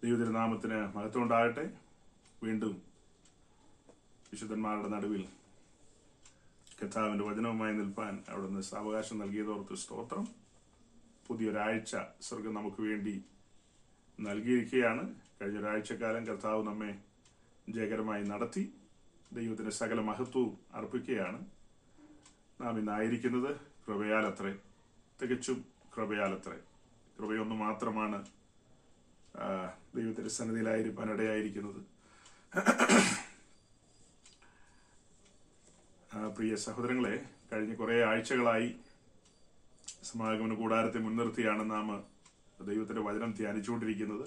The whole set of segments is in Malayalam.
ദൈവതിരുനാമത്തിന് മഹത്വം ഉണ്ടാകട്ടെ വീണ്ടും വിശുദ്ധന്മാരുടെ നടുവിൽ കഥാവിന്റെ വചനവുമായി നിൽപ്പാൻ അവിടുന്ന് സാവകാശം നൽകിയതോർത്ത് സ്തോത്രം പുതിയൊരാഴ്ച സ്വർഗം നമുക്ക് വേണ്ടി നൽകിയിരിക്കുകയാണ് കഴിഞ്ഞ ഒരാഴ്ചക്കാലം കർത്താവ് നമ്മെ ജയകരമായി നടത്തി ദൈവത്തിന് സകല മഹത്വവും അർപ്പിക്കുകയാണ് നാം ഇന്നായിരിക്കുന്നത് കൃപയാലത്രേ തികച്ചും കൃപയാലത്രേ കൃപയൊന്നു മാത്രമാണ് ആ, ദൈവത്തിന്റെ സന്നിധിയിലായിരിക്കാൻ ഇടയായിരിക്കുന്നത് ആ, പ്രിയ സഹോദരങ്ങളെ കഴിഞ്ഞ കുറെ ആഴ്ചകളായി സമാഗമന കൂടാരത്തെ മുൻനിർത്തിയാണ് നാം ദൈവത്തിന്റെ വചനം ധ്യാനിച്ചുകൊണ്ടിരിക്കുന്നത്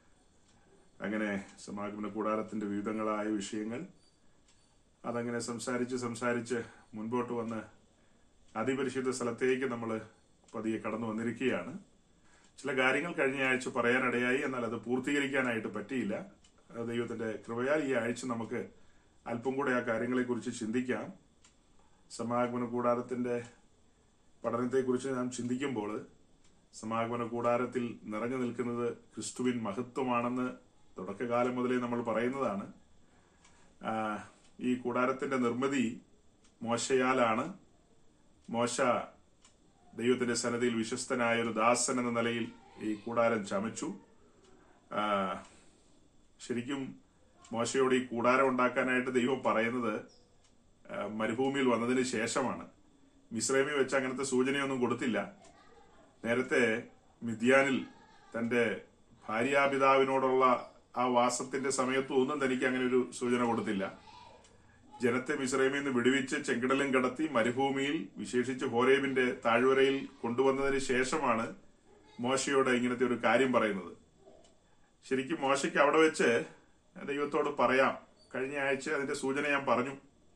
അങ്ങനെ സമാഗമന കൂടാരത്തിന്റെ വിവിധങ്ങളായ വിഷയങ്ങൾ അതങ്ങനെ സംസാരിച്ച് സംസാരിച്ച് മുൻപോട്ട് വന്ന് അതിപരിശുദ്ധ സ്ഥലത്തേക്ക് നമ്മൾ പതിയെ കടന്നു വന്നിരിക്കുകയാണ് ചില കാര്യങ്ങൾ കഴിഞ്ഞ ആഴ്ച പറയാനിടയായി എന്നാൽ അത് പൂർത്തീകരിക്കാനായിട്ട് പറ്റിയില്ല അത് ദൈവത്തിന്റെ കൃപയാൽ ഈ ആഴ്ച നമുക്ക് അല്പം കൂടെ ആ കാര്യങ്ങളെക്കുറിച്ച് ചിന്തിക്കാം സമാഗമന കൂടാരത്തിന്റെ പഠനത്തെക്കുറിച്ച് നാം ചിന്തിക്കുമ്പോൾ സമാഗമന കൂടാരത്തിൽ നിറഞ്ഞു നിൽക്കുന്നത് ക്രിസ്തുവിൻ മഹത്വമാണെന്ന് തുടക്കകാലം മുതലേ നമ്മൾ പറയുന്നതാണ് ആ, ഈ കൂടാരത്തിന്റെ നിർമ്മിതി മോശയാലാണ് മോശ ദൈവത്തിന്റെ സന്നദ്ധിയിൽ വിശ്വസ്തനായ ഒരു ദാസൻ എന്ന നിലയിൽ ഈ കൂടാരം ചമച്ചു ആ, ശരിക്കും മോശയോട് ഈ കൂടാരം ഉണ്ടാക്കാനായിട്ട് ദൈവം പറയുന്നത് ആ, മരുഭൂമിയിൽ വന്നതിന് ശേഷമാണ് മിശ്രമി വെച്ച് അങ്ങനത്തെ സൂചനയൊന്നും കൊടുത്തില്ല നേരത്തെ മിഥ്യാനിൽ തന്റെ ഭാര്യാപിതാവിനോടുള്ള ആ വാസത്തിന്റെ സമയത്തും ഒന്നും തനിക്ക് അങ്ങനെ ഒരു സൂചന കൊടുത്തില്ല ജനത്തെ മിശ്രമിൽ നിന്ന് വിടുവിച്ച് ചെങ്കിടലും കടത്തി മരുഭൂമിയിൽ വിശേഷിച്ച് ഹോരേബിന്റെ താഴ്വരയിൽ കൊണ്ടുവന്നതിന് ശേഷമാണ് മോശയോട് ഇങ്ങനത്തെ ഒരു കാര്യം പറയുന്നത് ശരിക്കും മോശയ്ക്ക് അവിടെ വെച്ച് ദൈവത്തോട് പറയാം കഴിഞ്ഞ ആഴ്ച അതിന്റെ സൂചന ഞാൻ പറഞ്ഞു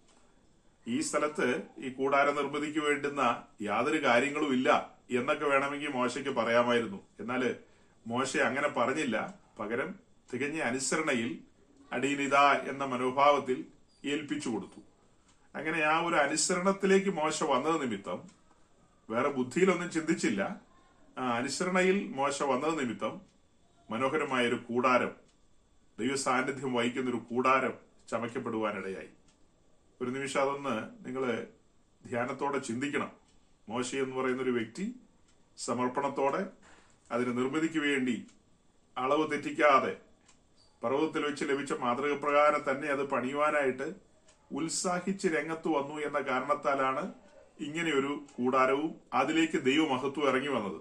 ഈ സ്ഥലത്ത് ഈ കൂടാര നിർമ്മിതിക്ക് വേണ്ടുന്ന യാതൊരു കാര്യങ്ങളും ഇല്ല എന്നൊക്കെ വേണമെങ്കിൽ മോശയ്ക്ക് പറയാമായിരുന്നു എന്നാൽ മോശ അങ്ങനെ പറഞ്ഞില്ല പകരം തികഞ്ഞ അനുസരണയിൽ അടീനിത എന്ന മനോഭാവത്തിൽ ഏൽപ്പിച്ചു കൊടുത്തു അങ്ങനെ ആ ഒരു അനുസരണത്തിലേക്ക് മോശ വന്നത് നിമിത്തം വേറെ ബുദ്ധിയിലൊന്നും ചിന്തിച്ചില്ല ആ അനുസരണയിൽ മോശ വന്നത് നിമിത്തം മനോഹരമായ ഒരു കൂടാരം ദൈവ സാന്നിധ്യം വഹിക്കുന്ന ഒരു കൂടാരം ചമയ്ക്കപ്പെടുവാനിടയായി ഒരു നിമിഷം അതൊന്ന് നിങ്ങൾ ധ്യാനത്തോടെ ചിന്തിക്കണം മോശ എന്ന് പറയുന്ന ഒരു വ്യക്തി സമർപ്പണത്തോടെ അതിന് നിർമ്മിതിക്ക് വേണ്ടി അളവ് തെറ്റിക്കാതെ പർവ്വതത്തിൽ വെച്ച് ലഭിച്ച മാതൃക പ്രകാരം തന്നെ അത് പണിയുവാനായിട്ട് ഉത്സാഹിച്ച് രംഗത്ത് വന്നു എന്ന കാരണത്താലാണ് ഇങ്ങനെയൊരു കൂടാരവും അതിലേക്ക് ദൈവമഹത്വം ഇറങ്ങി വന്നത്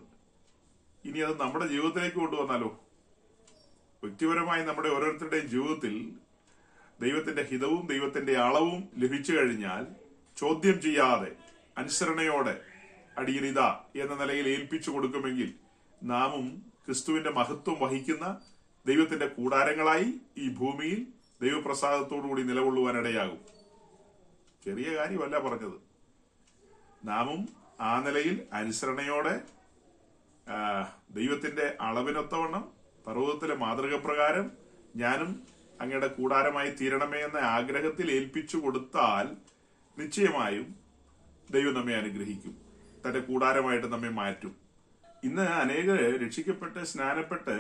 ഇനി അത് നമ്മുടെ ജീവിതത്തിലേക്ക് കൊണ്ടുവന്നാലോ വ്യക്തിപരമായി നമ്മുടെ ഓരോരുത്തരുടെയും ജീവിതത്തിൽ ദൈവത്തിന്റെ ഹിതവും ദൈവത്തിന്റെ അളവും ലഭിച്ചു കഴിഞ്ഞാൽ ചോദ്യം ചെയ്യാതെ അനുസരണയോടെ അടിയനിത എന്ന നിലയിൽ ഏൽപ്പിച്ചു കൊടുക്കുമെങ്കിൽ നാമും ക്രിസ്തുവിന്റെ മഹത്വം വഹിക്കുന്ന ദൈവത്തിന്റെ കൂടാരങ്ങളായി ഈ ഭൂമിയിൽ ദൈവപ്രസാദത്തോടുകൂടി നിലകൊള്ളുവാനിടയാകും ചെറിയ കാര്യമല്ല പറഞ്ഞത് നാമും ആ നിലയിൽ അനുസരണയോടെ ആ, ദൈവത്തിന്റെ അളവിനൊത്തവണ്ണം പർവ്വതത്തിലെ മാതൃക പ്രകാരം ഞാനും അങ്ങയുടെ കൂടാരമായി തീരണമേ എന്ന ആഗ്രഹത്തിൽ ഏൽപ്പിച്ചു കൊടുത്താൽ നിശ്ചയമായും ദൈവം നമ്മെ അനുഗ്രഹിക്കും തന്റെ കൂടാരമായിട്ട് നമ്മെ മാറ്റും ഇന്ന് അനേകര് രക്ഷിക്കപ്പെട്ട് സ്നാനപ്പെട്ട്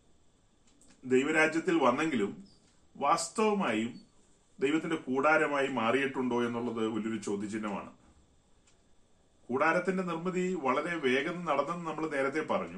ദൈവരാജ്യത്തിൽ വന്നെങ്കിലും വാസ്തവമായും ദൈവത്തിന്റെ കൂടാരമായി മാറിയിട്ടുണ്ടോ എന്നുള്ളത് വലിയൊരു ചോദ്യചിഹ്നമാണ് കൂടാരത്തിന്റെ നിർമ്മിതി വളരെ വേഗം നടന്നെന്ന് നമ്മൾ നേരത്തെ പറഞ്ഞു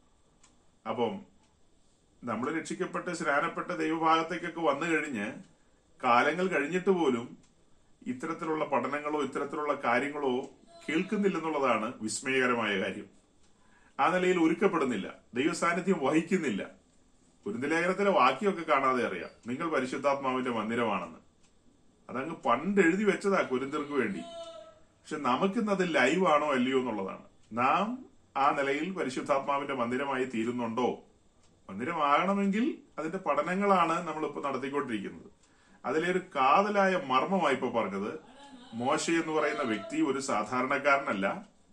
അപ്പം നമ്മൾ രക്ഷിക്കപ്പെട്ട് സ്നാനപ്പെട്ട് ദൈവഭാഗത്തേക്കൊക്കെ വന്നു കഴിഞ്ഞ് കാലങ്ങൾ കഴിഞ്ഞിട്ട് പോലും ഇത്തരത്തിലുള്ള പഠനങ്ങളോ ഇത്തരത്തിലുള്ള കാര്യങ്ങളോ കേൾക്കുന്നില്ലെന്നുള്ളതാണ് വിസ്മയകരമായ കാര്യം ആ നിലയിൽ ഒരുക്കപ്പെടുന്നില്ല ദൈവ സാന്നിധ്യം വഹിക്കുന്നില്ല കുരുന്തലേഖനത്തിലെ വാക്യമൊക്കെ കാണാതെ അറിയാം നിങ്ങൾ പരിശുദ്ധാത്മാവിന്റെ മന്ദിരമാണെന്ന് അതങ്ങ് പണ്ട് എഴുതി വെച്ചതാ കുരുന്തർക്ക് വേണ്ടി പക്ഷെ നമുക്കിന്ന് അത് ലൈവ് ആണോ അല്ലയോ എന്നുള്ളതാണ് നാം ആ നിലയിൽ പരിശുദ്ധാത്മാവിന്റെ മന്ദിരമായി തീരുന്നുണ്ടോ മന്ദിരമാകണമെങ്കിൽ അതിന്റെ പഠനങ്ങളാണ് നമ്മളിപ്പോ നടത്തിക്കൊണ്ടിരിക്കുന്നത് അതിലെ ഒരു കാതലായ മർമ്മമായി ഇപ്പൊ പറഞ്ഞത് മോശ എന്ന് പറയുന്ന വ്യക്തി ഒരു സാധാരണക്കാരനല്ല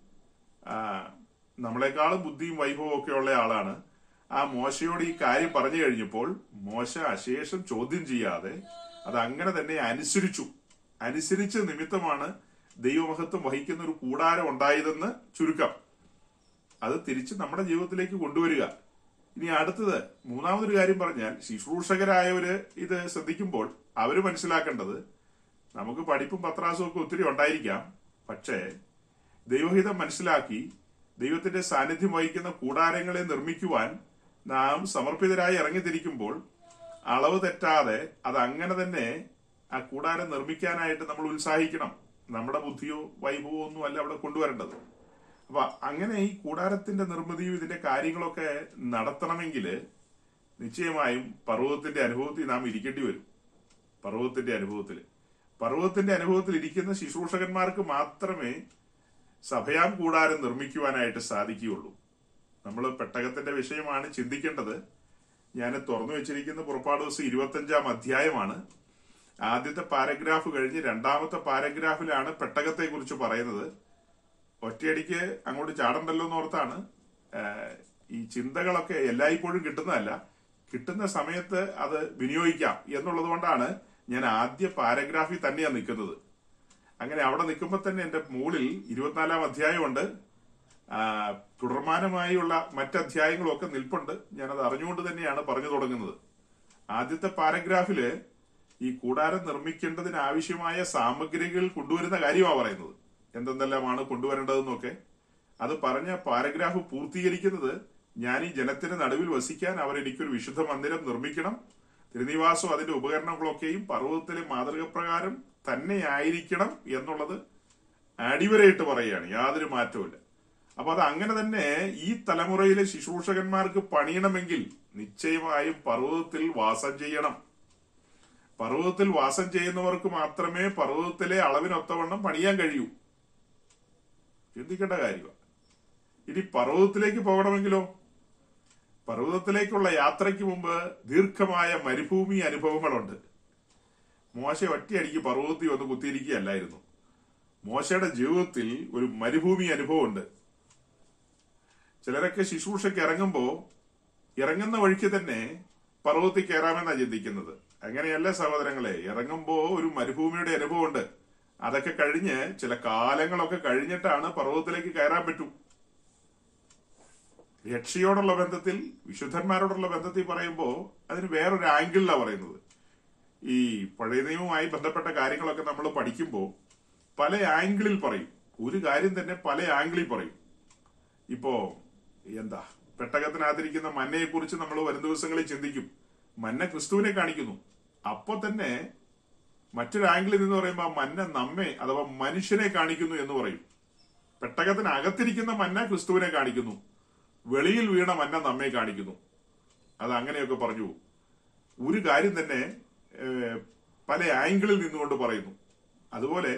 ആ, നമ്മളെക്കാളും ബുദ്ധിയും വൈഭവവും ഒക്കെ ഉള്ള ആളാണ് ആ മോശയോട് ഈ കാര്യം പറഞ്ഞു കഴിഞ്ഞപ്പോൾ മോശ അശേഷം ചോദ്യം ചെയ്യാതെ അത് അങ്ങനെ തന്നെ അനുസരിച്ചു അനുസരിച്ച നിമിത്തമാണ് ദൈവമഹത്വം വഹിക്കുന്ന ഒരു കൂടാരം ഉണ്ടായതെന്ന് ചുരുക്കം അത് തിരിച്ച് നമ്മുടെ ജീവിതത്തിലേക്ക് കൊണ്ടുവരിക ഇനി അടുത്തത് മൂന്നാമതൊരു കാര്യം പറഞ്ഞാൽ ശുശ്രൂഷകരായവര് ഇത് ശ്രദ്ധിക്കുമ്പോൾ അവര് മനസ്സിലാക്കേണ്ടത് നമുക്ക് പഠിപ്പും പത്രാസും ഒക്കെ ഒത്തിരി ഉണ്ടായിരിക്കാം പക്ഷേ ദൈവഹിതം മനസ്സിലാക്കി ദൈവത്തിന്റെ സാന്നിധ്യം വഹിക്കുന്ന കൂടാരങ്ങളെ നിർമ്മിക്കുവാൻ നാം സമർപ്പിതരായി ഇറങ്ങിത്തിരിക്കുമ്പോൾ അളവ് തെറ്റാതെ അത് അങ്ങനെ തന്നെ ആ കൂടാരം നിർമ്മിക്കാനായിട്ട് നമ്മൾ ഉത്സാഹിക്കണം നമ്മുടെ ബുദ്ധിയോ വൈഭവോ ഒന്നും അല്ല അവിടെ കൊണ്ടുവരേണ്ടത് അപ്പൊ അങ്ങനെ ഈ കൂടാരത്തിന്റെ നിർമ്മിതിയും ഇതിന്റെ കാര്യങ്ങളൊക്കെ നടത്തണമെങ്കിൽ നിശ്ചയമായും പർവ്വതത്തിന്റെ അനുഭവത്തിൽ നാം ഇരിക്കേണ്ടി വരും പർവ്വതത്തിന്റെ അനുഭവത്തിൽ പർവ്വതത്തിന്റെ അനുഭവത്തിൽ ഇരിക്കുന്ന ശുശ്രൂഷകന്മാർക്ക് മാത്രമേ സഭയാം കൂടാരം നിർമ്മിക്കുവാനായിട്ട് സാധിക്കുകയുള്ളൂ നമ്മൾ പെട്ടകത്തിന്റെ വിഷയമാണ് ചിന്തിക്കേണ്ടത് ഞാൻ തുറന്നു വെച്ചിരിക്കുന്ന പുറപ്പാട് ദിവസം ഇരുപത്തഞ്ചാം അധ്യായമാണ് ആദ്യത്തെ പാരഗ്രാഫ് കഴിഞ്ഞ് രണ്ടാമത്തെ പാരഗ്രാഫിലാണ് പെട്ടകത്തെ കുറിച്ച് പറയുന്നത് ഒറ്റയടിക്ക് അങ്ങോട്ട് ചാടണ്ടല്ലോ എന്ന് ഓർത്താണ് ആഹ്, ഈ ചിന്തകളൊക്കെ എല്ലായ്പ്പോഴും കിട്ടുന്നതല്ല കിട്ടുന്ന സമയത്ത് അത് വിനിയോഗിക്കാം എന്നുള്ളത് കൊണ്ടാണ് ഞാൻ ആദ്യ പാരഗ്രാഫിൽ തന്നെയാണ് നിൽക്കുന്നത് അങ്ങനെ അവിടെ നിൽക്കുമ്പോൾ തന്നെ എന്റെ മുകളിൽ ഇരുപത്തിനാലാം അധ്യായമുണ്ട് ആ, തുടർമാനമായുള്ള മറ്റ് അധ്യായങ്ങളൊക്കെ നിൽപ്പുണ്ട് ഞാനത് അറിഞ്ഞുകൊണ്ട് തന്നെയാണ് പറഞ്ഞു തുടങ്ങുന്നത് ആദ്യത്തെ പാരഗ്രാഫില് ഈ കൂടാരം നിർമ്മിക്കേണ്ടതിന് ആവശ്യമായ സാമഗ്രികൾ കൊണ്ടുവരുന്ന കാര്യമാണ് പറയുന്നത് എന്തെന്തെല്ലാമാണ് കൊണ്ടുവരേണ്ടതെന്നൊക്കെ അത് പറഞ്ഞ പാരഗ്രാഫ് പൂർത്തീകരിക്കുന്നത് ഞാൻ ഈ ജനത്തിന് നടുവിൽ വസിക്കാൻ അവർ എനിക്കൊരു വിശുദ്ധ മന്ദിരം നിർമ്മിക്കണം തിരുനിവാസം അതിന്റെ ഉപകരണങ്ങളൊക്കെയും പർവ്വതത്തിലെ മാതൃകപ്രകാരം തന്നെയായിരിക്കണം എന്നുള്ളത് അടിവരയിട്ട് പറയുകയാണ് യാതൊരു മാറ്റവുമില്ല അപ്പൊ അത് അങ്ങനെ തന്നെ ഈ തലമുറയിലെ ശുശ്രൂഷകന്മാർക്ക് പണിയണമെങ്കിൽ നിശ്ചയമായും പർവ്വതത്തിൽ വാസം ചെയ്യണം പർവ്വതത്തിൽ വാസം ചെയ്യുന്നവർക്ക് മാത്രമേ പർവ്വതത്തിലെ അളവിനൊത്തവണ്ണം പണിയാൻ കഴിയൂ ചിന്തിക്കേണ്ട കാര്യമാണ് ഇനി പർവ്വതത്തിലേക്ക് പോകണമെങ്കിലോ പർവ്വതത്തിലേക്കുള്ള യാത്രയ്ക്ക് മുമ്പ് ദീർഘമായ മരുഭൂമി അനുഭവങ്ങളുണ്ട് മോശ ഒറ്റയടിക്ക് പർവ്വതത്തിൽ വന്ന് കുത്തിയിരിക്കുകയല്ലായിരുന്നു മോശയുടെ ജീവിതത്തിൽ ഒരു മരുഭൂമി അനുഭവമുണ്ട് ചിലരൊക്കെ ശുശ്രൂഷയ്ക്ക് ഇറങ്ങുമ്പോ ഇറങ്ങുന്ന വഴിക്ക് തന്നെ പർവ്വതത്തിൽ കയറാമെന്നാ ചിന്തിക്കുന്നത് അങ്ങനെയല്ല സഹോദരങ്ങളെ ഇറങ്ങുമ്പോ ഒരു മരുഭൂമിയുടെ അനുഭവമുണ്ട് അതൊക്കെ കഴിഞ്ഞ് ചില കാലങ്ങളൊക്കെ കഴിഞ്ഞിട്ടാണ് പർവ്വതത്തിലേക്ക് കയറാൻ പറ്റൂ രക്ഷയോടുള്ള ബന്ധത്തിൽ വിശുദ്ധന്മാരോടുള്ള ബന്ധത്തിൽ പറയുമ്പോൾ അതിന് വേറൊരു ആംഗിളിലാണ് പറയുന്നത് ഈ പഴയ നിയമവുമായി ബന്ധപ്പെട്ട കാര്യങ്ങളൊക്കെ നമ്മൾ പഠിക്കുമ്പോൾ പല ആംഗിളിൽ പറയും ഒരു കാര്യം തന്നെ പല ആംഗിളിൽ പറയും ഇപ്പോ എന്താ പെട്ടകത്തിനകത്തിരിക്കുന്ന മന്നയെ കുറിച്ച് നമ്മൾ വരും ദിവസങ്ങളിൽ ചിന്തിക്കും മന്ന ക്രിസ്തുവിനെ കാണിക്കുന്നു അപ്പൊ തന്നെ മറ്റൊരു ആംഗിളിൽ നിന്ന് പറയുമ്പോൾ ആ മന്ന നമ്മെ അഥവാ മനുഷ്യനെ കാണിക്കുന്നു എന്ന് പറയും പെട്ടകത്തിനകത്തിരിക്കുന്ന മന്ന ക്രിസ്തുവിനെ കാണിക്കുന്നു വെളിയിൽ വീണ മന്ന നമ്മെ കാണിക്കുന്നു അത് അങ്ങനെയൊക്കെ പറഞ്ഞു പോകും. ഒരു കാര്യം തന്നെ ഏഹ്, പല ആംഗിളിൽ നിന്നുകൊണ്ട് പറയുന്നു അതുപോലെ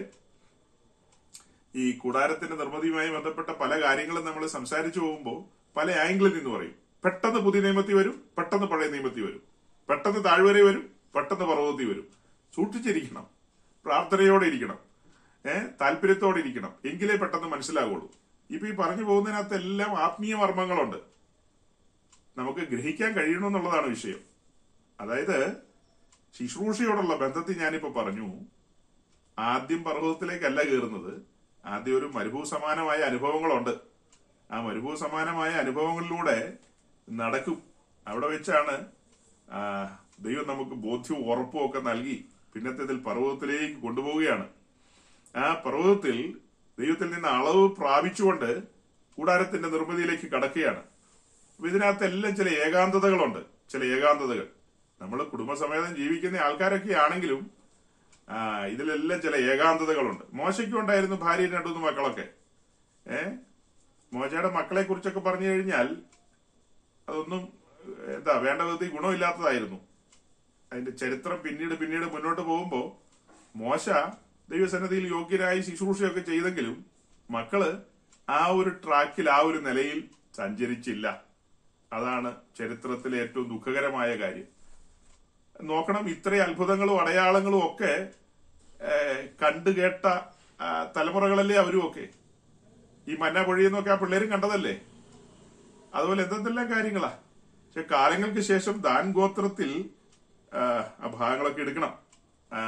ഈ കൂടാരത്തിന്റെ നിർമ്മിതിയുമായി ബന്ധപ്പെട്ട പല കാര്യങ്ങളും നമ്മൾ സംസാരിച്ചു പോകുമ്പോൾ പല ആംഗിളിൽ നിന്ന് പറയും പെട്ടെന്ന് പുതിയ നിയമത്തിൽ വരും പെട്ടെന്ന് പഴയ നിയമത്തിൽ വരും പെട്ടെന്ന് താഴ്വര വരും പെട്ടെന്ന് പർവ്വതത്തിൽ വരും സൂക്ഷിച്ചിരിക്കണം പ്രാർത്ഥനയോടെ ഇരിക്കണം ഏഹ് താല്പര്യത്തോടെ ഇരിക്കണം എങ്കിലേ പെട്ടെന്ന് മനസ്സിലാകുള്ളൂ ഇപ്പൊ ഈ പറഞ്ഞു പോകുന്നതിനകത്ത് എല്ലാം ആത്മീയ മർമ്മങ്ങളുണ്ട് നമുക്ക് ഗ്രഹിക്കാൻ കഴിയണമെന്നുള്ളതാണ് വിഷയം അതായത് ശുശ്രൂഷയോടുള്ള ബന്ധത്തിൽ ഞാനിപ്പോ പറഞ്ഞു ആദ്യം പർവ്വതത്തിലേക്കല്ല കയറുന്നത് ആദ്യം ഒരു മരുഭൂ സമാനമായ അനുഭവങ്ങളുണ്ട് ആ മരുഭൂ സമാനമായ അനുഭവങ്ങളിലൂടെ നടക്കും അവിടെ വെച്ചാണ് ആ, ദൈവം നമുക്ക് ബോധ്യവും ഉറപ്പും ഒക്കെ നൽകി പിന്നത്തേതിൽ പർവ്വതത്തിലേക്ക് കൊണ്ടുപോവുകയാണ് ആ പർവ്വതത്തിൽ ദൈവത്തിൽ നിന്ന് അളവ് പ്രാപിച്ചുകൊണ്ട് കൂടാരത്തിന്റെ നിർമ്മിതിയിലേക്ക് കടക്കുകയാണ് അപ്പൊ ഇതിനകത്ത് എല്ലാം ചില ഏകാന്തതകളുണ്ട് ചില ഏകാന്തതകൾ നമ്മൾ കുടുംബസമേതം ജീവിക്കുന്ന ആൾക്കാരൊക്കെ ആണെങ്കിലും ആ ഇതിലെല്ലാം ചില ഏകാന്തതകളുണ്ട് മോശയ്ക്കും ഉണ്ടായിരുന്നു ഭാര്യയും രണ്ടുമൂന്ന് മക്കളൊക്കെ ഏ മോശയുടെ മക്കളെ കുറിച്ചൊക്കെ പറഞ്ഞു കഴിഞ്ഞാൽ അതൊന്നും എന്താ വേണ്ട വിധത്തിൽ ഗുണമില്ലാത്തതായിരുന്നു അതിന്റെ ചരിത്രം പിന്നീട് പിന്നീട് മുന്നോട്ട് പോകുമ്പോൾ മോശ ദൈവസന്നിധിയിൽ യോഗ്യരായി ശുശ്രൂഷയൊക്കെ ചെയ്തെങ്കിലും മക്കള് ആ ഒരു ട്രാക്കിൽ ആ ഒരു നിലയിൽ സഞ്ചരിച്ചില്ല അതാണ് ചരിത്രത്തിലെ ഏറ്റവും ദുഃഖകരമായ കാര്യം നോക്കണം ഇത്രയും അത്ഭുതങ്ങളും അടയാളങ്ങളും ഒക്കെ ഏഹ്, കണ്ടു കേട്ട ആ, തലമുറകളല്ലേ അവരും ഒക്കെ ഈ മന്ന പൊഴിയെന്നൊക്കെ ആ പിള്ളേരും കണ്ടതല്ലേ അതുപോലെ എന്തെന്തെല്ലാം കാര്യങ്ങളാ പക്ഷെ കാലങ്ങൾക്ക് ശേഷം ദാൻ ഗോത്രത്തിൽ ആ, ആ ഭാഗങ്ങളൊക്കെ എടുക്കണം ആ,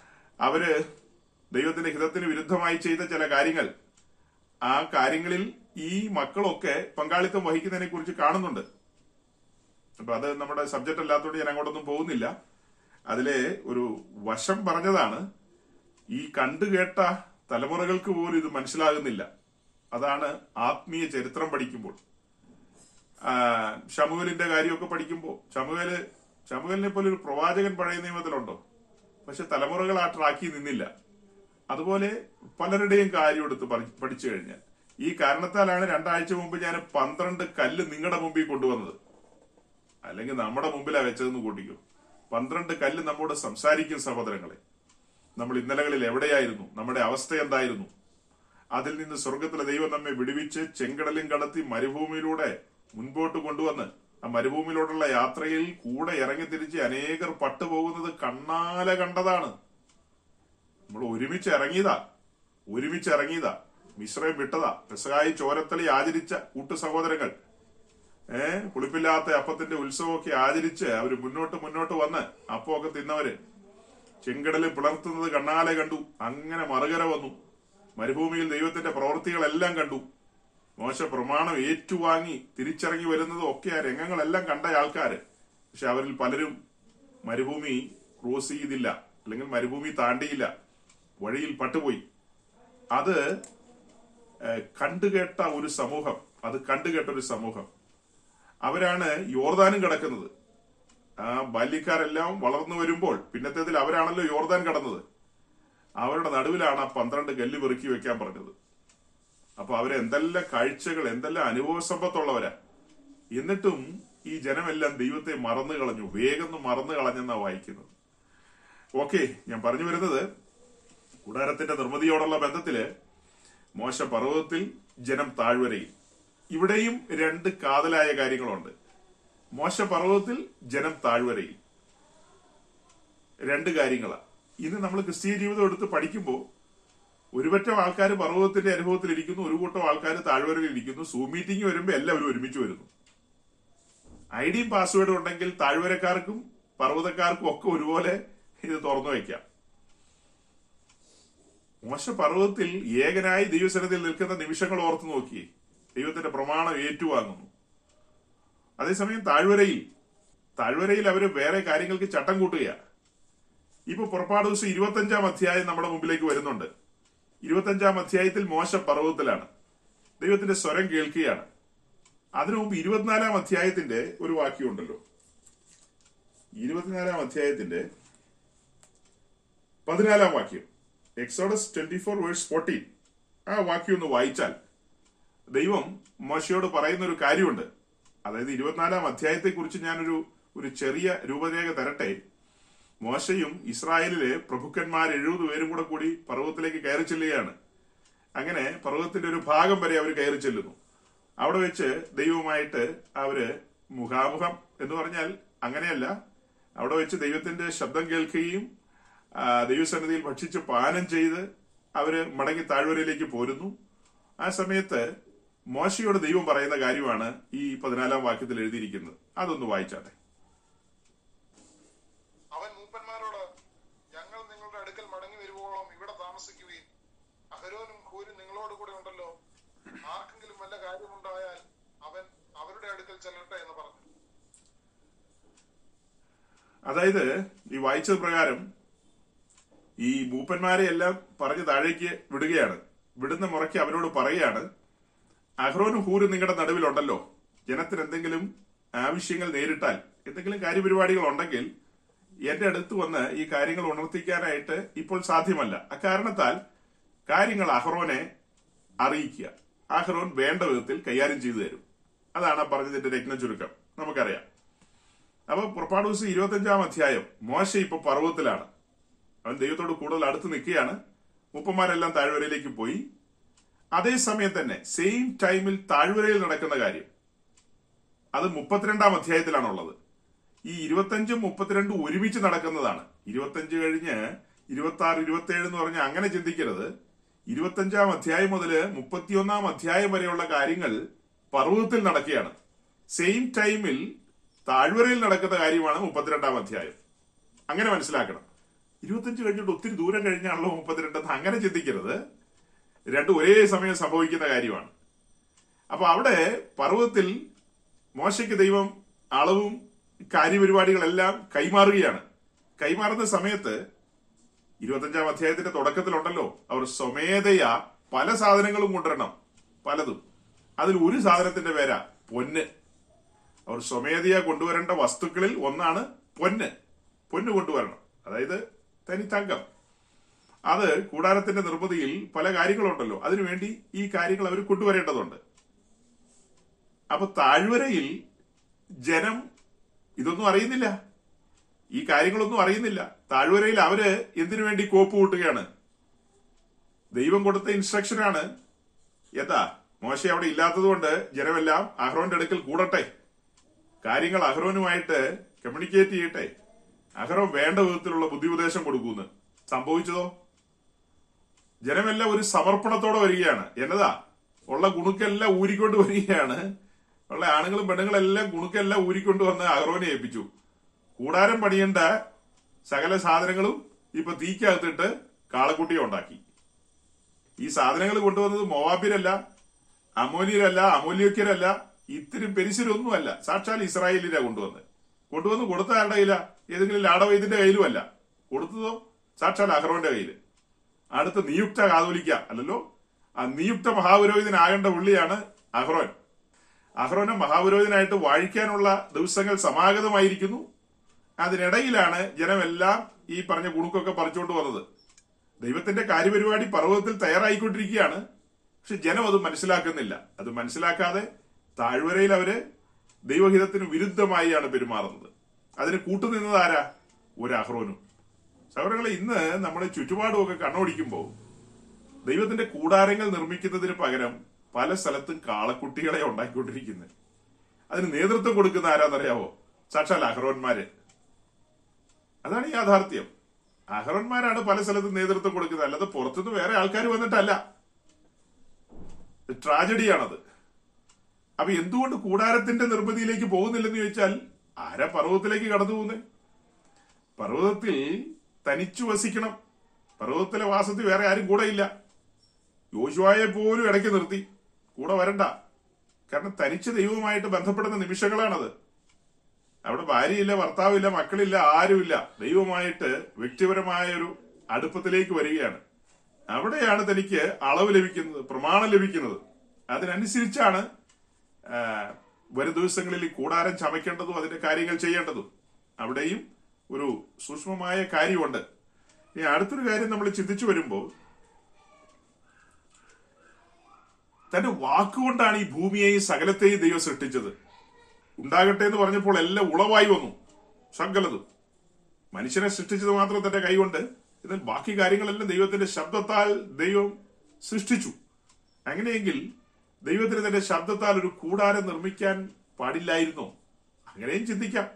അവര് ദൈവത്തിന്റെ ഹിതത്തിന് വിരുദ്ധമായി ചെയ്ത ചില കാര്യങ്ങൾ ആ കാര്യങ്ങളിൽ ഈ മക്കളൊക്കെ പങ്കാളിത്തം വഹിക്കുന്നതിനെ കുറിച്ച് കാണുന്നുണ്ട് അപ്പൊ അത് നമ്മുടെ സബ്ജക്റ്റ് അല്ലാത്തതുകൊണ്ട് ഞാൻ അങ്ങോട്ടൊന്നും പോകുന്നില്ല അതിലെ ഒരു വശം പറഞ്ഞതാണ് ഈ കണ്ടുകേട്ട തലമുറകൾക്ക് പോലും ഇത് മനസ്സിലാകുന്നില്ല അതാണ് ആത്മീയ ചരിത്രം പഠിക്കുമ്പോൾ ആ, ശമുവേലിന്റെ കാര്യമൊക്കെ പഠിക്കുമ്പോൾ ശമുവേല് ശമുവേലിനെ പോലെ ഒരു പ്രവാചകൻ പഴയ നിയമത്തിലുണ്ടോ പക്ഷെ തലമുറകൾ ആ ട്രാക്കിൽ നിന്നില്ല അതുപോലെ പലരുടെയും കാര്യം എടുത്ത് പഠി- പഠിച്ചു കഴിഞ്ഞാൽ ഈ കാരണത്താലാണ് രണ്ടാഴ്ച മുമ്പ് ഞാൻ പന്ത്രണ്ട് കല്ല് നിങ്ങളുടെ മുമ്പിൽ കൊണ്ടുവന്നത് അല്ലെങ്കിൽ നമ്മുടെ മുമ്പിലാ വെച്ചതെന്ന് കൂട്ടിക്കോ പന്ത്രണ്ട് കല്ല് നമ്മോട് സംസാരിക്കും സഹോദരങ്ങളെ നമ്മൾ ഇന്നലകളിൽ എവിടെയായിരുന്നു നമ്മുടെ അവസ്ഥ എന്തായിരുന്നു അതിൽ നിന്ന് സ്വർഗത്തിലെ ദൈവം നമ്മെ വിടുവിച്ച് ചെങ്കടലും കടത്തി മരുഭൂമിയിലൂടെ മുൻപോട്ട് കൊണ്ടുവന്ന് ആ മരുഭൂമിയിലോട്ടുള്ള യാത്രയിൽ കൂടെ ഇറങ്ങി തിരിച്ച് അനേകർ പട്ടുപോകുന്നത് കണ്ണാലെ കണ്ടതാണ് നമ്മൾ ഒരുമിച്ച് ഇറങ്ങിയതാ ഒരുമിച്ച് ഇറങ്ങിയതാ മിശ്രയും വിട്ടതാ പെസകായി ചോരത്തലി ആചരിച്ച കൂട്ടു സഹോദരങ്ങൾ ഏ പുളിപ്പില്ലാത്ത അപ്പത്തിന്റെ ഉത്സവമൊക്കെ ആചരിച്ച് അവര് മുന്നോട്ട് മുന്നോട്ട് വന്ന് അപ്പമൊക്കെ തിന്നവര് ചെങ്കടലിൽ പിളർത്തുന്നത് കണ്ണാലെ കണ്ടു അങ്ങനെ മറുകര വന്നു മരുഭൂമിയിൽ ദൈവത്തിന്റെ പ്രവൃത്തികളെല്ലാം കണ്ടു മോശ പ്രമാണം ഏറ്റുവാങ്ങി തിരിച്ചിറങ്ങി വരുന്നതും ഒക്കെ ആ രംഗങ്ങളെല്ലാം കണ്ട ആൾക്കാര് പക്ഷെ അവരിൽ പലരും മരുഭൂമി ക്രോസ് ചെയ്തില്ല അല്ലെങ്കിൽ മരുഭൂമി താണ്ടിയില്ല വഴിയിൽ പട്ടുപോയി അത് ഏഹ്, കണ്ടുകേട്ട ഒരു സമൂഹം അത് കണ്ടുകേട്ട ഒരു സമൂഹം അവരാണ് യോർദാനും കിടക്കുന്നത് ആ ബാല്യക്കാരെല്ലാം വളർന്നു വരുമ്പോൾ പിന്നത്തേതിൽ അവരാണല്ലോ യോർദാൻ കടന്നത് അവരുടെ നടുവിലാണ് ആ പന്ത്രണ്ട് ഗല്ല് പെറുക്കി വെക്കാൻ പറഞ്ഞത് അപ്പൊ അവരെ എന്തെല്ലാം കാഴ്ചകൾ എന്തെല്ലാം അനുഭവ സമ്പത്തുള്ളവരാ എന്നിട്ടും ഈ ജനമെല്ലാം ദൈവത്തെ മറന്നു കളഞ്ഞു വേഗം മറന്നു കളഞ്ഞെന്നാ വായിക്കുന്നത് ഓക്കെ ഞാൻ പറഞ്ഞു വരുന്നത് കൂടാരത്തിന്റെ നിർമ്മിതിയോടുള്ള ബന്ധത്തില് മോശ പർവ്വതത്തിൽ ജനം താഴ്വരയിൽ ഇവിടെയും രണ്ട് കാതലായ കാര്യങ്ങളുണ്ട് മോശ പർവ്വതത്തിൽ ജനം താഴ്വരയിൽ രണ്ട് കാര്യങ്ങളാ ഇന്ന് നമ്മൾ ക്രിസ്തീയ ജീവിതം എടുത്ത് പഠിക്കുമ്പോൾ ഒരുപറ്റം ആൾക്കാർ പർവ്വതത്തിന്റെ അനുഭവത്തിൽ ഇരിക്കുന്നു ഒരു കൂട്ടം ആൾക്കാർ താഴ്വരയിൽ ഇരിക്കുന്നു സൂം മീറ്റിംഗ് വരുമ്പോൾ എല്ലാവരും ഒരുമിച്ച് വരുന്നു ഐ ഡിയും പാസ്വേഡും ഉണ്ടെങ്കിൽ താഴ്വരക്കാർക്കും പർവ്വതക്കാർക്കും ഒക്കെ ഒരുപോലെ ഇത് തുറന്നു വയ്ക്കാം മോശ പർവ്വതത്തിൽ ഏകനായി ദൈവസനത്തിൽ നിൽക്കുന്ന നിമിഷങ്ങൾ ഓർത്ത് നോക്കി ദൈവത്തിന്റെ പ്രമാണം ഏറ്റുവാങ്ങുന്നു അതേസമയം താഴ്വരയിൽ താഴ്വരയിൽ അവര് വേറെ കാര്യങ്ങൾക്ക് ചട്ടം കൂട്ടുകയാണ് ഇപ്പൊ പുറപ്പാട് ദിവസം ഇരുപത്തഞ്ചാം അധ്യായം നമ്മുടെ മുമ്പിലേക്ക് വരുന്നുണ്ട് ഇരുപത്തഞ്ചാം അധ്യായത്തിൽ മോശ പർവ്വതത്തിലാണ് ദൈവത്തിന്റെ സ്വരം കേൾക്കുകയാണ് അതിനു മുമ്പ് ഇരുപത്തിനാലാം അധ്യായത്തിന്റെ ഒരു വാക്യമുണ്ടല്ലോ ഇരുപത്തിനാലാം അധ്യായത്തിന്റെ പതിനാലാം വാക്യം Exodus twenty four verse fourteen ആ വാക്യം ഒന്ന് വായിച്ചാൽ ദൈവം മോശയോട് പറയുന്ന ഒരു കാര്യമുണ്ട് അതായത് ഇരുപത്തിനാലാം അധ്യായത്തെ കുറിച്ച് ഞാനൊരു ഒരു ചെറിയ രൂപരേഖ തരട്ടെ മോശയും ഇസ്രായേലിലെ പ്രഭുക്കന്മാർ എഴുപത് പേരും കൂടെ കൂടി പർവ്വതത്തിലേക്ക് കയറി ചെല്ലുകയാണ് അങ്ങനെ പർവ്വതത്തിന്റെ ഒരു ഭാഗം വരെ അവർ കയറി ചെല്ലുന്നു അവിടെ വെച്ച് ദൈവവുമായിട്ട് അവര് മുഖാമുഖം എന്ന് പറഞ്ഞാൽ അങ്ങനെയല്ല അവിടെ വെച്ച് ദൈവത്തിന്റെ ശബ്ദം കേൾക്കുകയും ആ, ദൈവസന്നിധിയിൽ ഭക്ഷിച്ച് പാനം ചെയ്ത് അവര് മടങ്ങി താഴ്വരയിലേക്ക് പോരുന്നു ആ സമയത്ത് മോശയോട് ദൈവം പറയുന്ന കാര്യമാണ് ഈ പതിനാലാം വാക്യത്തിൽ എഴുതിയിരിക്കുന്നത് അതൊന്ന് വായിച്ചാട്ടെ അവൻ മൂപ്പന്മാരോട് ഞങ്ങൾ നിങ്ങളുടെ അടുക്കൽ മടങ്ങി വരുവോളം ഇവിടെ താമസിക്കുകയും അഹരോനും ഹൂരും നിങ്ങളോട് കൂടെ ഉണ്ടല്ലോ ആർക്കെങ്കിലും വല്ല കാര്യമുണ്ടായാൽ അവൻ അവരുടെ അടുക്കൽ ചെല്ലട്ടെ എന്ന് പറഞ്ഞു അതായത് ഈ വായിച്ചത് പ്രകാരം ഈ മൂപ്പന്മാരെ എല്ലാം പറഞ്ഞ് താഴേക്ക് വിടുകയാണ് വിടുന്ന മുറയ്ക്ക് അവരോട് പറയുകയാണ് അഹ്റോനും ഹൂരും നിങ്ങളുടെ നടുവിലുണ്ടല്ലോ ജനത്തിന് എന്തെങ്കിലും ആവശ്യങ്ങൾ നേരിട്ടാൽ എന്തെങ്കിലും കാര്യപരിപാടികൾ ഉണ്ടെങ്കിൽ എന്റെ അടുത്ത് വന്ന് ഈ കാര്യങ്ങൾ ഉണർത്തിക്കാനായിട്ട് ഇപ്പോൾ സാധ്യമല്ല അക്കാരണത്താൽ കാര്യങ്ങൾ അഹ്റോനെ അറിയിക്കുക അഹ്റോൻ വേണ്ട വിധത്തിൽ കൈകാര്യം ചെയ്തു തരും അതാണ് ആ പറഞ്ഞതിന്റെ രത്ന ചുരുക്കം നമുക്കറിയാം അപ്പൊ പുറപ്പാട് ദിവസം ഇരുപത്തഞ്ചാം അധ്യായം മോശ ഇപ്പൊ പർവ്വതത്തിലാണ് അവൻ ദൈവത്തോട് കൂടുതൽ അടുത്ത് നിൽക്കുകയാണ് മുപ്പന്മാരെല്ലാം താഴ്വരയിലേക്ക് പോയി അതേസമയം തന്നെ സെയിം ടൈമിൽ താഴ്വരയിൽ നടക്കുന്ന കാര്യം അത് മുപ്പത്തിരണ്ടാം അധ്യായത്തിലാണുള്ളത് ഈ ഇരുപത്തഞ്ചും മുപ്പത്തിരണ്ടും ഒരുമിച്ച് നടക്കുന്നതാണ് ഇരുപത്തഞ്ച് കഴിഞ്ഞ് ഇരുപത്തി ആറ് ഇരുപത്തി ഏഴ് എന്ന് പറഞ്ഞ് അങ്ങനെ ചിന്തിക്കരുത് ഇരുപത്തഞ്ചാം അധ്യായം മുതല് മുപ്പത്തിയൊന്നാം അധ്യായം വരെയുള്ള കാര്യങ്ങൾ പർവ്വതത്തിൽ നടക്കുകയാണ് സെയിം ടൈമിൽ താഴ്വരയിൽ നടക്കുന്ന കാര്യമാണ് മുപ്പത്തിരണ്ടാം അധ്യായം അങ്ങനെ മനസ്സിലാക്കണം ഇരുപത്തഞ്ച് കഴിഞ്ഞിട്ട് ഒത്തിരി ദൂരം കഴിഞ്ഞാണല്ലോ മുപ്പത്തിരണ്ടെന്ന് അങ്ങനെ ചിന്തിക്കരുത് രണ്ടും ഒരേ സമയം സംഭവിക്കുന്ന കാര്യമാണ് അപ്പൊ അവിടെ പർവ്വതത്തിൽ മോശയ്ക്ക് ദൈവം അളവും കാര്യപരിപാടികളെല്ലാം കൈമാറുകയാണ് കൈമാറുന്ന സമയത്ത് ഇരുപത്തഞ്ചാം അധ്യായത്തിന്റെ തുടക്കത്തിലുണ്ടല്ലോ അവർ സ്വമേധയാ പല സാധനങ്ങളും കൊണ്ടുവരണം പലതും അതിൽ ഒരു സാധനത്തിന്റെ പേരാ പൊന്ന് അവർ സ്വമേധയാ കൊണ്ടുവരേണ്ട വസ്തുക്കളിൽ ഒന്നാണ് പൊന്ന് പൊന്ന് കൊണ്ടുവരണം അതായത് തനി തങ്കം അത് കൂടാരത്തിന്റെ നിർമ്മിതിയിൽ പല കാര്യങ്ങളുണ്ടല്ലോ അതിനുവേണ്ടി ഈ കാര്യങ്ങൾ അവർ കൊണ്ടുവരേണ്ടതുണ്ട് അപ്പൊ താഴ്വരയിൽ ജനം ഇതൊന്നും അറിയുന്നില്ല ഈ കാര്യങ്ങളൊന്നും അറിയുന്നില്ല താഴ്വരയിൽ അവര് എന്തിനു വേണ്ടി കോപ്പ് കൂട്ടുകയാണ് ദൈവം കൊടുത്ത ഇൻസ്ട്രക്ഷനാണ് എന്താ മോശ അവിടെ ഇല്ലാത്തതുകൊണ്ട് ജനമെല്ലാം അഹ്റോന്റെ അടുക്കൽ കൂടട്ടെ കാര്യങ്ങൾ അഹ്റോനുമായിട്ട് കമ്മ്യൂണിക്കേറ്റ് ചെയ്യട്ടെ അഹ്റോൻ വേണ്ട വിധത്തിലുള്ള ബുദ്ധിപദേശം കൊടുക്കുന്നു സംഭവിച്ചതോ ജനമെല്ലാം ഒരു സമർപ്പണത്തോടെ വരികയാണ് എന്നതാ ഉള്ള ഗുണുക്കെല്ലാം ഊരിക്കൊണ്ട് വരികയാണ് ഉള്ള ആണുങ്ങളും പെണ്ണുങ്ങളെല്ലാം ഗുണുക്കെല്ലാം ഊരിക്കൊണ്ട് വന്ന് അഹ്റോനെ ഏൽപ്പിച്ചു കൂടാരം പണിയേണ്ട സകല സാധനങ്ങളും ഇപ്പൊ തീക്കകത്തിട്ട് കാളക്കുട്ടിയെ ഉണ്ടാക്കി ഈ സാധനങ്ങൾ കൊണ്ടുവന്നത് മൊവാബിരല്ല അമോലിയരല്ല അമോല്യക്കരല്ല ഇത്തിരി പെരിശരൊന്നുമല്ല സാക്ഷാൽ ഇസ്രായേലിലാ കൊണ്ടുവന്ന് കൊണ്ടുവന്ന് കൊടുത്ത ആരുടെ കയ്യില ഏതെങ്കിലും ലാടവൈദ്യന്റെ കയ്യിലുമല്ല കൊടുത്തതോ സാക്ഷാൽ അഹ്റോന്റെ കയ്യില് അടുത്ത നിയുക്ത കാതോലിക്ക അല്ലല്ലോ ആ നിയുക്ത മഹാപുരോഹിതനാകേണ്ട പുള്ളിയാണ് അഹ്റോൻ അഹ്റോനെ മഹാപുരോഹിതനായിട്ട് വാഴിക്കാനുള്ള ദിവസങ്ങൾ സമാഗതമായിരിക്കുന്നു അതിനിടയിലാണ് ജനമെല്ലാം ഈ പറഞ്ഞ ഗുണുക്കൊക്കെ പറിച്ചുകൊണ്ട് വന്നത് ദൈവത്തിന്റെ കാര്യപരിപാടി പർവ്വതത്തിൽ തയ്യാറായിക്കൊണ്ടിരിക്കുകയാണ് പക്ഷെ ജനം അത് മനസ്സിലാക്കുന്നില്ല അത് മനസ്സിലാക്കാതെ താഴ്വരയിൽ അവര് ദൈവഹിതത്തിന് വിരുദ്ധമായാണ് പെരുമാറുന്നത് അതിന് കൂട്ടുനിന്നത് ആരാ ഒരു അഹ്റോനും സഹോദരങ്ങളെ ഇന്ന് നമ്മുടെ ചുറ്റുപാടുമൊക്കെ കണ്ണോടിക്കുമ്പോൾ ദൈവത്തിന്റെ കൂടാരങ്ങൾ നിർമ്മിക്കുന്നതിന് പകരം പല സ്ഥലത്തും കാളക്കുട്ടികളെ ഉണ്ടാക്കിക്കൊണ്ടിരിക്കുന്നത് അതിന് നേതൃത്വം കൊടുക്കുന്ന ആരാന്നറിയാവോ സാക്ഷാൽ അഹ്റോന്മാര് അതാണ് യാഥാർത്ഥ്യം അഹ്റോന്മാരാണ് പല സ്ഥലത്തും നേതൃത്വം കൊടുക്കുന്നത് അല്ലാതെ പുറത്തുനിന്ന് വേറെ ആൾക്കാർ വന്നിട്ടല്ല ട്രാജഡിയാണത് അപ്പൊ എന്തുകൊണ്ട് കൂടാരത്തിന്റെ നിർമ്മിതിയിലേക്ക് പോകുന്നില്ലെന്ന് ചോദിച്ചാൽ ആരാ പർവ്വതത്തിലേക്ക് കടന്നു പോകുന്നത് പർവ്വതത്തിൽ തനിച്ചു വസിക്കണം പർവ്വതത്തിലെ വാസത്തിൽ വേറെ ആരും കൂടെ ഇല്ല യോശുവായെ പോലും ഇടയ്ക്ക് നിർത്തി കൂടെ വരണ്ട കാരണം തനിച്ച് ദൈവവുമായിട്ട് ബന്ധപ്പെടുന്ന നിമിഷങ്ങളാണത് അവിടെ ഭാര്യയില്ല ഭർത്താവില്ല മക്കളില്ല ആരുമില്ല ദൈവമായിട്ട് വ്യക്തിപരമായ ഒരു അടുപ്പത്തിലേക്ക് വരികയാണ് അവിടെയാണ് തനിക്ക് അളവ് ലഭിക്കുന്നത് പ്രമാണം ലഭിക്കുന്നത് അതിനനുസരിച്ചാണ് ആ, വരും ദിവസങ്ങളിൽ ഈ കൂടാരം ചമയ്ക്കേണ്ടതും അതിന്റെ കാര്യങ്ങൾ ചെയ്യേണ്ടതും അവിടെയും ഒരു സൂക്ഷ്മമായ കാര്യമുണ്ട് ഇനി അടുത്തൊരു കാര്യം നമ്മൾ ചിന്തിച്ചു വരുമ്പോൾ തന്റെ വാക്കുകൊണ്ടാണ് ഈ ഭൂമിയെയും സകലത്തെയും ദൈവം സൃഷ്ടിച്ചത് ഉണ്ടാകട്ടെ എന്ന് പറഞ്ഞപ്പോൾ എല്ലാം ഉളവായി വന്നു സകലതും മനുഷ്യനെ സൃഷ്ടിച്ചത് മാത്രം തന്റെ കൈകൊണ്ട് എന്നാൽ ബാക്കി കാര്യങ്ങളെല്ലാം ദൈവത്തിന്റെ ശബ്ദത്താൽ ദൈവം സൃഷ്ടിച്ചു അങ്ങനെയെങ്കിൽ ദൈവത്തിന് തന്റെ ശബ്ദത്താൽ ഒരു കൂടാരം നിർമ്മിക്കാൻ പാടില്ലായിരുന്നോ അങ്ങനെയും ചിന്തിക്കാം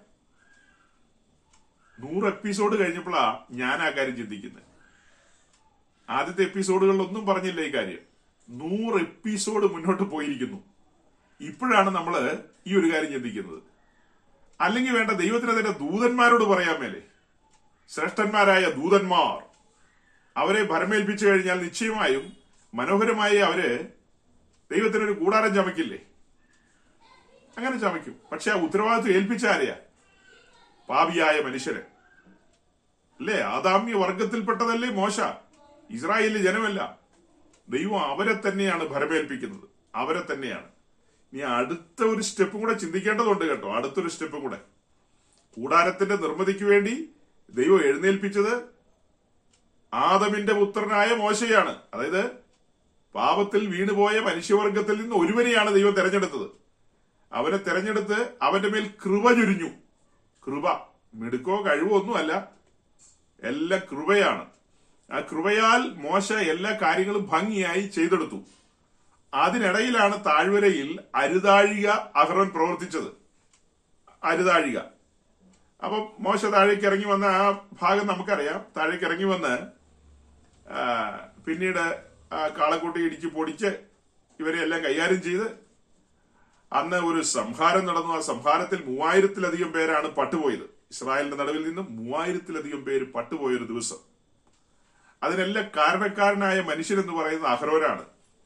നൂറ് എപ്പിസോഡ് കഴിഞ്ഞപ്പോഴാ ഞാൻ ആ കാര്യം ചിന്തിക്കുന്നത് ആദ്യത്തെ എപ്പിസോഡുകളിലൊന്നും പറഞ്ഞില്ല ഈ കാര്യം നൂറ് എപ്പിസോഡ് മുന്നോട്ട് പോയിരിക്കുന്നു ഇപ്പോഴാണ് നമ്മൾ ഈ ഒരു കാര്യം ചിന്തിക്കുന്നത് അല്ലെങ്കിൽ വേണ്ട ദൈവത്തിന് അതിന്റെ ദൂതന്മാരോട് പറയാൻ മേലെ ശ്രേഷ്ഠന്മാരായ ദൂതന്മാർ അവരെ ഭരമേൽപ്പിച്ചു കഴിഞ്ഞാൽ നിശ്ചയമായും മനോഹരമായി അവര് ദൈവത്തിനൊരു കൂടാരം ചമയ്ക്കില്ലേ അങ്ങനെ ചമയ്ക്കും പക്ഷെ ആ ഉത്തരവാദിത്വം ഏൽപ്പിച്ച ആരെയാ പാപിയായ മനുഷ്യരെ അല്ലേ ആദാമ്യ വർഗത്തിൽപ്പെട്ടതല്ലേ മോശ ഇസ്രായേലിലെ ജനമല്ല ദൈവം അവരെ തന്നെയാണ് ഭരമേൽപ്പിക്കുന്നത് അവരെ തന്നെയാണ് ഇനി അടുത്ത ഒരു സ്റ്റെപ്പും കൂടെ ചിന്തിക്കേണ്ടതുണ്ട് കേട്ടോ അടുത്തൊരു സ്റ്റെപ്പും കൂടെ കൂടാരത്തിന്റെ നിർമ്മിതിക്ക് വേണ്ടി ദൈവം എഴുന്നേൽപ്പിച്ചത് ആദമിന്റെ പുത്രനായ മോശയാണ് അതായത് പാപത്തിൽ വീണുപോയ മനുഷ്യവർഗത്തിൽ നിന്ന് ഒരുവനെയാണ് ദൈവം തെരഞ്ഞെടുത്തത് അവനെ തെരഞ്ഞെടുത്ത് അവന്റെ മേൽ കൃപ ചുരിഞ്ഞു കൃപ മിടുക്കോ കഴിവോ ഒന്നുമല്ല എല്ലാം കൃപയാണ് ആ കൃപയാൽ മോശ എല്ലാ കാര്യങ്ങളും ഭംഗിയായി ചെയ്തെടുത്തു അതിനിടയിലാണ് താഴ്വരയിൽ അരുതാഴിക അഹ്റോൻ പ്രവർത്തിച്ചത് അരുതാഴിക അപ്പം മോശ താഴേക്ക് ഇറങ്ങി വന്ന ആ ഭാഗം നമുക്കറിയാം താഴേക്ക് ഇറങ്ങി വന്ന് ആ, പിന്നീട് ആ കാളക്കൂട്ടി ഇടിച്ച് പൊടിച്ച് ഇവരെ എല്ലാം കൈകാര്യം ചെയ്ത് അന്ന് ഒരു സംഹാരം നടന്നു ആ സംഹാരത്തിൽ മൂവായിരത്തിലധികം പേരാണ് പട്ടുപോയത് ഇസ്രായേലിന്റെ നടുവിൽ നിന്നും മൂവായിരത്തിലധികം പേര് പട്ടുപോയ ഒരു ദിവസം അതിനെല്ലാം കാരണക്കാരനായ മനുഷ്യൻ എന്ന് പറയുന്നത് അഹ്റോനാണ്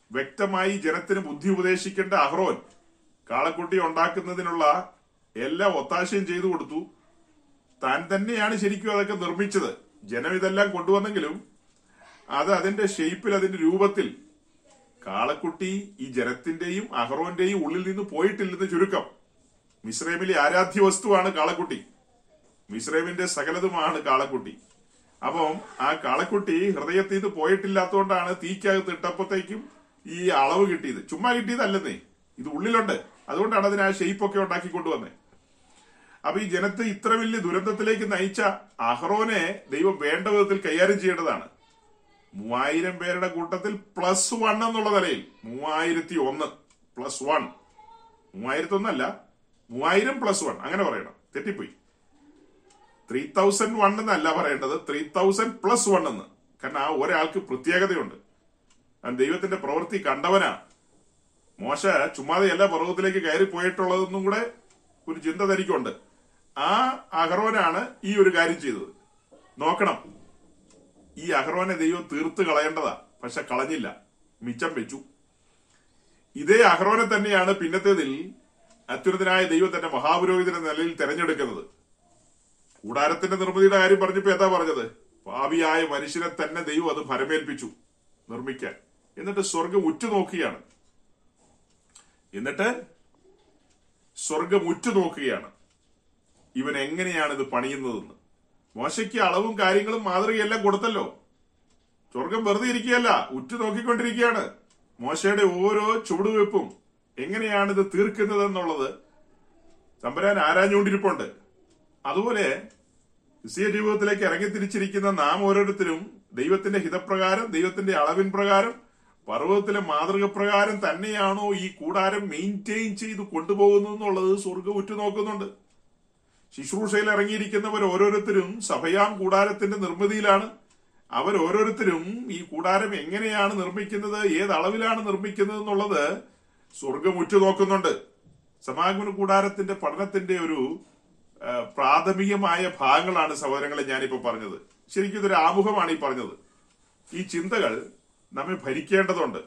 വ്യക്തമായി ജനത്തിന് ബുദ്ധി ഉപദേശിക്കേണ്ട അഹ്റോൻ കാളക്കുട്ടി ഉണ്ടാക്കുന്നതിനുള്ള എല്ലാ ഒത്താശയും ചെയ്തു കൊടുത്തു താൻ തന്നെയാണ് ശരിക്കും അതൊക്കെ നിർമ്മിച്ചത് ജനം ഇതെല്ലാം കൊണ്ടുവന്നെങ്കിലും അത് അതിന്റെ ഷേപ്പിൽ അതിന്റെ രൂപത്തിൽ കാളക്കുട്ടി ഈ ജനത്തിന്റെയും അഹ്റോന്റെയും ഉള്ളിൽ നിന്ന് പോയിട്ടില്ലെന്ന് ചുരുക്കം മിസ്രൈമിലെ ആരാധ്യ വസ്തുവാണ് കാളക്കുട്ടി മിസ്രൈമിന്റെ സകലതുമാണ് കാളക്കുട്ടി അപ്പം ആ കാളക്കുട്ടി ഹൃദയത്തിൽ നിന്ന് പോയിട്ടില്ലാത്തതുകൊണ്ടാണ് തീക്കകത്ത് ഇട്ടപ്പോഴത്തേക്കും ഈ അളവ് കിട്ടിയത് ചുമ്മാ കിട്ടിയതല്ലെന്നേ ഇത് ഉള്ളിലുണ്ട് അതുകൊണ്ടാണ് അതിന് ആ ഷെയ്പ്പൊക്കെ ഉണ്ടാക്കി കൊണ്ടുവന്നേ അപ്പൊ ഈ ജനത്തെ ഇത്ര വലിയ ദുരന്തത്തിലേക്ക് നയിച്ച അഹ്റോനെ ദൈവം വേണ്ട വിധത്തിൽ കൈകാര്യം ചെയ്യേണ്ടതാണ് മൂവായിരം പേരുടെ കൂട്ടത്തിൽ പ്ലസ് വൺ എന്നുള്ള നിലയിൽ മൂവായിരത്തി ഒന്ന് പ്ലസ് വൺ മൂവായിരത്തി ഒന്നല്ല മൂവായിരം പ്ലസ് വൺ അങ്ങനെ പറയണം തെറ്റിപ്പോയി ത്രീ തൗസൻഡ് വൺ എന്നല്ല പറയേണ്ടത് ത്രീ തൗസൻഡ് പ്ലസ് വൺ എന്ന് കാരണം ആ ഒരാൾക്ക് പ്രത്യേകതയുണ്ട് അവൻ ദൈവത്തിന്റെ പ്രവൃത്തി കണ്ടവനാ മോശ ചുമ്മാതെയല്ല പർവ്വതത്തിലേക്ക് കയറി പോയിട്ടുള്ളതെന്നും കൂടെ ഒരു ചിന്ത തനിക്കുണ്ട് ആ അഹ്റോനാണ് ഈ ഒരു കാര്യം ചെയ്തത് നോക്കണം ഈ അഹ്റോനെ ദൈവം തീർത്ത് കളയേണ്ടതാ പക്ഷെ കളഞ്ഞില്ല മിച്ചം വെച്ചു ഇതേ അഹ്റോനെ തന്നെയാണ് പിന്നത്തേതിൽ അത്യുന്നതനായ ദൈവം തന്റെ മഹാപുരോഹിതന്റെ നിലയിൽ തെരഞ്ഞെടുക്കുന്നത് കൂടാരത്തിന്റെ നിർമ്മിതിയുടെ കാര്യം പറഞ്ഞപ്പോ എന്താ പറഞ്ഞത് പാപിയായ മനുഷ്യനെ തന്നെ ദൈവം അത് ഭരമേൽപ്പിച്ചു നിർമ്മിക്കാൻ എന്നിട്ട് സ്വർഗം ഉറ്റുനോക്കുകയാണ് എന്നിട്ട് സ്വർഗം ഉറ്റുനോക്കുകയാണ് ഇവൻ എങ്ങനെയാണ് ഇത് പണിയുന്നതെന്ന് മോശയ്ക്ക് അളവും കാര്യങ്ങളും മാതൃകയെല്ലാം കൊടുത്തല്ലോ സ്വർഗം വെറുതെ ഇരിക്കുകയല്ല ഉറ്റു നോക്കിക്കൊണ്ടിരിക്കുകയാണ് മോശയുടെ ഓരോ ചുവടുവെപ്പും എങ്ങനെയാണ് ഇത് തീർക്കുന്നത് എന്നുള്ളത് തമ്പുരാൻ ആരാഞ്ഞുകൊണ്ടിരിപ്പുണ്ട് അതുപോലെ ക്രിസ്തീയ ജീവിതത്തിലേക്ക് ഇറങ്ങി തിരിച്ചിരിക്കുന്ന നാം ഓരോരുത്തരും ദൈവത്തിന്റെ ഹിതപ്രകാരം ദൈവത്തിന്റെ അളവിൻ പ്രകാരം പർവ്വതത്തിലെ മാതൃക പ്രകാരം തന്നെയാണോ ഈ കൂടാരം മെയിൻറ്റെയിൻ ചെയ്ത് കൊണ്ടുപോകുന്നത് എന്നുള്ളത് സ്വർഗം ഉറ്റുനോക്കുന്നുണ്ട് ശുശ്രൂഷയിൽ ഇറങ്ങിയിരിക്കുന്നവർ ഓരോരുത്തരും സഭയാം കൂടാരത്തിന്റെ നിർമ്മിതിയിലാണ് അവർ ഓരോരുത്തരും ഈ കൂടാരം എങ്ങനെയാണ് നിർമ്മിക്കുന്നത് ഏത് അളവിലാണ് നിർമ്മിക്കുന്നത് എന്നുള്ളത് സ്വർഗം ഉറ്റുനോക്കുന്നുണ്ട് സമാഗമന കൂടാരത്തിന്റെ പഠനത്തിന്റെ ഒരു ആ, പ്രാഥമികമായ ഭാഗങ്ങളാണ് സഹോദരങ്ങളെ ഞാനിപ്പോ പറഞ്ഞത് ശരിക്കും ഇതൊരു ആമുഖമാണ് ഈ പറഞ്ഞത് ഈ ചിന്തകൾ നമ്മെ ഭരിക്കേണ്ടതുണ്ട്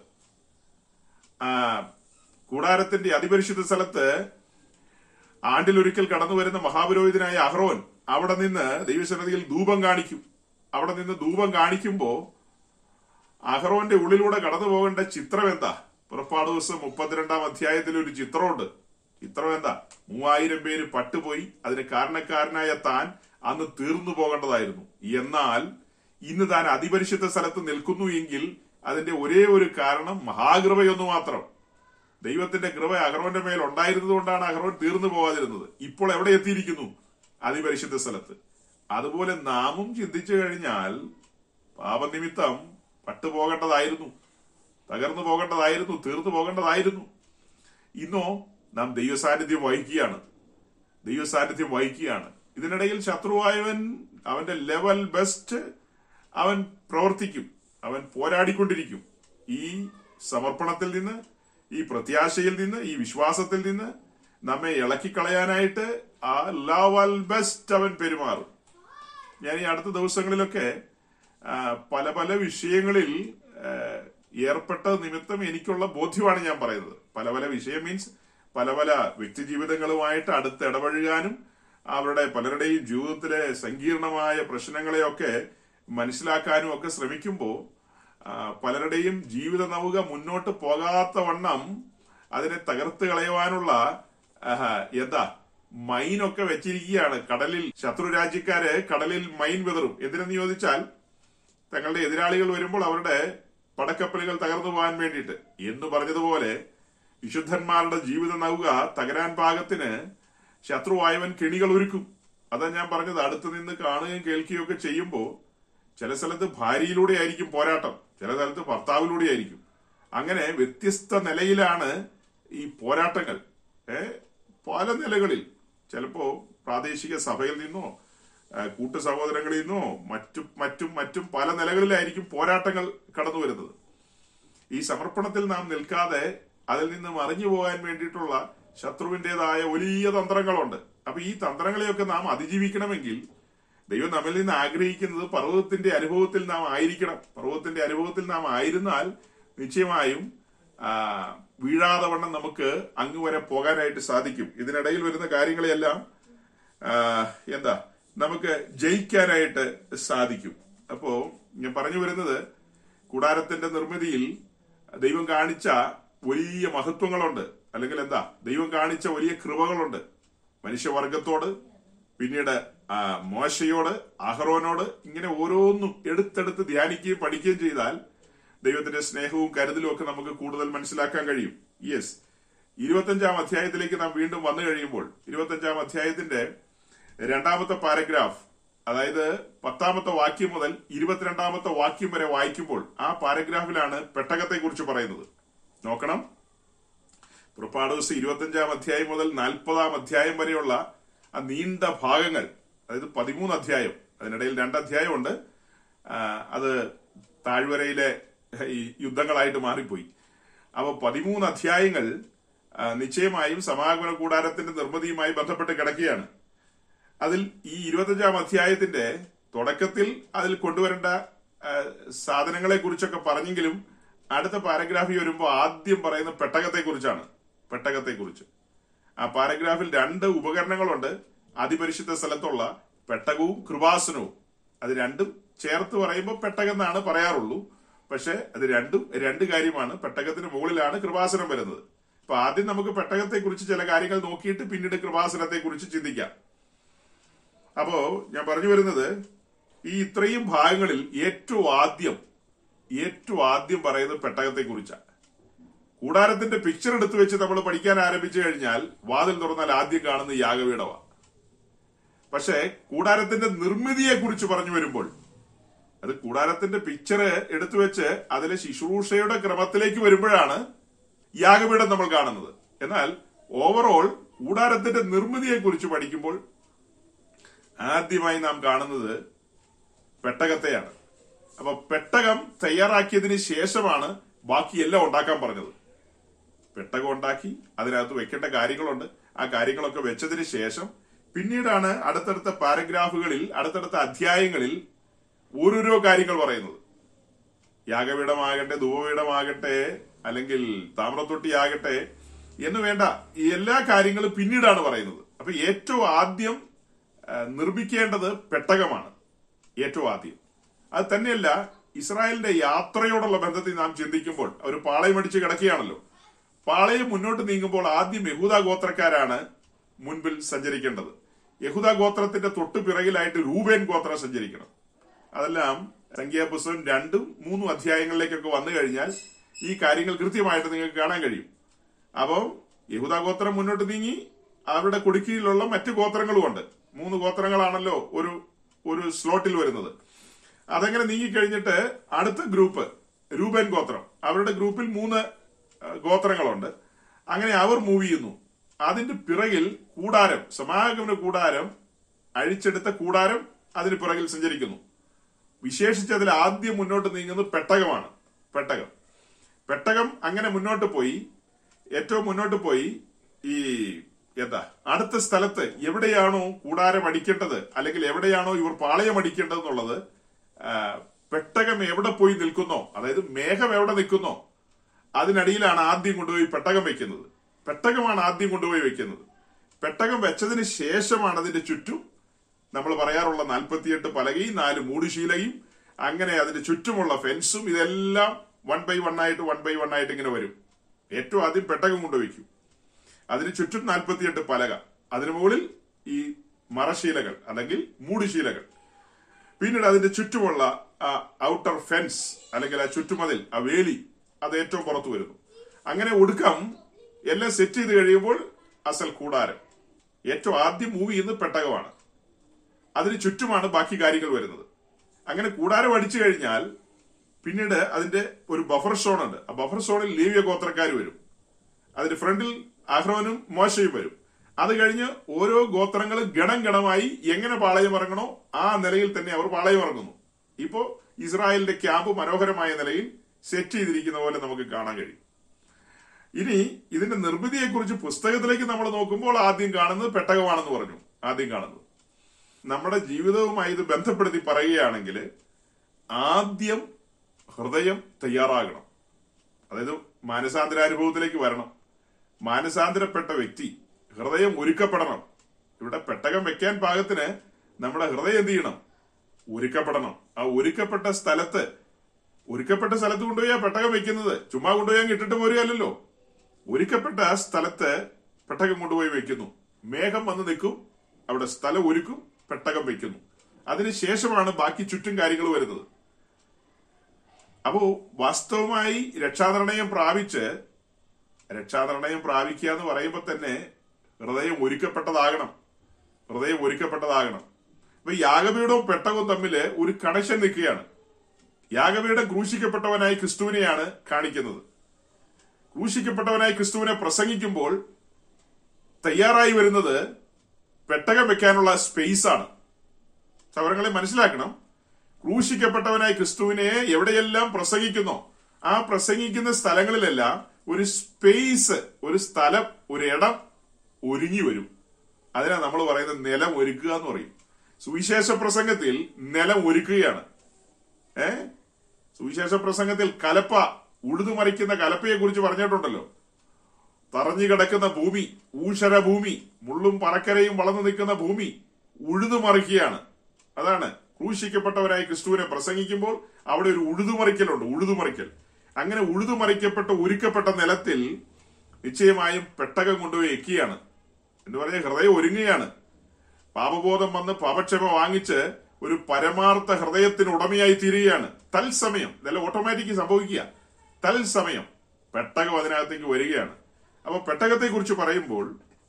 ആ, കൂടാരത്തിന്റെ അതിപരിശുദ്ധ സ്ഥലത്ത് ആണ്ടിലൊരിക്കൽ കടന്നു വരുന്ന മഹാപുരോഹിതനായ അഹ്റോൻ അവിടെ നിന്ന് ദൈവസന്നിധിയിൽ ധൂപം കാണിക്കും അവിടെ നിന്ന് ധൂപം കാണിക്കുമ്പോ അഹ്റോന്റെ ഉള്ളിലൂടെ കടന്നു പോകേണ്ട ചിത്രം എന്താ പുറപ്പാട് ദിവസം മുപ്പത്തിരണ്ടാം അധ്യായത്തിൽ ഒരു ചിത്രമുണ്ട് ചിത്രം എന്താ മൂവായിരം പേര് പട്ടുപോയി അതിന് കാരണക്കാരനായ താൻ അന്ന് തീർന്നു പോകേണ്ടതായിരുന്നു എന്നാൽ ഇന്ന് താൻ അതിപരിശുദ്ധ സ്ഥലത്ത് നിൽക്കുന്നു എങ്കിൽ അതിന്റെ ഒരേ ഒരു കാരണം മഹാകൃപയൊന്നു മാത്രം ദൈവത്തിന്റെ കൃപ അഹ്റോന്റെ മേൽ ഉണ്ടായിരുന്നത് കൊണ്ടാണ് അഹ്റോൻ തീർന്നു പോകാതിരുന്നത് ഇപ്പോൾ എവിടെ എത്തിയിരിക്കുന്നു അതിപരിശുദ്ധ സ്ഥലത്ത് അതുപോലെ നാമും ചിന്തിച്ചു കഴിഞ്ഞാൽ പാപനിമിത്തം പട്ടുപോകേണ്ടതായിരുന്നു തകർന്നു പോകേണ്ടതായിരുന്നു തീർന്നു പോകേണ്ടതായിരുന്നു ഇന്നോ നാം ദൈവസാന്നിധ്യം വഹിക്കുകയാണ് ദൈവസാന്നിധ്യം വഹിക്കുകയാണ് ഇതിനിടയിൽ ശത്രുവായവൻ അവന്റെ ലെവൽ ബെസ്റ്റ് അവൻ പ്രവർത്തിക്കും അവൻ പോരാടിക്കൊണ്ടിരിക്കും ഈ സമർപ്പണത്തിൽ നിന്ന് ഈ പ്രത്യാശയിൽ നിന്ന് ഈ വിശ്വാസത്തിൽ നിന്ന് നമ്മെ ഇളക്കിക്കളയാനായിട്ട് ആ ലെവൽ ബെസ്റ്റ് അവൻ പെരുമാറും ഞാൻ ഈ അടുത്ത ദിവസങ്ങളിലൊക്കെ ആ, പല പല വിഷയങ്ങളിൽ ആ, ഏർപ്പെട്ട നിമിത്തം എനിക്കുള്ള ബോധ്യമാണ് ഞാൻ പറയുന്നത് പല പല വിഷയം മീൻസ് പല പല വ്യക്തി ജീവിതങ്ങളുമായിട്ട് അടുത്ത് ഇടപഴകാനും അവരുടെ പലരുടെയും ജീവിതത്തിലെ സങ്കീർണമായ പ്രശ്നങ്ങളെയൊക്കെ മനസ്സിലാക്കാനും ഒക്കെ ശ്രമിക്കുമ്പോൾ ആ, പലരുടെയും ജീവിത നൗക മുന്നോട്ട് പോകാത്ത വണ്ണം അതിനെ തകർത്ത് കളയുവാനുള്ള ആഹാ, എന്താ മൈനൊക്കെ വെച്ചിരിക്കുകയാണ് കടലിൽ ശത്രു രാജ്യക്കാര് കടലിൽ മൈൻ വിതറും എന്തിനെന്ന് ചോദിച്ചാൽ തങ്ങളുടെ എതിരാളികൾ വരുമ്പോൾ അവരുടെ പടക്കപ്പലുകൾ തകർന്നു പോകാൻ വേണ്ടിയിട്ട് എന്ന് പറഞ്ഞതുപോലെ വിശുദ്ധന്മാരുടെ ജീവിത നൗക തകരാൻ പാകത്തിന് ശത്രുവായവൻ കെണികൾ ഒരുക്കും അതാ ഞാൻ പറഞ്ഞത് അടുത്ത് നിന്ന് കാണുകയും കേൾക്കുകയും ഒക്കെ ചെയ്യുമ്പോൾ ചില സ്ഥലത്ത് ഭാര്യയിലൂടെ ആയിരിക്കും പോരാട്ടം ചില സ്ഥലത്ത് ഭർത്താവിലൂടെ ആയിരിക്കും അങ്ങനെ വ്യത്യസ്ത നിലയിലാണ് ഈ പോരാട്ടങ്ങൾ ഏ പല നിലകളിൽ ചിലപ്പോ പ്രാദേശിക സഭയിൽ നിന്നോ ആ, കൂട്ടു സഹോദരങ്ങളിൽ നിന്നോ മറ്റും മറ്റും മറ്റും പല നിലകളിലായിരിക്കും പോരാട്ടങ്ങൾ കടന്നു വരുന്നത് ഈ സമർപ്പണത്തിൽ നാം നിൽക്കാതെ അതിൽ നിന്ന് മറിഞ്ഞു പോകാൻ വേണ്ടിയിട്ടുള്ള ശത്രുവിൻ്റെതായ വലിയ തന്ത്രങ്ങളുണ്ട് അപ്പൊ ഈ തന്ത്രങ്ങളെയൊക്കെ നാം അതിജീവിക്കണമെങ്കിൽ ദൈവം നമ്മിൽ നിന്ന് ആഗ്രഹിക്കുന്നത് പർവ്വതത്തിന്റെ അനുഭവത്തിൽ നാം ആയിരിക്കണം പർവ്വതത്തിന്റെ അനുഭവത്തിൽ നാം ആയിരുന്നാൽ നിശ്ചയമായും ആ, വീഴാതെ വണ്ണം നമുക്ക് അങ്ങ് വരെ പോകാനായിട്ട് സാധിക്കും ഇതിനിടയിൽ വരുന്ന കാര്യങ്ങളെയെല്ലാം ആ, എന്താ നമുക്ക് ജയിക്കാനായിട്ട് സാധിക്കും അപ്പോ ഞാൻ പറഞ്ഞു വരുന്നത് കൂടാരത്തിന്റെ നിർമ്മിതിയിൽ ദൈവം കാണിച്ച വലിയ മഹത്വങ്ങളുണ്ട് അല്ലെങ്കിൽ എന്താ ദൈവം കാണിച്ച വലിയ കൃപകളുണ്ട് മനുഷ്യവർഗത്തോട് പിന്നീട് ആ, മോശയോട് അഹറോനോട് ഇങ്ങനെ ഓരോന്നും എടുത്തെടുത്ത് ധ്യാനിക്കുകയും പഠിക്കുകയും ചെയ്താൽ ദൈവത്തിന്റെ സ്നേഹവും കരുതലും ഒക്കെ നമുക്ക് കൂടുതൽ മനസ്സിലാക്കാൻ കഴിയും യെസ് ഇരുപത്തഞ്ചാം അധ്യായത്തിലേക്ക് നാം വീണ്ടും വന്നു കഴിയുമ്പോൾ ഇരുപത്തഞ്ചാം അധ്യായത്തിന്റെ രണ്ടാമത്തെ പാരഗ്രാഫ് അതായത് പത്താമത്തെ വാക്യം മുതൽ ഇരുപത്തിരണ്ടാമത്തെ വാക്യം വരെ വായിക്കുമ്പോൾ ആ പാരഗ്രാഫിലാണ് പെട്ടകത്തെ കുറിച്ച് പറയുന്നത് നോക്കണം പുറപ്പാട് ദിവസം ഇരുപത്തിയഞ്ചാം അധ്യായം മുതൽ നാൽപ്പതാം അധ്യായം വരെയുള്ള ആ നീണ്ട ഭാഗങ്ങൾ അതായത് പതിമൂന്ന് അധ്യായം അതിനിടയിൽ രണ്ട് അധ്യായമുണ്ട് ആ, അത് താഴ്വരയിലെ ഈ യുദ്ധങ്ങളായിട്ട് മാറിപ്പോയി അപ്പൊ പതിമൂന്ന് അധ്യായങ്ങൾ ആ, നിശ്ചയമായും സമാഗമന കൂടാരത്തിന്റെ നിർമ്മിതിയുമായി ബന്ധപ്പെട്ട് കിടക്കുകയാണ് അതിൽ ഈ ഇരുപത്തഞ്ചാം അധ്യായത്തിന്റെ തുടക്കത്തിൽ അതിൽ കൊണ്ടുവരേണ്ട ആ, സാധനങ്ങളെ കുറിച്ചൊക്കെ പറഞ്ഞെങ്കിലും അടുത്ത പാരഗ്രാഫിൽ വരുമ്പോൾ ആദ്യം പറയുന്ന പെട്ടകത്തെ കുറിച്ചാണ് പെട്ടകത്തെ കുറിച്ച് ആ പാരഗ്രാഫിൽ രണ്ട് ഉപകരണങ്ങളുണ്ട് അതിപരിശുദ്ധ സ്ഥലത്തുള്ള പെട്ടകവും കൃപാസനവും അത് രണ്ടും ചേർത്ത് പറയുമ്പോൾ പെട്ടകം എന്നാണ് പറയാറുള്ളൂ പക്ഷെ അത് രണ്ടും രണ്ട് കാര്യമാണ് പെട്ടകത്തിന് മുകളിലാണ് കൃപാസനം വരുന്നത് അപ്പൊ ആദ്യം നമുക്ക് പെട്ടകത്തെ കുറിച്ച് ചില കാര്യങ്ങൾ നോക്കിയിട്ട് പിന്നീട് കൃപാസനത്തെ കുറിച്ച് ചിന്തിക്കാം അപ്പോ ഞാൻ പറഞ്ഞു വരുന്നത് ഈ ഇത്രയും ഭാഗങ്ങളിൽ ഏറ്റവും ആദ്യം ഏറ്റവും ആദ്യം പറയുന്നത് പെട്ടകത്തെ കുറിച്ചാണ് കൂടാരത്തിന്റെ പിക്ചർ എടുത്തു വെച്ച് നമ്മൾ പഠിക്കാൻ ആരംഭിച്ചു കഴിഞ്ഞാൽ വാതിൽ തുറന്നാൽ ആദ്യം കാണുന്ന യാഗപീഠമാണ് പക്ഷേ കൂടാരത്തിന്റെ നിർമ്മിതിയെ കുറിച്ച് പറഞ്ഞു വരുമ്പോൾ അത് കൂടാരത്തിന്റെ പിക്ചർ എടുത്തു വെച്ച് അതിലെ ശുശ്രൂഷയുടെ ക്രമത്തിലേക്ക് വരുമ്പോഴാണ് യാഗപീഠം നമ്മൾ കാണുന്നത് എന്നാൽ ഓവറോൾ കൂടാരത്തിന്റെ നിർമ്മിതിയെ കുറിച്ച് പഠിക്കുമ്പോൾ ആദ്യമായി നാം കാണുന്നത് പെട്ടകത്തെയാണ് അപ്പൊ പെട്ടകം തയ്യാറാക്കിയതിന് ശേഷമാണ് ബാക്കിയെല്ലാം ഉണ്ടാക്കാൻ പറഞ്ഞത് പെട്ടകം ഉണ്ടാക്കി അതിനകത്ത് വെക്കേണ്ട കാര്യങ്ങളുണ്ട് ആ കാര്യങ്ങളൊക്കെ വെച്ചതിന് ശേഷം പിന്നീടാണ് അടുത്തടുത്ത പാരഗ്രാഫുകളിൽ അടുത്തടുത്ത അധ്യായങ്ങളിൽ ഓരോരോ കാര്യങ്ങൾ പറയുന്നത് യാഗപീഠമാകട്ടെ ധൂപപീഠമാകട്ടെ അല്ലെങ്കിൽ താമ്രത്തൊട്ടിയാകട്ടെ എന്ന് വേണ്ട ഈ എല്ലാ കാര്യങ്ങളും പിന്നീടാണ് പറയുന്നത് അപ്പൊ ഏറ്റവും ആദ്യം ആ, നിർമ്മിക്കേണ്ടത് പെട്ടകമാണ് ഏറ്റവും ആദ്യം അത് തന്നെയല്ല ഇസ്രായേലിന്റെ യാത്രയോടുള്ള ബന്ധത്തിൽ നാം ചിന്തിക്കുമ്പോൾ അവർ പാളയമടിച്ച് കിടക്കുകയാണല്ലോ പാളയം മുന്നോട്ട് നീങ്ങുമ്പോൾ ആദ്യം യഹൂദ ഗോത്രക്കാരാണ് മുൻപിൽ സഞ്ചരിക്കേണ്ടത് യഹൂദ ഗോത്രത്തിന്റെ തൊട്ടു പിറകിലായിട്ട് രൂപേൻ ഗോത്രം സഞ്ചരിക്കണം അതെല്ലാം സംഖ്യാപുസ്തകം രണ്ടും മൂന്നും അധ്യായങ്ങളിലേക്കൊക്കെ വന്നു കഴിഞ്ഞാൽ ഈ കാര്യങ്ങൾ കൃത്യമായിട്ട് നിങ്ങൾക്ക് കാണാൻ കഴിയും അപ്പോൾ യഹൂദ ഗോത്രം മുന്നോട്ട് നീങ്ങി അവരുടെ കുടുക്കിയിലുള്ള മറ്റു ഗോത്രങ്ങളും ഉണ്ട് മൂന്ന് ഗോത്രങ്ങളാണല്ലോ ഒരു ഒരു സ്ലോട്ടിൽ വരുന്നത് അതങ്ങനെ നീങ്ങിക്കഴിഞ്ഞിട്ട് അടുത്ത ഗ്രൂപ്പ് രൂപൻ ഗോത്രം അവരുടെ ഗ്രൂപ്പിൽ മൂന്ന് ആ, ഗോത്രങ്ങളുണ്ട് അങ്ങനെ അവർ മൂവ് ചെയ്യുന്നു അതിന്റെ പിറകിൽ കൂടാരം സമാഗമന കൂടാരം അഴിച്ചെടുത്ത കൂടാരം അതിന് പിറകിൽ സഞ്ചരിക്കുന്നു വിശേഷിച്ച് അതിൽ ആദ്യം മുന്നോട്ട് നീങ്ങുന്നത് പെട്ടകമാണ് പെട്ടകം പെട്ടകം അങ്ങനെ മുന്നോട്ട് പോയി ഏറ്റവും മുന്നോട്ട് പോയി ഈ എന്താ അടുത്ത സ്ഥലത്ത് എവിടെയാണോ കൂടാരം അടിക്കേണ്ടത് അല്ലെങ്കിൽ എവിടെയാണോ ഇവർ പാളയം അടിക്കേണ്ടത് എന്നുള്ളത് ആ, പെട്ടകം എവിടെ പോയി നിൽക്കുന്നോ അതായത് മേഘം എവിടെ നിൽക്കുന്നോ അതിനടിയിലാണ് ആദ്യം കൊണ്ടുപോയി പെട്ടകം വെക്കുന്നത് പെട്ടകമാണ് ആദ്യം കൊണ്ടുപോയി വെക്കുന്നത് പെട്ടകം വെച്ചതിന് ശേഷമാണ് അതിന്റെ ചുറ്റും നമ്മൾ പറയാറുള്ള നാൽപ്പത്തിയെട്ട് പലകയും നാല് മൂടുശീലയും അങ്ങനെ അതിന്റെ ചുറ്റുമുള്ള ഫെൻസും ഇതെല്ലാം വൺ ബൈ വൺ ആയിട്ട് വൺ ബൈ വൺ ആയിട്ട് ഇങ്ങനെ വരും ഏറ്റവും ആദ്യം പെട്ടകം കൊണ്ടുവയ്ക്കും അതിന് ചുറ്റും നാൽപ്പത്തിയെട്ട് പലക അതിനു മുകളിൽ ഈ മറശീലകൾ അല്ലെങ്കിൽ മൂടുശീലകൾ പിന്നീട് അതിന്റെ ചുറ്റുമുള്ള ആ ഔട്ടർ ഫെൻസ് അല്ലെങ്കിൽ ആ ചുറ്റുമതിൽ ആ വേലി അത് ഏറ്റവും പുറത്തു വരുന്നു അങ്ങനെ ഒടുക്കം എല്ലാം സെറ്റ് ചെയ്ത് കഴിയുമ്പോൾ അസൽ കൂടാരം ഏറ്റവും ആദ്യം മൂവ് ചെയ്യുന്നത് പെട്ടകമാണ് അതിന് ചുറ്റുമാണ് ബാക്കി കാര്യങ്ങൾ വരുന്നത് അങ്ങനെ കൂടാരം അടിച്ചു കഴിഞ്ഞാൽ പിന്നീട് അതിന്റെ ഒരു ബഫർ സോൺ ഉണ്ട് ആ ബഫർ സോണിൽ ലേവ്യ ഗോത്രക്കാർ വരും അതിന്റെ ഫ്രണ്ടിൽ അഹ്റോനും മോശയും വരും അത് കഴിഞ്ഞ് ഓരോ ഗോത്രങ്ങളും ഗണം ഗണമായി എങ്ങനെ പാളയം ഇറങ്ങണോ ആ നിലയിൽ തന്നെ അവർ പാളയം ഇറങ്ങുന്നു ഇപ്പോ ഇസ്രായേലിന്റെ ക്യാമ്പ് മനോഹരമായ നിലയിൽ സെറ്റ് ചെയ്തിരിക്കുന്ന പോലെ നമുക്ക് കാണാൻ കഴിയും ഇനി ഇതിന്റെ നിർമ്മിതിയെക്കുറിച്ച് പുസ്തകത്തിലേക്ക് നമ്മൾ നോക്കുമ്പോൾ ആദ്യം കാണുന്നത് പെട്ടകമാണെന്ന് പറഞ്ഞു ആദ്യം കാണുന്നത് നമ്മുടെ ജീവിതവുമായി ഇത് ബന്ധപ്പെടുത്തി പറയുകയാണെങ്കിൽ ആദ്യം ഹൃദയം തയ്യാറാകണം അതായത് മാനസാന്തരാനുഭവത്തിലേക്ക് വരണം മാനസാന്തരപ്പെട്ട വ്യക്തി ഹൃദയം ഒരുക്കപ്പെടണം ഇവിടെ പെട്ടകം വെക്കാൻ പാകത്തിന് നമ്മുടെ ഹൃദയം എന്ത് ചെയ്യണം ഒരുക്കപ്പെടണം ആ ഒരുക്കപ്പെട്ട സ്ഥലത്ത് ഒരുക്കപ്പെട്ട സ്ഥലത്ത് കൊണ്ടുപോയി ആ പെട്ടകം വെക്കുന്നത് ചുമ്മാ കൊണ്ടുപോയി അങ്ങ് ഇട്ടിട്ട് പോരുകയല്ലോ ഒരുക്കപ്പെട്ട സ്ഥലത്ത് പെട്ടകം കൊണ്ടുപോയി വെക്കുന്നു മേഘം വന്ന് നിൽക്കും അവിടെ സ്ഥലം ഒരുക്കും പെട്ടകം വെക്കുന്നു അതിനുശേഷമാണ് ബാക്കി ചുറ്റും കാര്യങ്ങൾ വരുന്നത് അപ്പോ വാസ്തവമായി രക്ഷാനിർണയം പ്രാപിച്ച് രക്ഷാനിർണയം പ്രാപിക്കുക എന്ന് പറയുമ്പോൾ തന്നെ ഹൃദയം ഒരുക്കപ്പെട്ടതാകണം ഹൃദയം ഒരുക്കപ്പെട്ടതാകണം അപ്പൊ യാഗപീഠവും പെട്ടകവും തമ്മിൽ ഒരു കണക്ഷൻ നിൽക്കുകയാണ് യാഗപീഠം ക്രൂശിക്കപ്പെട്ടവനായി ക്രിസ്തുവിനെയാണ് കാണിക്കുന്നത് ക്രൂശിക്കപ്പെട്ടവനായി ക്രിസ്തുവിനെ പ്രസംഗിക്കുമ്പോൾ തയ്യാറായി വരുന്നത് പെട്ടകം വെക്കാനുള്ള സ്പേസ് ആണ് സൗരങ്ങളെ മനസ്സിലാക്കണം ക്രൂശിക്കപ്പെട്ടവനായി ക്രിസ്തുവിനെ എവിടെയെല്ലാം പ്രസംഗിക്കുന്നോ ആ പ്രസംഗിക്കുന്ന സ്ഥലങ്ങളിലെല്ലാം ഒരു സ്പേസ് ഒരു സ്ഥലം ഒരു ഇടം ഒരുങ്ങി വരും അതിനാ നമ്മൾ പറയുന്നത് നിലം ഒരുക്കുക എന്ന് പറയും സുവിശേഷ പ്രസംഗത്തിൽ നിലം ഒരുക്കുകയാണ് ഏ സുവിശേഷ പ്രസംഗത്തിൽ കലപ്പ ഉഴുതുമറിക്കുന്ന കലപ്പയെ കുറിച്ച് പറഞ്ഞിട്ടുണ്ടല്ലോ തറഞ്ഞു കിടക്കുന്ന ഭൂമി ഊഷര ഭൂമി മുള്ളും പറക്കരയും വളർന്നു നിൽക്കുന്ന ഭൂമി ഉഴുതുമറിക്കുകയാണ് അതാണ് ക്രൂശിക്കപ്പെട്ടവരായി ക്രിസ്തുവിനെ പ്രസംഗിക്കുമ്പോൾ അവിടെ ഒരു ഉഴുതുമറിക്കലുണ്ട് ഉഴുതുമറിക്കൽ അങ്ങനെ ഉഴുതുമറിക്കപ്പെട്ട ഒരുക്കപ്പെട്ട നിലത്തിൽ നിശ്ചയമായും പെട്ടകം കൊണ്ടുപോയി എക്കുകയാണ് എന്ന് പറഞ്ഞ ഹൃദയം ഒരുങ്ങുകയാണ് പാപബോധം വന്ന് പാപക്ഷമ വാങ്ങിച്ച് ഒരു പരമാർത്ഥ ഹൃദയത്തിന് ഉടമയായി തീരുകയാണ് തത്സമയം ഇതെല്ലാം ഓട്ടോമാറ്റിക് സംഭവിക്കുക തത്സമയം പെട്ടകം അതിനകത്തേക്ക് വരികയാണ് അപ്പൊ പെട്ടകത്തെ കുറിച്ച് പറയുമ്പോൾ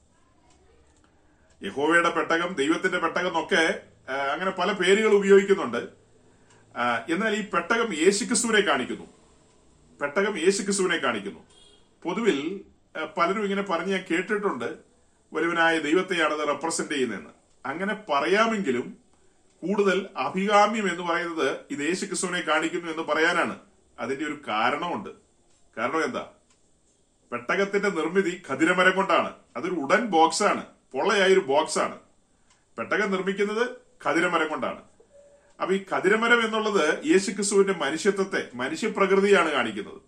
യഹോവയുടെ പെട്ടകം ദൈവത്തിന്റെ പെട്ടകം എന്നൊക്കെ ആ, അങ്ങനെ പല പേരുകൾ ഉപയോഗിക്കുന്നുണ്ട് ആ, എന്നാൽ ഈ പെട്ടകം യേശുക്രിസ്തുവിനെ കാണിക്കുന്നു പെട്ടകം യേശുക്രിസ്തുവിനെ കാണിക്കുന്നു പൊതുവിൽ ആ, പലരും ഇങ്ങനെ പറഞ്ഞ് ഞാൻ കേട്ടിട്ടുണ്ട് വലുവനായ ദൈവത്തെയാണ് അത് റെപ്രസെന്റ് ചെയ്യുന്നതെന്ന് അങ്ങനെ പറയാമെങ്കിലും കൂടുതൽ അഭികാമ്യം എന്ന് പറയുന്നത് ഇത് യേശുക്രിസ്തുവിനെ കാണിക്കുന്നു എന്ന് പറയാനാണ് അതിന്റെ ഒരു കാരണമുണ്ട് കാരണം എന്താ പെട്ടകത്തിന്റെ നിർമ്മിതി ഖതിരമരം കൊണ്ടാണ് അതൊരു ഉടൻ ബോക്സ് ആണ് പൊള്ളയായ ഒരു ബോക്സ് ആണ് പെട്ടകം നിർമ്മിക്കുന്നത് ഖതിരമരം കൊണ്ടാണ് അപ്പൊ ഈ ഖതിരമരം എന്നുള്ളത് യേശുക്രിസ്തുവിന്റെ മനുഷ്യത്വത്തെ മനുഷ്യപ്രകൃതിയാണ് കാണിക്കുന്നത്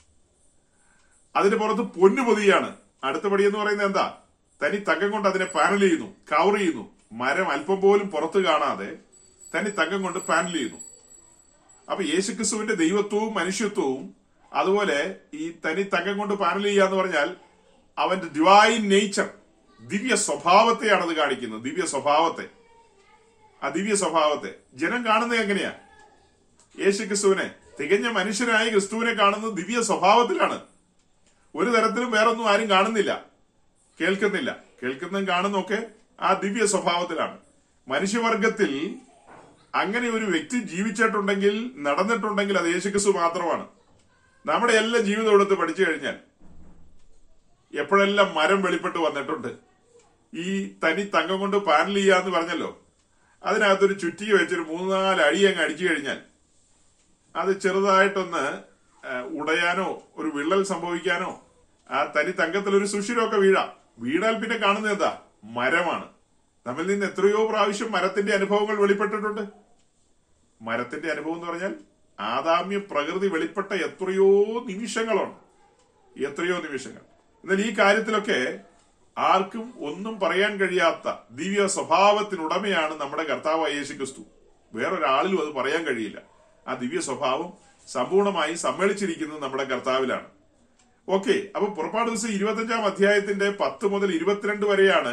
അതിന് പുറത്ത് പൊന്നു പൊതിയാണ് അടുത്ത പടി എന്ന് പറയുന്നത് എന്താ തനി തങ്കം കൊണ്ട് അതിനെ പാനൽ ചെയ്യുന്നു കവർ ചെയ്യുന്നു മരം അല്പം പോലും പുറത്ത് കാണാതെ തനി തങ്കം കൊണ്ട് പാനൽ ചെയ്യുന്നു അപ്പൊ യേശുക്രിസ്തുവിന്റെ ദൈവത്വവും മനുഷ്യത്വവും അതുപോലെ ഈ തനി തങ്കം കൊണ്ട് പാനൽ ചെയ്യുക എന്ന് പറഞ്ഞാൽ അവന്റെ ഡിവൈൻ നേച്ചർ ദിവ്യ സ്വഭാവത്തെയാണ് അത് കാണിക്കുന്നത് ദിവ്യ സ്വഭാവത്തെ ആ ദിവ്യ സ്വഭാവത്തെ ജനം കാണുന്നത് എങ്ങനെയാ യേശുക്രിസ്തുവിനെ തികഞ്ഞ മനുഷ്യനായി ക്രിസ്തുവിനെ കാണുന്നത് ദിവ്യ സ്വഭാവത്തിലാണ് ഒരു തരത്തിലും വേറൊന്നും ആരും കാണുന്നില്ല കേൾക്കുന്നില്ല കേൾക്കുന്നതും കാണുന്നൊക്കെ ആ ദിവ്യ സ്വഭാവത്തിലാണ് മനുഷ്യവർഗത്തിൽ അങ്ങനെ ഒരു വ്യക്തി ജീവിച്ചിട്ടുണ്ടെങ്കിൽ നടന്നിട്ടുണ്ടെങ്കിൽ അത് യേശുക്രിസ്തു മാത്രമാണ് നമ്മുടെ എല്ലാ ജീവിതം എടുത്ത് പഠിച്ചു കഴിഞ്ഞാൽ എപ്പോഴെല്ലാം മരം വെളിപ്പെട്ട് വന്നിട്ടുണ്ട് ഈ തനി തങ്കം കൊണ്ട് പാനൽ ചെയ്യാന്ന് പറഞ്ഞല്ലോ അതിനകത്തൊരു ചുറ്റിക വെച്ചൊരു മൂന്ന് നാല് അടി അങ്ങ് അടിച്ചു കഴിഞ്ഞാൽ അത് ചെറുതായിട്ടൊന്ന് ആ, ഉടയാനോ ഒരു വിള്ളൽ സംഭവിക്കാനോ ആ തനി തങ്കത്തിൽ ഒരു സുഷിരമൊക്കെ വീഴാം വീണാൽ പിന്നെ കാണുന്നത് എന്താ മരമാണ് നമ്മിൽ നിന്ന് എത്രയോ പ്രാവശ്യം മരത്തിന്റെ അനുഭവങ്ങൾ വെളിപ്പെട്ടിട്ടുണ്ട് മരത്തിന്റെ അനുഭവം എന്ന് പറഞ്ഞാൽ ആദാമ്യ പ്രകൃതി വെളിപ്പെട്ട എത്രയോ നിമിഷങ്ങളുണ്ട് എത്രയോ നിമിഷങ്ങൾ എന്നാൽ ഈ കാര്യത്തിലൊക്കെ ആർക്കും ഒന്നും പറയാൻ കഴിയാത്ത ദിവ്യ സ്വഭാവത്തിനുടമയാണ് നമ്മുടെ കർത്താവായ യേശു ക്രിസ്തു വേറൊരാളിലും അത് പറയാൻ കഴിയില്ല ആ ദിവ്യ സ്വഭാവം സമ്പൂർണമായി സമ്മേളിച്ചിരിക്കുന്നത് നമ്മുടെ കർത്താവിലാണ് ഓക്കെ അപ്പൊ പുറപ്പാട് ദിവസം ഇരുപത്തഞ്ചാം അധ്യായത്തിന്റെ പത്ത് മുതൽ ഇരുപത്തിരണ്ട് വരെയാണ്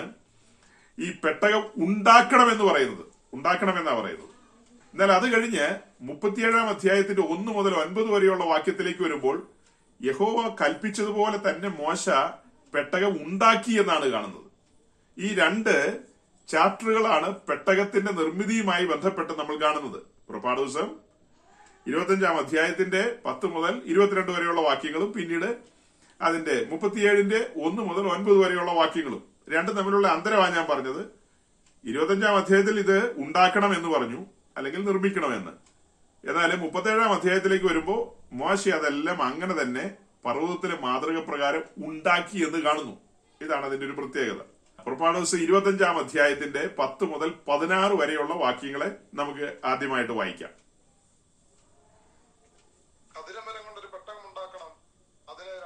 ഈ പെട്ടകം ഉണ്ടാക്കണം എന്ന് പറയുന്നത് ഉണ്ടാക്കണം എന്നാ പറയുന്നത് എന്നാൽ അത് കഴിഞ്ഞ് മുപ്പത്തിയേഴാം അധ്യായത്തിന്റെ ഒന്ന് മുതൽ ഒൻപത് വരെയുള്ള വാക്യത്തിലേക്ക് വരുമ്പോൾ യഹോവ കൽപ്പിച്ചതുപോലെ തന്നെ മോശ പെട്ടകം ഉണ്ടാക്കി എന്നാണ് കാണുന്നത് ഈ രണ്ട് ചാപ്റ്ററുകളാണ് പെട്ടകത്തിന്റെ നിർമ്മിതിയുമായി ബന്ധപ്പെട്ട് നമ്മൾ കാണുന്നത് പുറപ്പാട് ദിവസം ഇരുപത്തഞ്ചാം അധ്യായത്തിന്റെ പത്ത് മുതൽ ഇരുപത്തിരണ്ട് വരെയുള്ള വാക്യങ്ങളും പിന്നീട് അതിന്റെ മുപ്പത്തിയേഴിന്റെ ഒന്ന് മുതൽ ഒൻപത് വരെയുള്ള വാക്യങ്ങളും രണ്ടും തമ്മിലുള്ള അന്തരമാണ് ഞാൻ പറഞ്ഞത് ഇരുപത്തഞ്ചാം അധ്യായത്തിൽ ഇത് ഉണ്ടാക്കണം എന്ന് പറഞ്ഞു അല്ലെങ്കിൽ നിർമ്മിക്കണമെന്ന് എന്നാൽ മുപ്പത്തേഴാം അധ്യായത്തിലേക്ക് വരുമ്പോൾ മോശ അതെല്ലാം അങ്ങനെ തന്നെ പർവ്വതത്തിലെ മാതൃക പ്രകാരം ഉണ്ടാക്കി എന്ന് കാണുന്നു ഇതാണ് അതിന്റെ ഒരു പ്രത്യേകത പുറപ്പാട് ദിവസം ഇരുപത്തഞ്ചാം അധ്യായത്തിന്റെ പത്ത് മുതൽ പതിനാറ് വരെയുള്ള വാക്യങ്ങളെ നമുക്ക് ആദ്യമായിട്ട് വായിക്കാം കതിരമരം കൊണ്ടൊരു പെട്ടകം ഉണ്ടാക്കണം അതിന്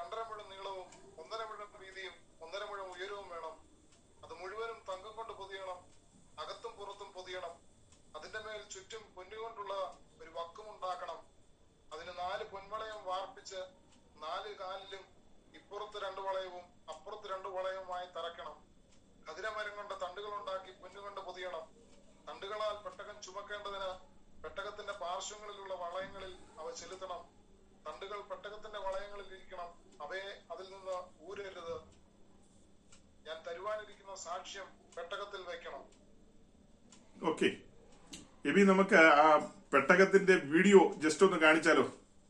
ഉണ്ടാക്കി പൊന്നുകൊണ്ട് പൊതിയണം തണ്ടുകളാൽ പെട്ടകം ചുമക്കേണ്ടതിന് പെട്ടകത്തിന്റെ പാർശ്വങ്ങളിലുള്ള വളയങ്ങളിൽ അവ ചെലുത്തണം തണ്ടുകൾ പെട്ടകത്തിന്റെ വളയങ്ങളിൽ ഇരിക്കണം അവയെ അതിൽ നിന്ന് ഊരരുത് ഞാൻ തരുവാനിരിക്കുന്ന സാക്ഷ്യം പെട്ടകത്തിൽ വയ്ക്കണം ഓക്കെ എബി നമുക്ക് ആ പെട്ടകത്തിന്റെ വീഡിയോ ജസ്റ്റ് ഒന്ന് കാണിച്ചാലോ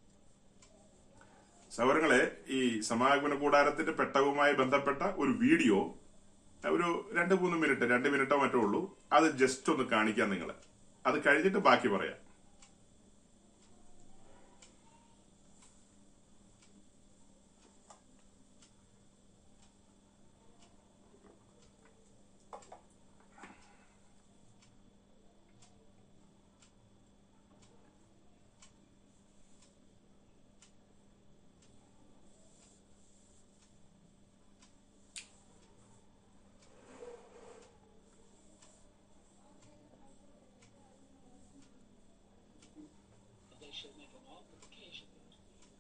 സൗരങ്ങളെ ഈ സമാഗമന കൂടാരത്തിന്റെ പെട്ടകവുമായി ബന്ധപ്പെട്ട ഒരു വീഡിയോ ഒരു രണ്ട് മൂന്ന് മിനിറ്റ് രണ്ട് മിനിറ്റോ മറ്റോ ഉള്ളൂ അത് ജസ്റ്റ് ഒന്ന് കാണിക്കാം നിങ്ങൾ അത് കഴിഞ്ഞിട്ട് ബാക്കി പറയാം they shall make an ark of acacia wood.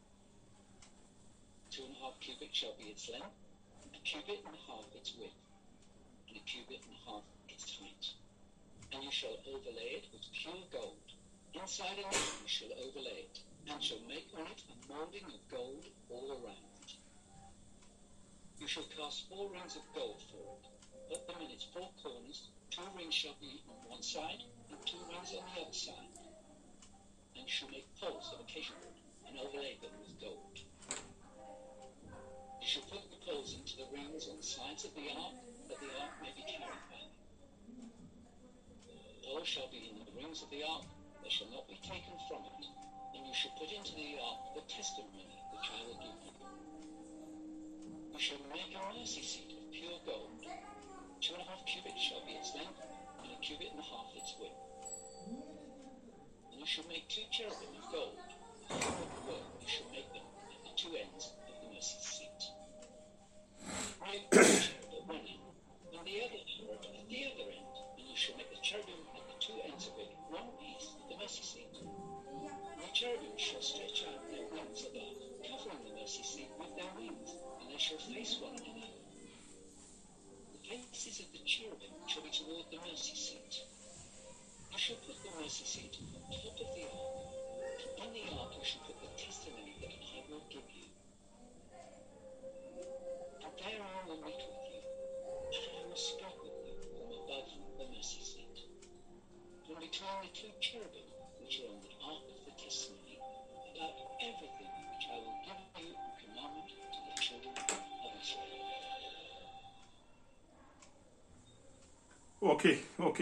Two and a half cubits shall be its length, a cubit and a half its width, and a cubit and a half its height. And you shall overlay it with pure gold. Inside and out you shall overlay it, and shall make on it a moulding of gold all around. You shall cast four rings of gold for it. Put them in its four corners. Two rings shall be on one side, and two rings on the other side and you shall make poles of acacia wood and overlay them with gold. You shall put the poles into the rings on the sides of the ark, that the ark may be carried by them. The poles shall be in the rings of the ark, they shall not be taken from it, and you shall put into the ark the testimony which I will give you. You shall make a mercy seat of pure gold. Two and a half cubits shall be its length, and a cubit and a half its width. And you shall make two cherubim of gold. Half of the work you shall make them at the two ends of the mercy seat. Make one cherub at one end, and the other cherub at the other end, and you shall make the cherubim at the two ends of it one piece of the mercy seat. And the cherubim shall stretch out their wings above, covering the mercy seat with their wings, and they shall face one another. The faces of the cherubim shall be toward the mercy seat. You shall put the mercy seat on top of the ark. And on the ark you shall put the testimony that I will give you. And there I will meet with you, and I will speak with you from above the mercy seat. From between the two cherubim which are on the ark of the testimony, about everything which I will give you in commandment to the children of Israel. Okay okay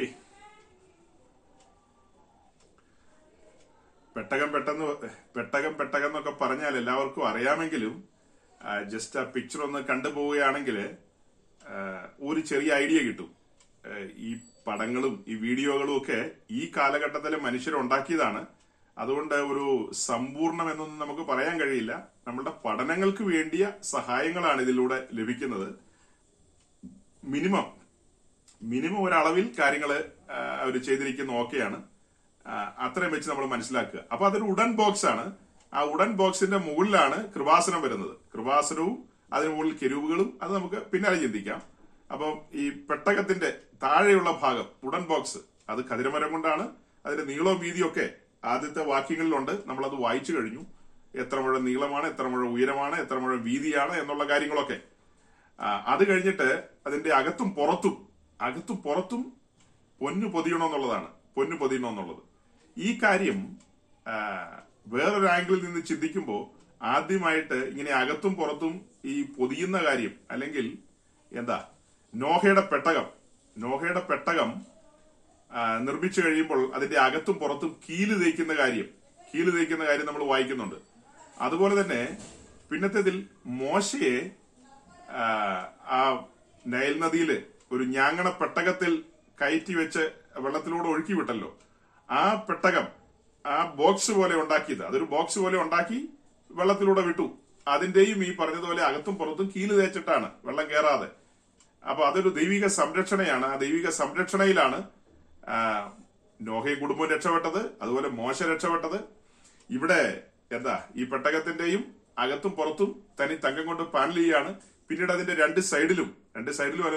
പെട്ടകം പെട്ടെന്ന് പെട്ടകം പെട്ടകം എന്നൊക്കെ പറഞ്ഞാൽ എല്ലാവർക്കും അറിയാമെങ്കിലും ജസ്റ്റ് ആ പിക്ചർ ഒന്ന് കണ്ടുപോവുകയാണെങ്കിൽ ഒരു ചെറിയ ഐഡിയ കിട്ടും ആ, ഈ പടങ്ങളും ഈ വീഡിയോകളും ഒക്കെ ഈ കാലഘട്ടത്തിലെ മനുഷ്യരുണ്ടാക്കിയതാണ് അതുകൊണ്ട് ഒരു സമ്പൂർണ്ണം എന്നൊന്നും നമുക്ക് പറയാൻ കഴിയില്ല നമ്മളുടെ പഠനങ്ങൾക്ക് വേണ്ടിയ സഹായങ്ങളാണ് ഇതിലൂടെ ലഭിക്കുന്നത് മിനിമം മിനിമം ഒരളവിൽ കാര്യങ്ങൾ അവർ ചെയ്തിരിക്കുന്ന ഓക്കെയാണ് ആ, അത്രയും വെച്ച് നമ്മൾ മനസ്സിലാക്കുക അപ്പൊ അതൊരു ഉടൻ ബോക്സ് ആണ് ആ ഉടൻ ബോക്സിന്റെ മുകളിലാണ് കൃപാസനം വരുന്നത് കൃപാസനവും അതിന് മുകളിൽ കെരുവുകളും അത് നമുക്ക് പിന്നാലെ ചിന്തിക്കാം അപ്പം ഈ പെട്ടകത്തിന്റെ താഴെയുള്ള ഭാഗം ഉടൻ ബോക്സ് അത് കതിരമരം കൊണ്ടാണ് അതിന്റെ നീളവും വീതിയും ഒക്കെ ആദ്യത്തെ വാക്യങ്ങളിലുണ്ട് നമ്മളത് വായിച്ചു കഴിഞ്ഞു എത്ര മുഴ നീളമാണ് എത്ര മുഴ ഉയരമാണ് എത്ര മുഴ വീതിയാണ് എന്നുള്ള കാര്യങ്ങളൊക്കെ ആ, അത് കഴിഞ്ഞിട്ട് അതിന്റെ അകത്തും പുറത്തും അകത്തും പുറത്തും പൊന്നു പൊതിയണമെന്നുള്ളതാണ് പൊന്നു പൊതിയണമെന്നുള്ളത് ഈ കാര്യം ആ, വേറൊരു ആംഗിളിൽ നിന്ന് ചിന്തിക്കുമ്പോൾ ആദ്യമായിട്ട് ഇങ്ങനെ അകത്തും പുറത്തും ഈ പൊതിയുന്ന കാര്യം അല്ലെങ്കിൽ എന്താ നോഹയുടെ പെട്ടകം നോഹയുടെ പെട്ടകം ആ, നിർമ്മിച്ചു കഴിയുമ്പോൾ അതിന്റെ അകത്തും പുറത്തും കീല് തേക്കുന്ന കാര്യം കീല് തേക്കുന്ന കാര്യം നമ്മൾ വായിക്കുന്നുണ്ട് അതുപോലെ തന്നെ പിന്നത്തേതിൽ മോശയെ ആ, ആ നൈൽ നദിയില് ഒരു ഞാങ്ങണ പെട്ടകത്തിൽ കയറ്റി വെച്ച് വെള്ളത്തിലൂടെ ഒഴുക്കി വിട്ടല്ലോ ആ പെട്ടകം ആ ബോക്സ് പോലെ ഉണ്ടാക്കിയത് അതൊരു ബോക്സ് പോലെ ഉണ്ടാക്കി വെള്ളത്തിലൂടെ വിട്ടു അതിന്റെയും ഈ പറഞ്ഞതുപോലെ അകത്തും പുറത്തും കീല് തേച്ചിട്ടാണ് വെള്ളം കയറാതെ അപ്പൊ അതൊരു ദൈവിക സംരക്ഷണയാണ് ആ ദൈവിക സംരക്ഷണയിലാണ് ആ, നോഹയും കുടുംബവും രക്ഷപ്പെട്ടത് അതുപോലെ മോശ രക്ഷപ്പെട്ടത് ഇവിടെ എന്താ ഈ പെട്ടകത്തിന്റെയും അകത്തും പുറത്തും തനി തങ്കം കൊണ്ട് പാനൽ ചെയ്യാണ് പിന്നീട് അതിന്റെ രണ്ട് സൈഡിലും രണ്ട് സൈഡിലും അല്ലല്ലോ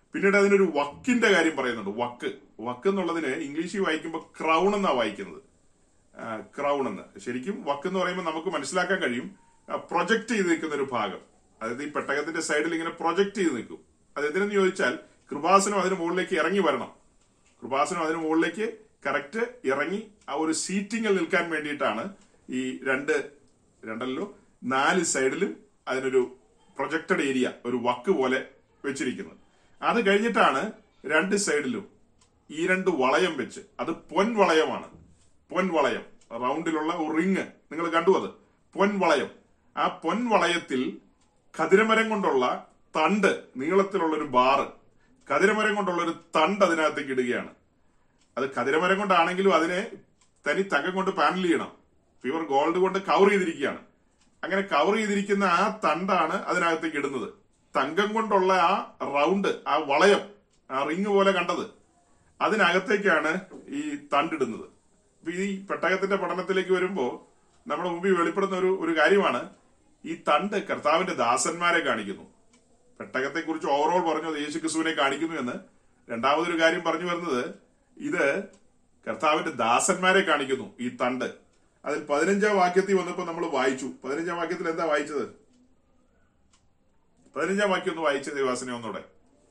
പിന്നീട് അതിനൊരു വക്കിന്റെ കാര്യം പറയുന്നുണ്ട് വക്ക് വക്ക് എന്നുള്ളതിന് ഇംഗ്ലീഷിൽ വായിക്കുമ്പോൾ ക്രൗൺ എന്നാ വായിക്കുന്നത് ക്രൗൺ എന്ന് ശരിക്കും വക്ക് എന്ന് പറയുമ്പോൾ നമുക്ക് മനസ്സിലാക്കാൻ കഴിയും പ്രൊജക്ട് ചെയ്ത് നിൽക്കുന്ന ഒരു ഭാഗം അതായത് ഈ പെട്ടകത്തിന്റെ സൈഡിൽ ഇങ്ങനെ പ്രൊജക്ട് ചെയ്ത് നിൽക്കും അത് എന്തിനെന്ന് ചോദിച്ചാൽ കൃപാസനം അതിന് മുകളിലേക്ക് ഇറങ്ങി വരണം കൃപാസനം അതിന് മുകളിലേക്ക് കറക്റ്റ് ഇറങ്ങി ആ ഒരു സീറ്റിങ്ങിൽ നിൽക്കാൻ വേണ്ടിയിട്ടാണ് ഈ രണ്ട് രണ്ടല്ലോ നാല് സൈഡിലും അതിനൊരു പ്രൊജക്റ്റഡ് ഏരിയ ഒരു വക്ക് പോലെ വെച്ചിരിക്കുന്നത് അത് കഴിഞ്ഞിട്ടാണ് രണ്ട് സൈഡിലും ഈ രണ്ട് വളയം വെച്ച് അത് പൊൻ വളയമാണ് പൊൻ വളയം റൗണ്ടിലുള്ള ഒരു റിങ് നിങ്ങൾ കണ്ടു അത് പൊൻ വളയം ആ പൊൻ വളയത്തിൽ കതിരമരം കൊണ്ടുള്ള തണ്ട് നീളത്തിലുള്ള ഒരു ബാറ് കതിരമരം കൊണ്ടുള്ള ഒരു തണ്ട് അതിനകത്തേക്ക് ഇടുകയാണ് അത് കതിരമരം കൊണ്ടാണെങ്കിലും അതിനെ തനി തങ്കം കൊണ്ട് പാനൽ ചെയ്യണം പ്യുവർ ഗോൾഡ് കൊണ്ട് കവർ ചെയ്തിരിക്കുകയാണ് അങ്ങനെ കവർ ചെയ്തിരിക്കുന്ന ആ തണ്ടാണ് അതിനകത്തേക്ക് ഇടുന്നത് തങ്കം കൊണ്ടുള്ള ആ റൗണ്ട് ആ വളയം ആ റിങ് പോലെ കണ്ടത് അതിനകത്തേക്കാണ് ഈ തണ്ടിടുന്നത് അപ്പൊ ഈ പെട്ടകത്തിന്റെ പഠനത്തിലേക്ക് വരുമ്പോ നമ്മുടെ മുമ്പിൽ വെളിപ്പെടുന്ന ഒരു ഒരു കാര്യമാണ് ഈ തണ്ട് കർത്താവിന്റെ ദാസന്മാരെ കാണിക്കുന്നു പെട്ടകത്തെ കുറിച്ച് ഓവറോൾ പറഞ്ഞു അത് യേശു ക്രിസ്തുവിനെ കാണിക്കുന്നു എന്ന് രണ്ടാമതൊരു കാര്യം പറഞ്ഞു വരുന്നത് ഇത് കർത്താവിന്റെ ദാസന്മാരെ കാണിക്കുന്നു ഈ തണ്ട് അതിൽ പതിനഞ്ചാം വാക്യത്തിൽ വന്നപ്പോൾ നമ്മൾ വായിച്ചു പതിനഞ്ചാം വാക്യത്തിൽ എന്താ വായിച്ചത് പതിനഞ്ചാം വാക്യം ഒന്ന് വായിച്ച ദേവാസനെ ഒന്നുകൂടെ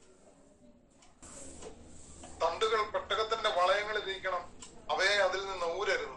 തണ്ടുകൾ പെട്ടകത്തിന്റെ വളയങ്ങളിൽ ഇരിക്കണം അവയെ അതിൽ നിന്ന് ഊരരുത്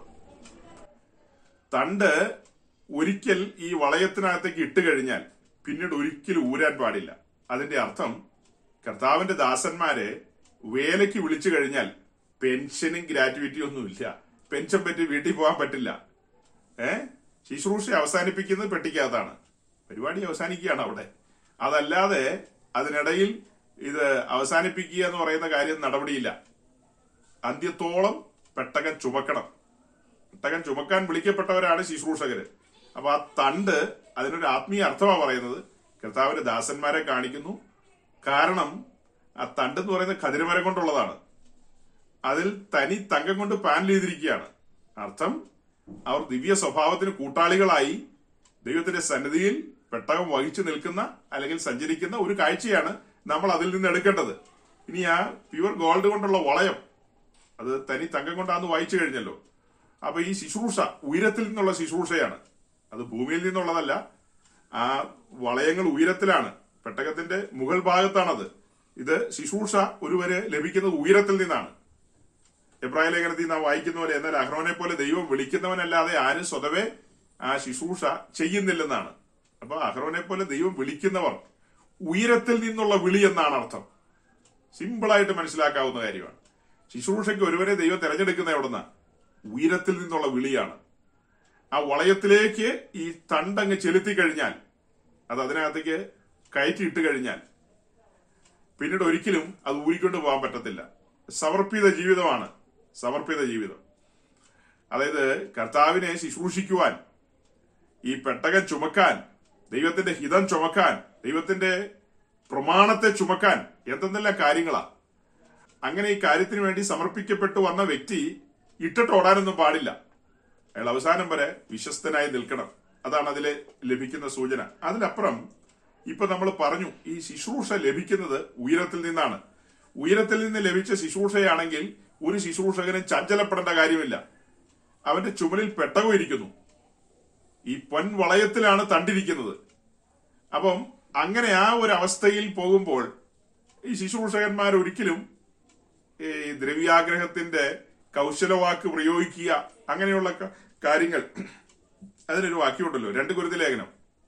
തണ്ട് ഒരിക്കൽ ഈ വളയത്തിനകത്തേക്ക് ഇട്ട് കഴിഞ്ഞാൽ പിന്നീട് ഒരിക്കലും ഊരാൻ പാടില്ല അതിന്റെ അർത്ഥം കർത്താവിന്റെ ദാസന്മാരെ വേലയ്ക്ക് വിളിച്ചു കഴിഞ്ഞാൽ പെൻഷനും ഗ്രാറ്റുവിറ്റിയും ഒന്നുമില്ല പെൻഷൻ പറ്റി വീട്ടിൽ പോകാൻ പറ്റില്ല ഏ ശുശ്രൂഷ അവസാനിപ്പിക്കുന്നത് പെട്ടിക്കകത്താണ് പരിപാടി അവസാനിക്കുകയാണ് അവിടെ അതല്ലാതെ അതിനിടയിൽ ഇത് അവസാനിപ്പിക്കുക എന്ന് പറയുന്ന കാര്യം നടപടിയില്ല അന്ത്യത്തോളം പെട്ടകം ചുമക്കണം പെട്ടകം ചുമക്കാൻ വിളിക്കപ്പെട്ടവരാണ് ശുശ്രൂഷകര് അപ്പൊ ആ തണ്ട് അതിനൊരു ആത്മീയ അർത്ഥമാണ് പറയുന്നത് കർത്താവിന്റെ ദാസന്മാരെ കാണിക്കുന്നു കാരണം ആ തണ്ട് എന്ന് പറയുന്നത് കതിരമരം കൊണ്ടുള്ളതാണ് അതിൽ തനി തങ്കം കൊണ്ട് പാനൽ ചെയ്തിരിക്കുകയാണ് അർത്ഥം അവർ ദിവ്യ സ്വഭാവത്തിന് കൂട്ടാളികളായി ദൈവത്തിന്റെ സന്നിധിയിൽ പെട്ടകം വഹിച്ചു നിൽക്കുന്ന അല്ലെങ്കിൽ സഞ്ചരിക്കുന്ന ഒരു കാഴ്ചയാണ് നമ്മൾ അതിൽ നിന്ന് എടുക്കേണ്ടത് ഇനി ആ പ്യുവർ ഗോൾഡ് കൊണ്ടുള്ള വളയം അത് തനി തങ്കം കൊണ്ടാന്ന് വായിച്ചു കഴിഞ്ഞല്ലോ അപ്പൊ ഈ ശുശ്രൂഷ ഉയരത്തിൽ നിന്നുള്ള ശുശ്രൂഷയാണ് അത് ഭൂമിയിൽ നിന്നുള്ളതല്ല ആ വളയങ്ങൾ ഉയരത്തിലാണ് പെട്ടകത്തിന്റെ മുകൾ ഭാഗത്താണത് ഇത് ശുശ്രൂഷ ഒരുവരെ ലഭിക്കുന്നത് ഉയരത്തിൽ നിന്നാണ് എബ്രായ ലേഖനത്തിൽ നാം വായിക്കുന്ന പോലെ എന്നാൽ അഹ്റോനെ പോലെ ദൈവം വിളിക്കുന്നവനല്ലാതെ ആരും സ്വതവേ ആ ശുശ്രൂഷ ചെയ്യുന്നില്ലെന്നാണ് അപ്പൊ അഹ്റോനെ പോലെ ദൈവം വിളിക്കുന്നവർ ഉയരത്തിൽ നിന്നുള്ള വിളി എന്നാണ് അർത്ഥം സിമ്പിളായിട്ട് മനസ്സിലാക്കാവുന്ന കാര്യമാണ് ശുശ്രൂഷയ്ക്ക് ഒരുവരെ ദൈവം തിരഞ്ഞെടുക്കുന്ന എവിടുന്ന ഉയരത്തിൽ നിന്നുള്ള വിളിയാണ് ആ വളയത്തിലേക്ക് ഈ തണ്ടങ്ങ് ചെലുത്തി കഴിഞ്ഞാൽ അത് അതിനകത്തേക്ക് കയറ്റിയിട്ട് കഴിഞ്ഞാൽ പിന്നീട് ഒരിക്കലും അത് ഊരിക്കൊണ്ട് പോകാൻ പറ്റത്തില്ല സമർപ്പിത ജീവിതമാണ് സമർപ്പിത ജീവിതം അതായത് കർത്താവിനെ ശുശ്രൂഷിക്കുവാൻ ഈ പെട്ടകം ചുമക്കാൻ ദൈവത്തിന്റെ ഹിതം ചുമക്കാൻ ദൈവത്തിന്റെ പ്രമാണത്തെ ചുമക്കാൻ എന്തെന്നെല്ലാം കാര്യങ്ങളാ അങ്ങനെ ഈ കാര്യത്തിന് വേണ്ടി സമർപ്പിക്കപ്പെട്ടു വന്ന വ്യക്തി ഇട്ടിട്ട് ഓടാനൊന്നും പാടില്ല അയാൾ അവസാനം വരെ വിശ്വസ്തനായി നിൽക്കണം അതാണ് അതിലെ ലഭിക്കുന്ന സൂചന അതിനപ്പുറം ഇപ്പൊ നമ്മൾ പറഞ്ഞു ഈ ശുശ്രൂഷ ലഭിക്കുന്നത് ഉയരത്തിൽ നിന്നാണ് ഉയരത്തിൽ നിന്ന് ലഭിച്ച ശുശ്രൂഷയാണെങ്കിൽ ഒരു ശുശ്രൂഷകനും ചഞ്ചലപ്പെടേണ്ട കാര്യമില്ല അവന്റെ ചുമലിൽ പെട്ടകം ഇരിക്കുന്നു ഈ പൊൻ വളയത്തിലാണ് തണ്ടിരിക്കുന്നത് അപ്പം അങ്ങനെ ആ ഒരു അവസ്ഥയിൽ പോകുമ്പോൾ ഈ ശുശ്രൂഷകന്മാർ ഒരിക്കലും ഈ ദ്രവ്യാഗ്രഹത്തിന്റെ കൗശലവാക്ക് പ്രയോഗിക്കുക അങ്ങനെയുള്ള ക- കാര്യങ്ങൾ അതിനൊരു വാക്യമുണ്ടല്ലോ രണ്ട് കുരുതി ലേഖനം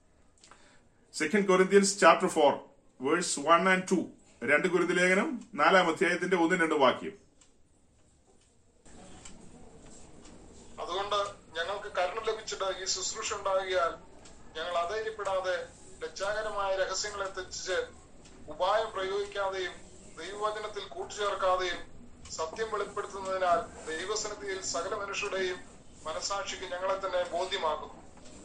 second Corinthians chapter four verse one and two രണ്ട് കുരുതി ലേഖനം നാലാം അധ്യായത്തിന്റെ ഒന്നും രണ്ട് വാക്യം അതുകൊണ്ട് ഞങ്ങൾക്ക് കരുണ ലഭിച്ചിട്ട് ഈ ശുശ്രൂഷ ഉണ്ടാകിയാൽ ഞങ്ങൾ അധൈര്യപ്പെടാതെ ലജ്ജാകരമായ രഹസ്യങ്ങളെ തെറ്റിച്ച് ഉപായം പ്രയോഗിക്കാതെയും ദൈവവചനത്തിൽ കൂട്ടിച്ചേർക്കാതെയും സത്യം വെളിപ്പെടുത്തുന്നതിനാൽ ദൈവസന്നിധിയിൽ സകല മനുഷ്യരുടെയും മനസാക്ഷിക്ക് ഞങ്ങളെ തന്നെ ബോധ്യമാക്കുന്നു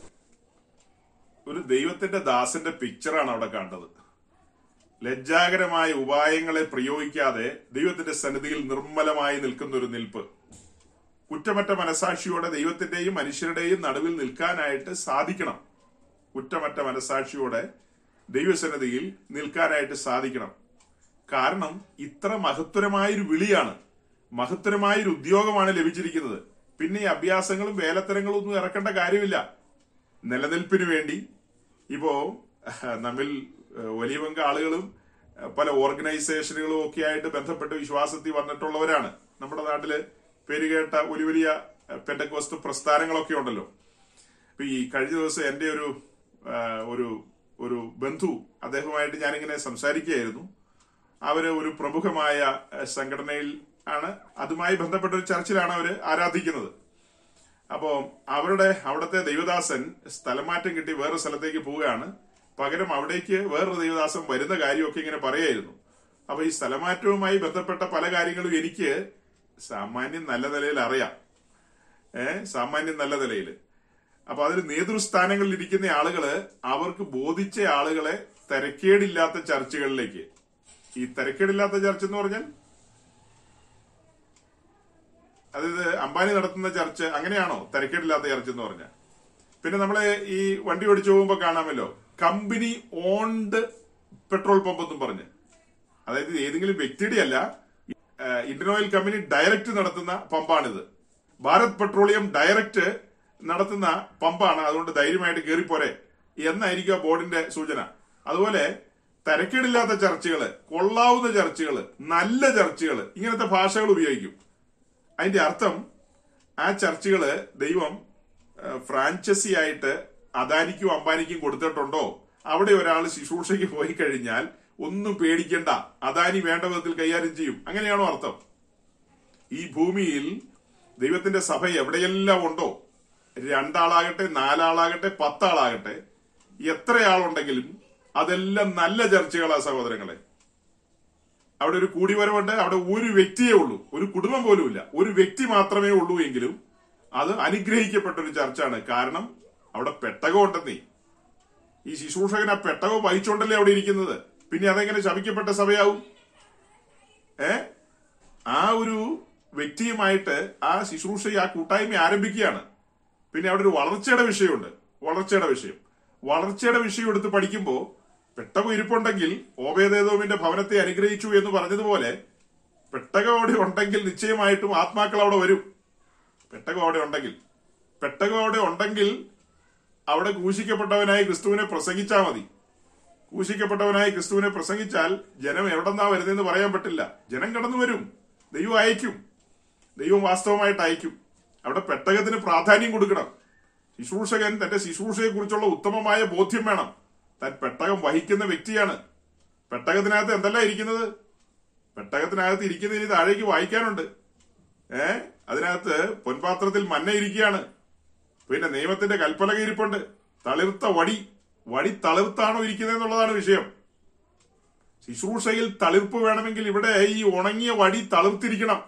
ഒരു ദൈവത്തിന്റെ ദാസന്റെ പിക്ചറാണ് അവിടെ കണ്ടത് ലജ്ജാകരമായ ഉപായങ്ങളെ പ്രയോഗിക്കാതെ ദൈവത്തിന്റെ സന്നിധിയിൽ നിർമ്മലമായി നിൽക്കുന്ന ഒരു നിൽപ്പ് കുറ്റമറ്റ മനസാക്ഷിയോടെ ദൈവത്തിന്റെയും മനുഷ്യരുടെയും നടുവിൽ നിൽക്കാനായിട്ട് സാധിക്കണം കുറ്റമറ്റ മനസാക്ഷിയോടെ ദൈവസന്നിധിയിൽ നിൽക്കാനായിട്ട് സാധിക്കണം കാരണം ഇത്ര മഹത്തരമായൊരു വിളിയാണ് മഹത്തരമായൊരു ഉദ്യോഗമാണ് ലഭിച്ചിരിക്കുന്നത് പിന്നെ ഈ അഭ്യാസങ്ങളും വേലത്തരങ്ങളും ഒന്നും ഇറക്കേണ്ട കാര്യമില്ല നിലനിൽപ്പിന് വേണ്ടി ഇപ്പോ നമ്മിൽ ഏഹ്, വലിയ പങ്ക് ആളുകളും ഏഹ്, പല ഓർഗനൈസേഷനുകളും ഒക്കെ ആയിട്ട് ബന്ധപ്പെട്ട് വിശ്വാസത്തിൽ വന്നിട്ടുള്ളവരാണ് നമ്മുടെ നാട്ടില് പേരുകേട്ട വലിയ വലിയ പെൻഡക്കോസ്റ്റ് പ്രസ്ഥാനങ്ങളൊക്കെ ഉണ്ടല്ലോ ഇപ്പൊ ഈ കഴിഞ്ഞ ദിവസം എന്റെ ഒരു ആ, ഒരു ഒരു ബന്ധു അദ്ദേഹവുമായിട്ട് ഞാനിങ്ങനെ സംസാരിക്കുകയായിരുന്നു അവര് ഒരു പ്രമുഖമായ ആ, സംഘടനയിൽ ആണ് അതുമായി ബന്ധപ്പെട്ട ഒരു ചർച്ചിലാണ് അവര് ആരാധിക്കുന്നത് അപ്പോ അവരുടെ അവിടുത്തെ ദൈവദാസൻ സ്ഥലമാറ്റം കിട്ടി വേറെ സ്ഥലത്തേക്ക് പോവുകയാണ് പകരം അവിടേക്ക് വേറൊരു ദൈവദാസൻ വരുന്ന കാര്യമൊക്കെ ഇങ്ങനെ പറയായിരുന്നു അപ്പൊ ഈ സ്ഥലമാറ്റവുമായി ബന്ധപ്പെട്ട പല കാര്യങ്ങളും എനിക്ക് സാമാന്യം നല്ല നിലയിൽ അറിയാം ഏഹ് സാമാന്യം നല്ല നിലയിൽ അപ്പൊ അതിൽ നേതൃസ്ഥാനങ്ങളിൽ ഇരിക്കുന്ന ആളുകള് അവർക്ക് ബോധിച്ച ആളുകളെ തിരക്കേടില്ലാത്ത ചർച്ചകളിലേക്ക് ഈ തിരക്കേടില്ലാത്ത ചർച്ച എന്ന് പറഞ്ഞാൽ അതായത് അംബാനി നടത്തുന്ന ചർച്ച അങ്ങനെയാണോ തിരക്കേടില്ലാത്ത ചർച്ച എന്ന് പറഞ്ഞാൽ പിന്നെ നമ്മള് ഈ വണ്ടി ഓടിച്ചു പോകുമ്പോ കാണാമല്ലോ കമ്പനി ഓൺഡ് പെട്രോൾ പമ്പ് എന്നും പറഞ്ഞ് അതായത് ഏതെങ്കിലും വ്യക്തിയുടെ അല്ല ഏഹ്, ഇന്ത്യൻ ഓയിൽ കമ്പനി ഡയറക്റ്റ് നടത്തുന്ന പമ്പാണിത് ഭാരത് പെട്രോളിയം ഡയറക്റ്റ് നടത്തുന്ന പമ്പാണ് അതുകൊണ്ട് ധൈര്യമായിട്ട് കയറിപ്പോരെ എന്നായിരിക്കും ആ ബോർഡിന്റെ സൂചന അതുപോലെ തരക്കേടില്ലാത്ത ചർച്ചകള് കൊള്ളാവുന്ന ചർച്ചകള് നല്ല ചർച്ചകള് ഇങ്ങനത്തെ ഭാഷകൾ ഉപയോഗിക്കും അതിന്റെ അർത്ഥം ആ ചർച്ചകള് ദൈവം ഏഹ്, ഫ്രാഞ്ചൈസി ആയിട്ട് അദാനിക്കും അംബാനിക്കും കൊടുത്തിട്ടുണ്ടോ അവിടെ ഒരാൾ ശുശ്രൂഷയ്ക്ക് പോയി കഴിഞ്ഞാൽ ഒന്നും പേടിക്കണ്ട അദാനി വേണ്ട വിധത്തിൽ കൈകാര്യം ചെയ്യും അങ്ങനെയാണോ അർത്ഥം ഈ ഭൂമിയിൽ ദൈവത്തിന്റെ സഭ എവിടെയെല്ലാം ഉണ്ടോ രണ്ടാളാകട്ടെ നാലാളാകട്ടെ പത്താളാകട്ടെ എത്ര ആളുണ്ടെങ്കിലും അതെല്ലാം നല്ല ചർച്ചകളാ സഹോദരങ്ങളെ അവിടെ ഒരു കൂടിവരവുണ്ട് അവിടെ ഒരു വ്യക്തിയേ ഉള്ളൂ ഒരു കുടുംബം പോലുമില്ല ഒരു വ്യക്തി മാത്രമേ ഉള്ളൂ എങ്കിലും അത് അനുഗ്രഹിക്കപ്പെട്ട ഒരു ചർച്ചാണ് കാരണം അവിടെ പെട്ടകം ഉണ്ടെന്നേ ഈ ശുശ്രൂഷകൻ ആ പെട്ടകം വഹിച്ചുകൊണ്ടല്ലേ അവിടെ ഇരിക്കുന്നത് പിന്നെ അതെങ്ങനെ ശപിക്കപ്പെട്ട സഭയാവും ഏ ആ ഒരു വ്യക്തിയുമായിട്ട് ആ ശുശ്രൂഷ ആ കൂട്ടായ്മ ആരംഭിക്കുകയാണ് പിന്നെ അവിടെ ഒരു വളർച്ചയുടെ വിഷയമുണ്ട് വളർച്ചയുടെ വിഷയം വളർച്ചയുടെ വിഷയം എടുത്ത് പഠിക്കുമ്പോൾ പെട്ടകം ഇരിപ്പുണ്ടെങ്കിൽ ഓബേദേതോമിന്റെ ഭവനത്തെ അനുഗ്രഹിച്ചു എന്ന് പറഞ്ഞതുപോലെ പെട്ടകം അവിടെ ഉണ്ടെങ്കിൽ നിശ്ചയമായിട്ടും ആത്മാക്കൾ അവിടെ വരും പെട്ടകം അവിടെ ഉണ്ടെങ്കിൽ പെട്ടകം അവിടെ ഉണ്ടെങ്കിൽ അവിടെ ക്രൂശിക്കപ്പെട്ടവനായി ക്രിസ്തുവിനെ പ്രസംഗിച്ചാൽ മതി ക്രൂശിക്കപ്പെട്ടവനായി ക്രിസ്തുവിനെ പ്രസംഗിച്ചാൽ ജനം എവിടെന്നാ വരുന്നതെന്ന് പറയാൻ പറ്റില്ല ജനം കടന്നു വരും ദൈവം അയക്കും ദൈവം വാസ്തവമായിട്ട് അയക്കും അവിടെ പെട്ടകത്തിന് പ്രാധാന്യം കൊടുക്കണം ശുശ്രൂഷകൻ തന്റെ ശുശ്രൂഷയെ കുറിച്ചുള്ള ഉത്തമമായ ബോധ്യം വേണം താൻ പെട്ടകം വഹിക്കുന്ന വ്യക്തിയാണ് പെട്ടകത്തിനകത്ത് എന്തല്ല ഇരിക്കുന്നത് പെട്ടകത്തിനകത്ത് ഇരിക്കുന്നതിന് താഴേക്ക് വായിക്കാനുണ്ട് ഏ അതിനകത്ത് പൊൻപാത്രത്തിൽ മന്ന ഇരിക്കുകയാണ് പിന്നെ നിയമത്തിന്റെ കൽപ്പലക ഇരിപ്പുണ്ട് തളിർത്ത വടി വടി തളിർത്താണോ ഇരിക്കുന്നത് എന്നുള്ളതാണ് വിഷയം ശുശ്രൂഷയിൽ തളിർപ്പ് വേണമെങ്കിൽ ഇവിടെ ഈ ഉണങ്ങിയ വടി തളിർത്തിരിക്കണം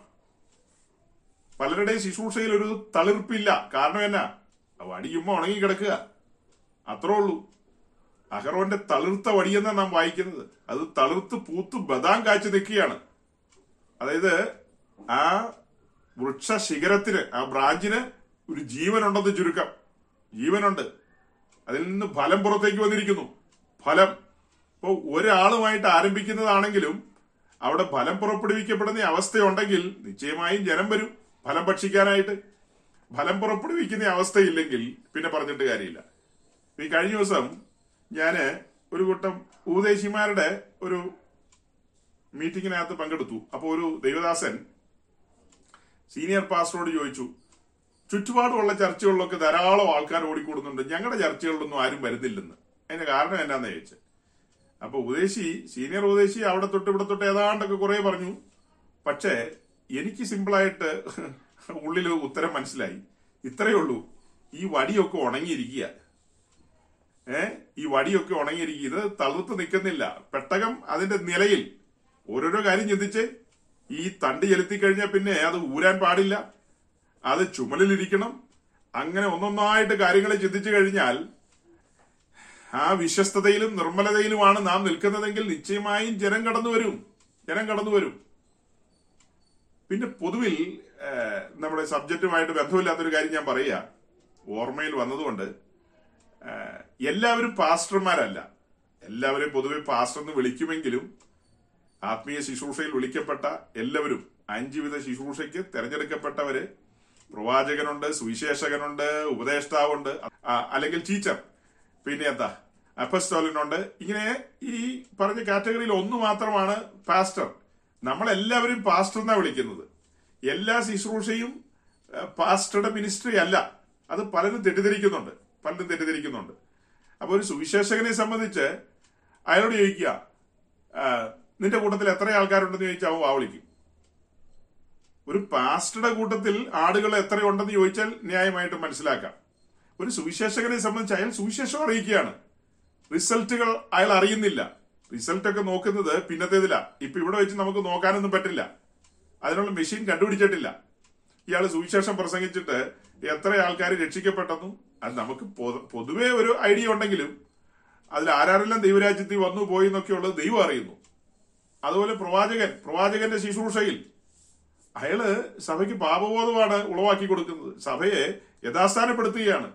പലരുടെയും ശുശ്രൂഷയിൽ ഒരു തളിർപ്പില്ല കാരണം എന്നാ ആ വടിയുമ്പോ ഉണങ്ങി കിടക്കുക അത്രേ ഉള്ളൂ അഹറോന്റെ തളിർത്ത വടിയെന്നാ നാം വായിക്കുന്നത് അത് തളിർത്ത് പൂത്ത് ബദാം കാച്ചു നിൽക്കുകയാണ് അതായത് ആ വൃക്ഷ ശിഖരത്തിന് ആ ബ്രാഞ്ചിന് ഒരു ജീവനുണ്ടെന്ന് ചുരുക്കം ജീവനുണ്ട് അതിൽ നിന്ന് ഫലം പുറത്തേക്ക് വന്നിരിക്കുന്നു ഫലം ഇപ്പോൾ ഒരാളുമായിട്ട് ആരംഭിക്കുന്നതാണെങ്കിലും അവിടെ ഫലം പുറപ്പെടുവിക്കപ്പെടുന്ന അവസ്ഥയുണ്ടെങ്കിൽ നിശ്ചയമായും ജനം വരും ഫലം ഭക്ഷിക്കാനായിട്ട് ഫലം പുറപ്പെടുവിക്കുന്ന അവസ്ഥയില്ലെങ്കിൽ പിന്നെ പറഞ്ഞിട്ട് കാര്യമില്ല ഈ കഴിഞ്ഞ ദിവസം ഞാന് ഒരു കൂട്ടം ഉപദേശിമാരുടെ ഒരു മീറ്റിങ്ങിനകത്ത് പങ്കെടുത്തു അപ്പോൾ ഒരു ദൈവദാസൻ സീനിയർ പാസ്റ്ററോട് ചോദിച്ചു ചുറ്റുപാടുമുള്ള ചർച്ചകളിലൊക്കെ ധാരാളം ആൾക്കാർ ഓടിക്കൂടുന്നുണ്ട് ഞങ്ങളുടെ ചർച്ചകളിലൊന്നും ആരും വരുന്നില്ലെന്ന് അതിന്റെ കാരണം എന്നാന്ന് ചോദിച്ചത് അപ്പൊ ഉപദേശി സീനിയർ ഉപദേശി അവിടെ തൊട്ട് ഇവിടെ തൊട്ട് ഏതാണ്ടൊക്കെ കുറെ പറഞ്ഞു പക്ഷേ എനിക്ക് സിമ്പിളായിട്ട് ഉള്ളിൽ ഉത്തരം മനസ്സിലായി ഇത്രയേ ഉള്ളൂ ഈ വടിയൊക്കെ ഉണങ്ങിയിരിക്കുക ഏ ഈ വടിയൊക്കെ ഉണങ്ങിയിരിക്കുക ഇത് തളുത്ത് നിൽക്കുന്നില്ല പെട്ടകം അതിന്റെ നിലയിൽ ഓരോരോ കാര്യം ചിന്തിച്ച് ഈ തണ്ട് ചെലുത്തി കഴിഞ്ഞാൽ പിന്നെ അത് ഊരാൻ പാടില്ല അത് ചുമലിലിരിക്കണം അങ്ങനെ ഒന്നൊന്നായിട്ട് കാര്യങ്ങളെ ചിന്തിച്ചു കഴിഞ്ഞാൽ ആ വിശ്വസ്തതയിലും നിർമ്മലതയിലുമാണ് നാം നിൽക്കുന്നതെങ്കിൽ നിശ്ചയമായും ജനം കടന്നു വരും ജനം കടന്നു വരും പിന്നെ പൊതുവിൽ ഏഹ്, നമ്മുടെ സബ്ജക്റ്റുമായിട്ട് ബന്ധമില്ലാത്തൊരു കാര്യം ഞാൻ പറയുക ഓർമ്മയിൽ വന്നതുകൊണ്ട് ഏഹ്, എല്ലാവരും പാസ്റ്റർമാരല്ല എല്ലാവരെയും പൊതുവെ പാസ്റ്റർ എന്ന് വിളിക്കുമെങ്കിലും ആത്മീയ ശുശ്രൂഷയിൽ വിളിക്കപ്പെട്ട എല്ലാവരും അഞ്ച് വിധ ശുശ്രൂഷയ്ക്ക് തെരഞ്ഞെടുക്കപ്പെട്ടവര് പ്രവാചകനുണ്ട് സുവിശേഷകനുണ്ട് ഉപദേഷ്ടാവുണ്ട് ആ, അല്ലെങ്കിൽ ടീച്ചർ പിന്നെ എന്താ അപ്പസ്റ്റോലിനുണ്ട് ഇങ്ങനെ ഈ പറഞ്ഞ കാറ്റഗറിയിൽ ഒന്ന് മാത്രമാണ് പാസ്റ്റർ നമ്മളെല്ലാവരും പാസ്റ്റർ എന്നാ വിളിക്കുന്നത് എല്ലാ ശുശ്രൂഷയും ആ, പാസ്റ്ററുടെ മിനിസ്ട്രി അല്ല അത് പലരും തെറ്റിദ്ധരിക്കുന്നുണ്ട് പലരും തെറ്റിദ്ധരിക്കുന്നുണ്ട് അപ്പൊ ഒരു സുവിശേഷകനെ സംബന്ധിച്ച് അയാളോട് ചോദിക്കുക ആ, നിന്റെ കൂട്ടത്തിൽ എത്ര ആൾക്കാരുണ്ടെന്ന് ചോദിച്ചാൽ അവൻ വാവിളിക്കും ഒരു പാസ്റ്ററുടെ കൂട്ടത്തിൽ ആടുകൾ എത്രയുണ്ടെന്ന് ചോദിച്ചാൽ ന്യായമായിട്ട് മനസ്സിലാക്കാം ഒരു സുവിശേഷകനെ സംബന്ധിച്ച് അയാൾ സുവിശേഷം അറിയിക്കുകയാണ് റിസൾട്ടുകൾ അയാൾ അറിയുന്നില്ല റിസൾട്ട് ഒക്കെ നോക്കുന്നത് പിന്നത്തേതില്ല ഇപ്പൊ ഇവിടെ വെച്ച് നമുക്ക് നോക്കാനൊന്നും പറ്റില്ല അതിനുള്ള മെഷീൻ കണ്ടുപിടിച്ചിട്ടില്ല ഇയാൾ സുവിശേഷം പ്രസംഗിച്ചിട്ട് എത്ര ആൾക്കാർ രക്ഷിക്കപ്പെട്ടെന്നും അത് നമുക്ക് പൊതു- പൊതുവേ ഒരു ഐഡിയ ഉണ്ടെങ്കിലും അതിൽ ആരാരെല്ലാം ദൈവരാജ്യത്തിൽ വന്നു പോയി എന്നൊക്കെയുള്ളത് ദൈവം അറിയുന്നു അതുപോലെ പ്രവാചകൻ പ്രവാചകന്റെ ശുശ്രൂഷയിൽ അയാള് സഭയ്ക്ക് പാപബോധമാണ് ഉളവാക്കി കൊടുക്കുന്നത് സഭയെ യഥാസ്ഥാനപ്പെടുത്തുകയാണ്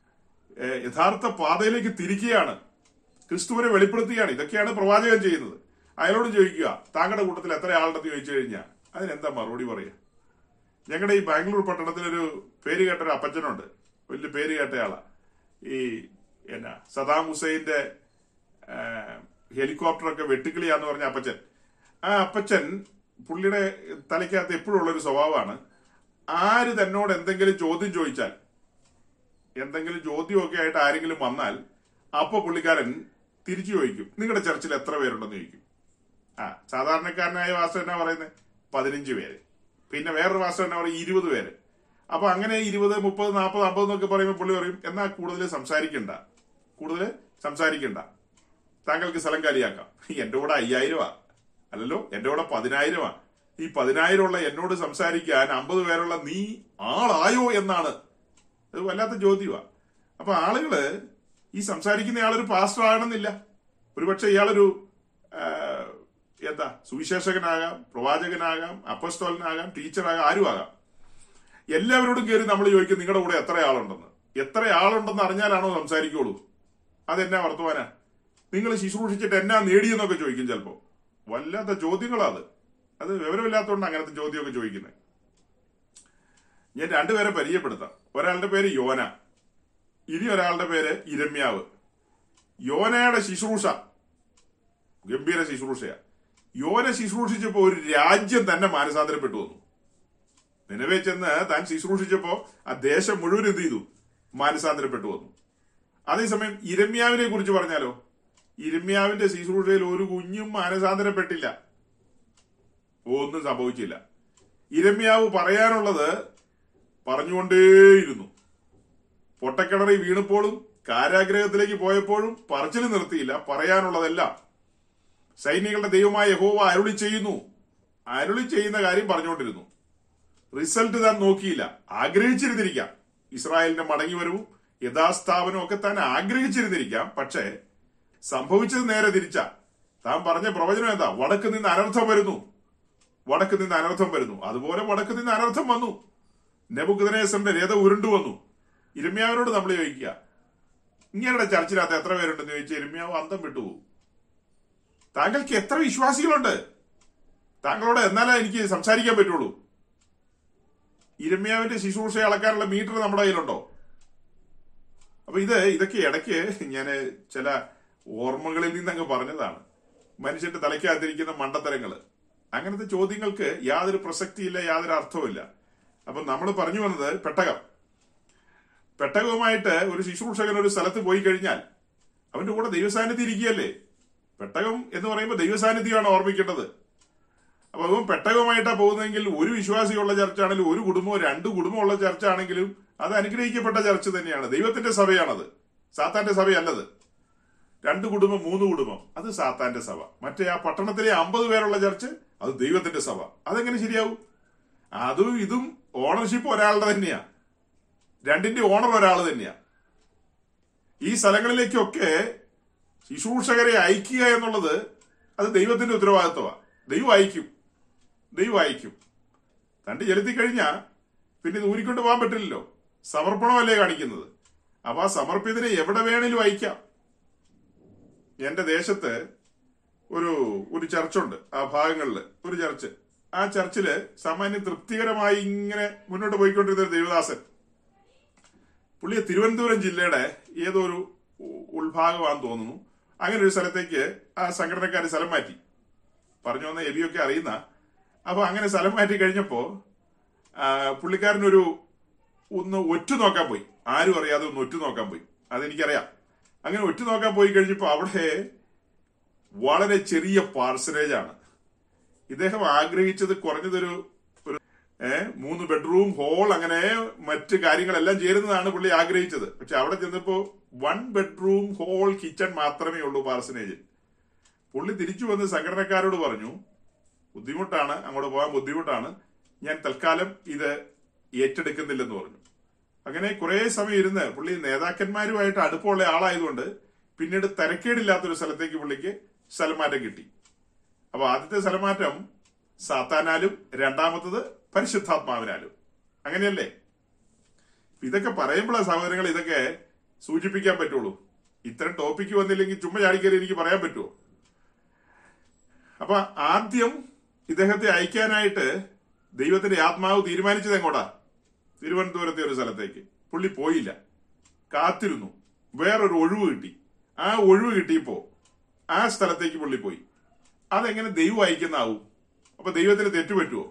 ഏ, യഥാർത്ഥ പാതയിലേക്ക് തിരിക്കുകയാണ് ക്രിസ്തുവിനെ വെളിപ്പെടുത്തുകയാണ് ഇതൊക്കെയാണ് പ്രവാചകൻ ചെയ്യുന്നത് അയാളോട് ചോദിക്കുക താങ്കളുടെ കൂട്ടത്തിൽ എത്ര ആളുണ്ടെന്ന് ചോദിച്ചു കഴിഞ്ഞാൽ അതിനെന്താ മറുപടി പറയുക ഞങ്ങളുടെ ഈ ബാംഗ്ലൂർ പട്ടണത്തിലൊരു പേര് കേട്ട ഒരു അപ്പച്ചനുണ്ട് വലിയ പേര് കേട്ടയാളാ ഈ എന്നാ സദാം ഹുസൈന്റെ ആ, ഹെലികോപ്റ്ററൊക്കെ വെട്ടുക്കിളിയാന്ന് പറഞ്ഞ അപ്പച്ചൻ ആ അപ്പച്ചൻ പുള്ളിയുടെ തലയ്ക്കകത്ത് എപ്പോഴും ഉള്ളൊരു സ്വഭാവമാണ് ആര് തന്നോട് എന്തെങ്കിലും ചോദ്യം ചോദിച്ചാൽ എന്തെങ്കിലും ചോദ്യമൊക്കെ ആയിട്ട് ആരെങ്കിലും വന്നാൽ അപ്പൊ പുള്ളിക്കാരൻ തിരിച്ചു ചോദിക്കും നിങ്ങളുടെ ചർച്ചിൽ എത്ര പേരുണ്ടെന്ന് ചോദിക്കും ആ സാധാരണക്കാരനായ വാസ്തു എന്നാ പറയുന്നത് പതിനഞ്ച് പേര് പിന്നെ വേറൊരു വാസ്തു എന്നാ പറയും ഇരുപത് പേര് അപ്പൊ അങ്ങനെ ഇരുപത് മുപ്പത് നാൽപ്പത് അമ്പത് എന്നൊക്കെ പറയുമ്പോൾ പുള്ളി പറയും എന്നാ കൂടുതൽ സംസാരിക്കണ്ട കൂടുതൽ സംസാരിക്കണ്ട താങ്കൾക്ക് സ്ഥലം കാലിയാക്കാം എന്റെ കൂടെ അയ്യായിരമാ അല്ലല്ലോ എന്റെ കൂടെ പതിനായിരമാ ഈ പതിനായിരമുള്ള എന്നോട് സംസാരിക്കാൻ അമ്പത് പേരുള്ള നീ ആളായോ എന്നാണ് അത് വല്ലാത്ത ചോദ്യമാ അപ്പൊ ആളുകള് ഈ സംസാരിക്കുന്ന ആളൊരു പാസ്റ്റർ ആകണമെന്നില്ല ഒരുപക്ഷെ ഇയാളൊരു ആ, എന്താ സുവിശേഷകനാകാം പ്രവാചകനാകാം അപ്പസ്തോലനാകാം ടീച്ചറാകാം ആരും ആകാം എല്ലാവരോടും കയറി നമ്മൾ ചോദിക്കും നിങ്ങളുടെ കൂടെ എത്ര ആളുണ്ടെന്ന് എത്ര ആളുണ്ടെന്ന് അറിഞ്ഞാലാണോ സംസാരിക്കുള്ളൂ അതെന്നാ വർത്തമാന നിങ്ങൾ ശുശ്രൂഷിച്ചിട്ട് എന്നാ നേടിയെന്നൊക്കെ ചോദിക്കും ചിലപ്പോ വല്ലാത്ത ചോദ്യങ്ങളാ അത് അത് വിവരമില്ലാത്തതുകൊണ്ട് അങ്ങനത്തെ ചോദ്യമൊക്കെ ചോദിക്കുന്നത് ഞാൻ രണ്ടുപേരെ പരിചയപ്പെടുത്താം ഒരാളുടെ പേര് യോന ഇനി ഒരാളുടെ പേര് ഇരമ്യാവ് യോനയുടെ ശുശ്രൂഷ ഗംഭീര ശുശ്രൂഷയാ യോന ശുശ്രൂഷിച്ചപ്പോ ഒരു രാജ്യം തന്നെ മാനസാന്തരപ്പെട്ടു വന്നു നിലവേ ചെന്ന് താൻ ശുശ്രൂഷിച്ചപ്പോ ആ ദേശം മുഴുവൻ എന്ത് ചെയ്തു മാനസാന്തരപ്പെട്ടു വന്നു അതേസമയം ഇരമ്യാവിനെ കുറിച്ച് പറഞ്ഞാലോ ഇരമ്യാവിന്റെ ശുശ്രൂഷയിൽ ഒരു കുഞ്ഞും മാനസാന്തരപ്പെട്ടില്ല ഒന്നും സംഭവിച്ചില്ല ഇരമ്യാവ് പറയാനുള്ളത് പറഞ്ഞുകൊണ്ടേയിരുന്നു പൊട്ടക്കിണറി വീണപ്പോഴും കാരാഗ്രഹത്തിലേക്ക് പോയപ്പോഴും പറച്ചിൽ നിർത്തിയില്ല പറയാനുള്ളതെല്ലാം സൈന്യങ്ങളുടെ ദൈവമായ യഹോവ അരുളി ചെയ്യുന്നു അരുളി ചെയ്യുന്ന കാര്യം പറഞ്ഞുകൊണ്ടിരുന്നു റിസൾട്ട് താൻ നോക്കിയില്ല ആഗ്രഹിച്ചിരുന്നിരിക്കാം ഇസ്രായേലിന്റെ മടങ്ങിവരവും യഥാസ്ഥാപനവും ഒക്കെ താൻ ആഗ്രഹിച്ചിരുന്നിരിക്കാം പക്ഷേ സംഭവിച്ചത് നേരെ തിരിച്ച താൻ പറഞ്ഞ പ്രവചനം എന്താ വടക്ക് നിന്ന് അനർത്ഥം വരുന്നു വടക്ക് നിന്ന് അനർത്ഥം വരുന്നു അതുപോലെ വടക്ക് നിന്ന് അനർത്ഥം വന്നു നെബുക്കദനേസറിന്റെ രഥ ഉരുണ്ടു വന്നു ഇരമ്യാവിനോട് നമ്മൾ ചോദിക്കുക ഇങ്ങനെയുടെ ചർച്ചിനകത്ത് എത്ര പേരുണ്ടെന്ന് ചോദിച്ചാൽ ഇരമ്യാവ് അന്തം വിട്ടുപോകും താങ്കൾക്ക് എത്ര വിശ്വാസികളുണ്ട് താങ്കളോട് എന്നാലേ എനിക്ക് സംസാരിക്കാൻ പറ്റുള്ളൂ ഇരമ്യാവിന്റെ ശുശ്രൂഷ അളക്കാനുള്ള മീറ്റർ നമ്മുടെ കയ്യിലുണ്ടോ അപ്പൊ ഇത് ഇതൊക്കെ ഇടയ്ക്ക് ഞാൻ ചില ഓർമ്മകളിൽ നിന്നങ്ങ് പറഞ്ഞതാണ് മനുഷ്യന്റെ തലയ്ക്കകത്തിരിക്കുന്ന മണ്ടത്തരങ്ങള് അങ്ങനത്തെ ചോദ്യങ്ങൾക്ക് യാതൊരു പ്രസക്തിയില്ല യാതൊരു അർത്ഥവുമില്ല അപ്പൊ നമ്മൾ പറഞ്ഞു വന്നത് പെട്ടകം പെട്ടകവുമായിട്ട് ഒരു ശുശ്രൂഷകൻ ഒരു സ്ഥലത്ത് പോയി കഴിഞ്ഞാൽ അവന്റെ കൂടെ ദൈവസാന്നിധ്യം ഇരിക്കുകയല്ലേ പെട്ടകം എന്ന് പറയുമ്പോൾ ദൈവസാന്നിധ്യമാണ് ഓർമ്മിക്കേണ്ടത് അപ്പൊ അവൻ പെട്ടകമായിട്ടാ പോകുന്നതെങ്കിൽ ഒരു വിശ്വാസിയുള്ള ചർച്ചാണെങ്കിലും ഒരു കുടുംബമോ രണ്ട് കുടുംബമുള്ള ചർച്ചാണെങ്കിലും അത് അനുഗ്രഹിക്കപ്പെട്ട ചർച്ച തന്നെയാണ് ദൈവത്തിന്റെ സഭയാണത് സാത്താന്റെ സഭയല്ലത് രണ്ട് കുടുംബം മൂന്ന് കുടുംബം അത് സാത്താന്റെ സഭ മറ്റേ ആ പട്ടണത്തിലെ അമ്പത് പേരുള്ള ചർച്ച് അത് ദൈവത്തിന്റെ സഭ അതെങ്ങനെ ശരിയാവും അതും ഇതും ഓണർഷിപ്പ് ഒരാളുടെ തന്നെയാ രണ്ടിന്റെ ഓണർ ഒരാൾ തന്നെയാ ഈ സ്ഥലങ്ങളിലേക്കൊക്കെ ശുശ്രൂഷകരെ അയക്കുക എന്നുള്ളത് അത് ദൈവത്തിന്റെ ഉത്തരവാദിത്വമാണ് ദൈവം അയക്കും ദൈവം അയക്കും തണ്ട് ചെലുത്തി കഴിഞ്ഞാൽ പിന്നെ ഇത് ഊരിക്കൊണ്ട് പോകാൻ പറ്റില്ലല്ലോ സമർപ്പണമല്ലേ കാണിക്കുന്നത് അപ്പൊ ആ സമർപ്പിതനെ എവിടെ വേണേലും അയക്കാം എന്റെ ദേശത്ത് ഒരു ഒരു ചർച്ചുണ്ട് ആ ഭാഗങ്ങളിൽ ഒരു ചർച്ച് ആ ചർച്ചില് സാമാന്യ തൃപ്തികരമായി ഇങ്ങനെ മുന്നോട്ട് പോയിക്കൊണ്ടിരുന്ന ഒരു ദേവദാസൻ പുള്ളിയെ തിരുവനന്തപുരം ജില്ലയുടെ ഏതോ ഒരു ഉ- ഉൾഭാഗമാണെന്ന് തോന്നുന്നു അങ്ങനെ ഒരു സ്ഥലത്തേക്ക് ആ സംഘടനക്കാർ സ്ഥലം മാറ്റി പറഞ്ഞു വന്ന എബിയൊക്കെ അറിയുന്ന അപ്പൊ അങ്ങനെ സ്ഥലം മാറ്റി കഴിഞ്ഞപ്പോ ആ, പുള്ളിക്കാരനൊരു ഒന്ന് ഒറ്റു നോക്കാൻ പോയി ആരും അറിയാതെ ഒന്ന് ഒറ്റു നോക്കാൻ പോയി അതെനിക്കറിയാം അങ്ങനെ ഒറ്റു നോക്കാൻ പോയി കഴിഞ്ഞപ്പോ അവിടെ വളരെ ചെറിയ പാർസനേജ് ആണ് ഇദ്ദേഹം ആഗ്രഹിച്ചത് കുറഞ്ഞതൊരു ഒരു ഏ, മൂന്ന് ബെഡ്റൂം ഹോൾ അങ്ങനെ മറ്റ് കാര്യങ്ങളെല്ലാം ചേരുന്നതാണ് പുള്ളി ആഗ്രഹിച്ചത് പക്ഷെ അവിടെ ചെന്നപ്പോ വൺ ബെഡ്റൂം ഹോൾ കിച്ചൺ മാത്രമേ ഉള്ളൂ പാർസനേജ് പുള്ളി തിരിച്ചു വന്ന് സംഘടനക്കാരോട് പറഞ്ഞു ബുദ്ധിമുട്ടാണ് അങ്ങോട്ട് പോകാൻ ബുദ്ധിമുട്ടാണ് ഞാൻ തൽക്കാലം ഇത് ഏറ്റെടുക്കുന്നില്ലെന്ന് പറഞ്ഞു അങ്ങനെ കുറെ സമയം ഇരുന്ന് പുള്ളി നേതാക്കന്മാരുമായിട്ട് അടുപ്പമുള്ള ആളായതുകൊണ്ട് പിന്നീട് തരക്കേടില്ലാത്തൊരു സ്ഥലത്തേക്ക് പുള്ളിക്ക് സ്ഥലമാറ്റം കിട്ടി അപ്പൊ ആദ്യത്തെ സ്ഥലമാറ്റം സാത്താനാലും രണ്ടാമത്തത് പരിശുദ്ധാത്മാവിനാലും അങ്ങനെയല്ലേ ഇതൊക്കെ പറയുമ്പോഴാണ് സഹോദരങ്ങൾ ഇതൊക്കെ സൂചിപ്പിക്കാൻ പറ്റുള്ളൂ ഇത്തരം ടോപ്പിക്ക് വന്നില്ലെങ്കിൽ ചുമ്മാ ചാടിക്കറി എനിക്ക് പറയാൻ പറ്റുമോ അപ്പൊ ആദ്യം ഇദ്ദേഹത്തെ അയക്കാനായിട്ട് ദൈവത്തിന്റെ ആത്മാവ് തീരുമാനിച്ചത് എങ്ങോട്ടാ തിരുവനന്തപുരത്തെ ഒരു സ്ഥലത്തേക്ക് പുള്ളി പോയില്ല കാത്തിരുന്നു വേറൊരു ഒഴിവ് കിട്ടി ആ ഒഴിവ് കിട്ടിയപ്പോ ആ സ്ഥലത്തേക്ക് പുള്ളി പോയി അതെങ്ങനെ ദൈവം അയക്കുന്നാവും അപ്പൊ ദൈവത്തിന് തെറ്റുപറ്റുമോ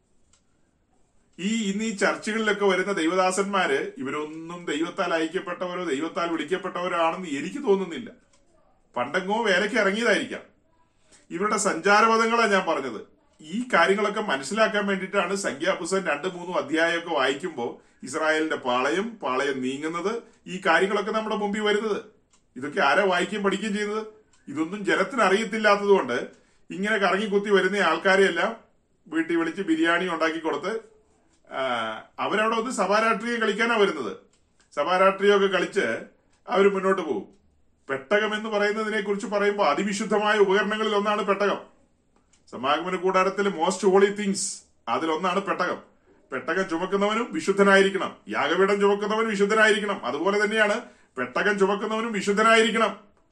ഈ ഇന്ന് ഈ ചർച്ചകളിലൊക്കെ വരുന്ന ദൈവദാസന്മാര് ഇവരൊന്നും ദൈവത്താൽ അയക്കപ്പെട്ടവരോ ദൈവത്താൽ വിളിക്കപ്പെട്ടവരോ ആണെന്ന് എനിക്ക് തോന്നുന്നില്ല പണ്ടെങ്ങോ വേലയ്ക്ക് ഇറങ്ങിയതായിരിക്കാം ഇവരുടെ സഞ്ചാരപഥങ്ങളാണ് ഞാൻ പറഞ്ഞത് ഈ കാര്യങ്ങളൊക്കെ മനസ്സിലാക്കാൻ വേണ്ടിയിട്ടാണ് സംഖ്യാപുസ്തകം രണ്ട് മൂന്നും അധ്യായമൊക്കെ വായിക്കുമ്പോൾ ഇസ്രായേലിന്റെ പാളയം പാളയം നീങ്ങുന്നത് ഈ കാര്യങ്ങളൊക്കെ നമ്മുടെ മുമ്പിൽ വരുന്നത് ഇതൊക്കെ ആരാ വായിക്കുകയും പഠിക്കുകയും ചെയ്യുന്നത് ഇതൊന്നും ജനത്തിന് അറിയത്തില്ലാത്തത് കൊണ്ട് ഇങ്ങനെ കറങ്ങി കുത്തി വരുന്ന ആൾക്കാരെയെല്ലാം വീട്ടിൽ വിളിച്ച് ബിരിയാണി ഉണ്ടാക്കി കൊടുത്ത് ആ, അവരവിടെ ഒന്ന് സഭാരാഷ്ട്രീയം കളിക്കാനാ വരുന്നത് സഭാരാഷ്ട്രീയമൊക്കെ കളിച്ച് അവർ മുന്നോട്ട് പോകും പെട്ടകം എന്ന് പറയുന്നതിനെ കുറിച്ച് പറയുമ്പോൾ അതിവിശുദ്ധമായ ഉപകരണങ്ങളിൽ ഒന്നാണ് പെട്ടകം സമാഗമന കൂടാരത്തിൽ മോസ്റ്റ് ഹോളി തിങ്സ് അതിലൊന്നാണ് പെട്ടകം പെട്ടകം ചുമക്കുന്നവനും വിശുദ്ധനായിരിക്കണം യാഗപീഠം ചുമക്കുന്നവനും വിശുദ്ധനായിരിക്കണം അതുപോലെ തന്നെയാണ് പെട്ടകം ചുമക്കുന്നവനും വിശുദ്ധനായിരിക്കണം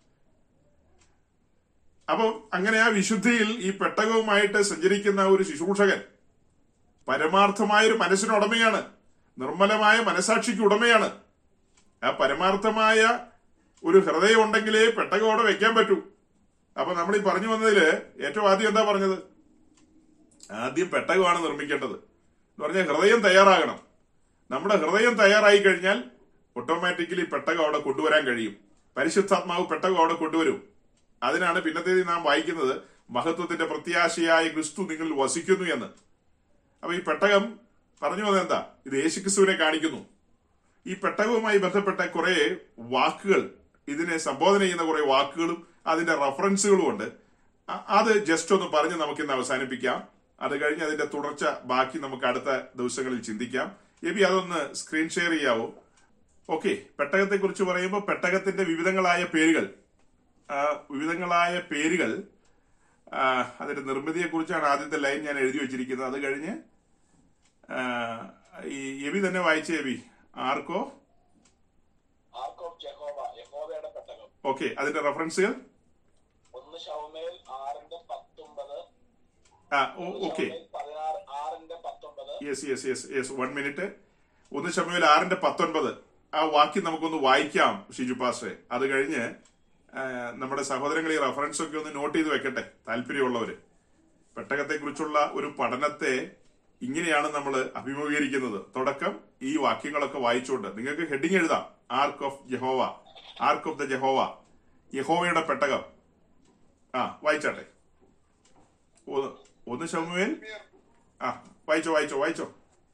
അപ്പോൾ അങ്ങനെ ആ വിശുദ്ധിയിൽ ഈ പെട്ടകവുമായിട്ട് സഞ്ചരിക്കുന്ന ഒരു ശുശ്രൂഷകൻ പരമാർത്ഥമായൊരു മനസ്സിനുടമയാണ് നിർമ്മലമായ മനസാക്ഷിക്ക് ഉടമയാണ് ആ പരമാർത്ഥമായ ഒരു ഹൃദയം ഉണ്ടെങ്കിലേ പെട്ടകം അവിടെ വെക്കാൻ പറ്റൂ അപ്പൊ നമ്മൾ ഈ പറഞ്ഞു വന്നതില് ഏറ്റവും ആദ്യം എന്താ പറഞ്ഞത് ആദ്യം പെട്ടകമാണ് നിർമ്മിക്കേണ്ടത് എന്ന് പറഞ്ഞാൽ ഹൃദയം തയ്യാറാകണം നമ്മുടെ ഹൃദയം തയ്യാറായി കഴിഞ്ഞാൽ ഓട്ടോമാറ്റിക്കലി പെട്ടകം അവിടെ കൊണ്ടുവരാൻ കഴിയും പരിശുദ്ധാത്മാവ് പെട്ടകം അവിടെ കൊണ്ടുവരും അതിനാണ് പിന്നത്തേത് നാം വായിക്കുന്നത് മഹത്വത്തിന്റെ പ്രത്യാശയായ ക്രിസ്തു നിങ്ങളിൽ വസിക്കുന്നു എന്ന് അപ്പൊ ഈ പെട്ടകം പറഞ്ഞു വന്നത് എന്താ ഇത് യേശുക്രിസ്തുവിനെ കാണിക്കുന്നു ഈ പെട്ടകവുമായി ബന്ധപ്പെട്ട കുറെ വാക്കുകൾ ഇതിനെ സംബോധന ചെയ്യുന്ന കുറെ വാക്കുകളും അതിന്റെ റഫറൻസുകളും ഉണ്ട് അ- അത് ജസ്റ്റ് ഒന്ന് പറഞ്ഞ് നമുക്ക് ഇന്ന് അവസാനിപ്പിക്കാം അത് കഴിഞ്ഞ് അതിന്റെ തുടർച്ച ബാക്കി നമുക്ക് അടുത്ത ദിവസങ്ങളിൽ ചിന്തിക്കാം എബി അതൊന്ന് സ്ക്രീൻ ഷെയർ ചെയ്യാവോ ഓക്കെ പെട്ടകത്തെ കുറിച്ച് പറയുമ്പോൾ പെട്ടകത്തിന്റെ വിവിധങ്ങളായ പേരുകൾ ആ, വിവിധങ്ങളായ പേരുകൾ ആ, അതിന്റെ നിർമ്മിതിയെ കുറിച്ചാണ് ആദ്യത്തെ ലൈൻ ഞാൻ എഴുതി വെച്ചിരിക്കുന്നത് അത് കഴിഞ്ഞ് ആ, ഈ എബി തന്നെ വായിച്ച എബി ആർക്കോ ആർക്ക് ഓഫ് ജഹോവ യഹോവയുടെ പെട്ടകം ഓക്കെ അതിന്റെ റെഫറൻസുകൾ ഒന്ന് ശവമേൽ ആറിന്റെ പത്തൊമ്പത് ആ ഒന്ന് ഓക്കെ ശവമേൽ പതിനാറ് ആറിന്റെ പത്തൊമ്പത് yes yes yes yes one minute ഒന്ന് ശമുവേൽ ആറിന്റെ പത്തൊൻപത് ആ വാക്യം നമുക്കൊന്ന് വായിക്കാം ഷിജു പാസ്റ്ററെ അത് കഴിഞ്ഞ് ആ, നമ്മുടെ സഹോദരങ്ങൾ ഈ റെഫറൻസ് ഒക്കെ ഒന്ന് നോട്ട് ചെയ്ത് വെക്കട്ടെ താല്പര്യമുള്ളവര് പെട്ടകത്തെ കുറിച്ചുള്ള ഒരു പഠനത്തെ ഇങ്ങനെയാണ് നമ്മൾ അഭിമുഖീകരിക്കുന്നത് തുടക്കം ഈ വാക്യങ്ങളൊക്കെ വായിച്ചുകൊണ്ട് നിങ്ങൾക്ക് ഹെഡിങ് എഴുതാം ark of Jehovah ark of the Jehovah യഹോവയുടെ പെട്ടകം ആ വായിച്ചാട്ടെ ഒന്ന് ഒന്ന് ശമുവേൽ ആ വായിച്ചോ വായിച്ചോ വായിച്ചോ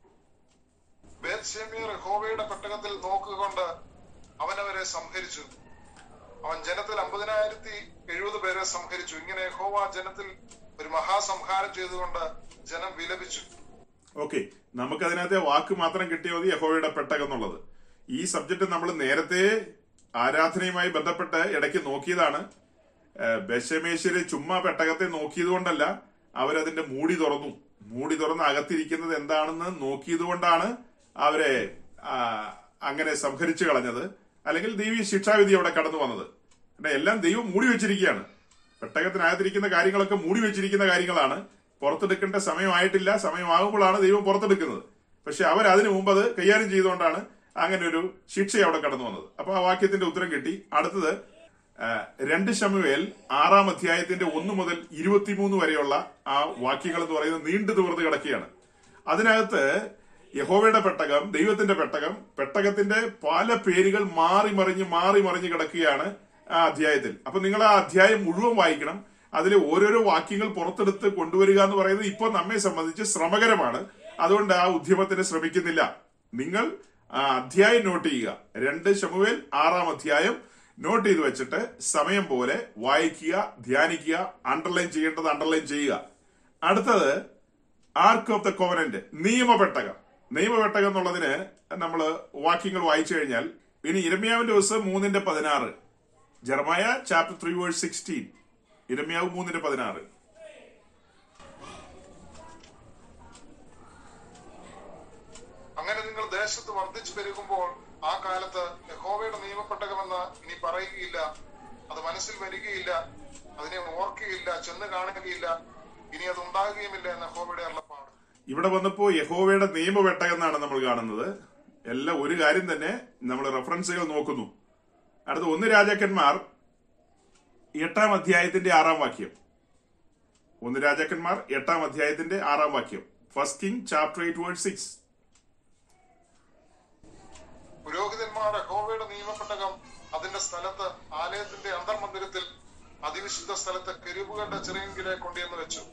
ബേത്ശേമിയർ യഹോവയുടെ പെട്ടകത്തിൽ നോക്കുകൊണ്ട് അവനവരെ സംഹരിച്ചു അവൻ ജനത്തിൽ അമ്പതിനായിരത്തി എഴുപത് പേരെ സംഹരിച്ചു ഇങ്ങനെ യഹോവ ജനത്തിൽ ഒരു മഹാസംഹാരം ചെയ്തുകൊണ്ട് ജനം വിലപിച്ചു ഓക്കെ നമുക്ക് അതിനകത്തെ വാക്ക് മാത്രം കിട്ടിയാൽ മതി യഹോവയുടെ പെട്ടകം എന്നുള്ളത് ഈ സബ്ജക്ട് നമ്മൾ നേരത്തെ ആരാധനയുമായി ബന്ധപ്പെട്ട് ഇടയ്ക്ക് നോക്കിയതാണ് ബശമേശ്വര് ചുമ്മാ പെട്ടകത്തെ നോക്കിയത് കൊണ്ടല്ല അവരതിന്റെ മൂടി തുറന്നു മൂടി തുറന്ന് അകത്തിരിക്കുന്നത് എന്താണെന്ന് നോക്കിയത് കൊണ്ടാണ് അവരെ ആ, അങ്ങനെ സംഹരിച്ചു കളഞ്ഞത് അല്ലെങ്കിൽ ദൈവീ ശിക്ഷാവിധി അവിടെ കടന്നു വന്നത് കാരണം എല്ലാം ദൈവം മൂടി വെച്ചിരിക്കുകയാണ് പെട്ടകത്തിനകത്തിരിക്കുന്ന കാര്യങ്ങളൊക്കെ മൂടി വെച്ചിരിക്കുന്ന കാര്യങ്ങളാണ് പുറത്തെടുക്കേണ്ട സമയമായിട്ടില്ല സമയമാകുമ്പോഴാണ് ദൈവം പുറത്തെടുക്കുന്നത് പക്ഷെ അവർ അതിനു മുമ്പ് അത് കൈകാര്യം ചെയ്തുകൊണ്ടാണ് അങ്ങനെ ഒരു ശിക്ഷ അവിടെ കടന്നു വന്നത് അപ്പൊ ആ വാക്യത്തിന്റെ ഉത്തരം കിട്ടി അടുത്തത് ആ, രണ്ട് ശമുവേൽ ആറാം അധ്യായത്തിന്റെ ഒന്ന് മുതൽ ഇരുപത്തിമൂന്ന് വരെയുള്ള ആ വാക്യങ്ങൾ എന്ന് പറയുന്നത് നീണ്ടു നിവർന്ന് കിടക്കുകയാണ് അതിനകത്ത് യഹോവയുടെ പെട്ടകം ദൈവത്തിന്റെ പെട്ടകം പെട്ടകത്തിന്റെ പല പേരുകൾ മാറി മറിഞ്ഞ് മാറി മറിഞ്ഞ് കിടക്കുകയാണ് ആ അധ്യായത്തിൽ അപ്പൊ നിങ്ങൾ ആ അധ്യായം മുഴുവൻ വായിക്കണം അതിലെ ഓരോരോ വാക്യങ്ങൾ പുറത്തെടുത്ത് കൊണ്ടുവരിക എന്ന് പറയുന്നത് ഇപ്പോൾ നമ്മെ സംബന്ധിച്ച് ശ്രമകരമാണ് അതുകൊണ്ട് ആ ഉദ്യമത്തിന് ശ്രമിക്കുന്നില്ല നിങ്ങൾ ആ അധ്യായം നോട്ട് ചെയ്യുക രണ്ട് ശമുവേൽ ആറാം അധ്യായം നോട്ട് ചെയ്ത് വെച്ചിട്ട് സമയം പോലെ വായിക്കുക ധ്യാനിക്കുക അണ്ടർലൈൻ ചെയ്യേണ്ടത് അണ്ടർലൈൻ ചെയ്യുക അടുത്തത് ആർക്ക് ഓഫ് ദ കോവനന്റ് നിയമപെട്ടകം നിയമപെട്ടകം എന്നുള്ളതിന് നമ്മൾ വാക്യങ്ങൾ വായിച്ചു കഴിഞ്ഞാൽ ഇനി ഇരമ്യാവിന്റെ ദിവസം മൂന്നിന്റെ പതിനാറ് Jeremiah chapter three verse sixteen ഇരമ്യാവ് മൂന്നിന്റെ പതിനാറ് അങ്ങനെ നിങ്ങൾ ദേശത്ത് വർദ്ധിച്ചു പെരുകുമ്പോൾ ആ കാലത്ത് യഹോവയുടെ നിയമപ്പെട്ടകമെന്ന് ഇനി പറയുകയില്ല അത് മനസ്സിൽ വരികയില്ല അതിനെ ഓർക്കുകയില്ല ചെന്ന് കാണുകയില്ല ഇനി അത് ഉണ്ടാകുകയുമില്ല എന്ന യഹോവയുടെ അള്ളപ്പാട് ഇവിടെ വന്നപ്പോ യഹോവയുടെ നിയമപെട്ടകം എന്നാണ് നമ്മൾ കാണുന്നത് എല്ലാം ഒരു കാര്യം തന്നെ നമ്മൾ റെഫറൻസുകൾ നോക്കുന്നു അടുത്ത ഒന്ന് രാജാക്കന്മാർ എട്ടാം അധ്യായത്തിന്റെ ആറാം വാക്യം ഒന്ന് രാജാക്കന്മാർ എട്ടാം അധ്യായത്തിന്റെ ആറാം വാക്യം first king chapter eight word six പുരോഹിതന്മാർ യഹോവയുടെ നിയമപ്പെട്ടകം അതിന്റെ സ്ഥലത്ത് ആലയത്തിന്റെ അന്തർമന്ദിരത്തിൽ അതിവിശുദ്ധ സ്ഥലത്ത് കെരുവുകളുടെ ചിറയെങ്കിലെ കൊണ്ടുവന്ന് വെച്ചു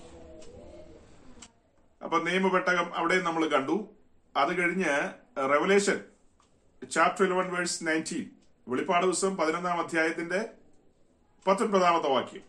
അപ്പൊ നിയമപെട്ടകം അവിടെ നമ്മൾ കണ്ടു അത് കഴിഞ്ഞ് Revelation chapter eleven verse nineteen വെളിപ്പാട് ദിവസം പതിനൊന്നാം അധ്യായത്തിന്റെ പത്തൊൻപതാമത്തെ വാക്യം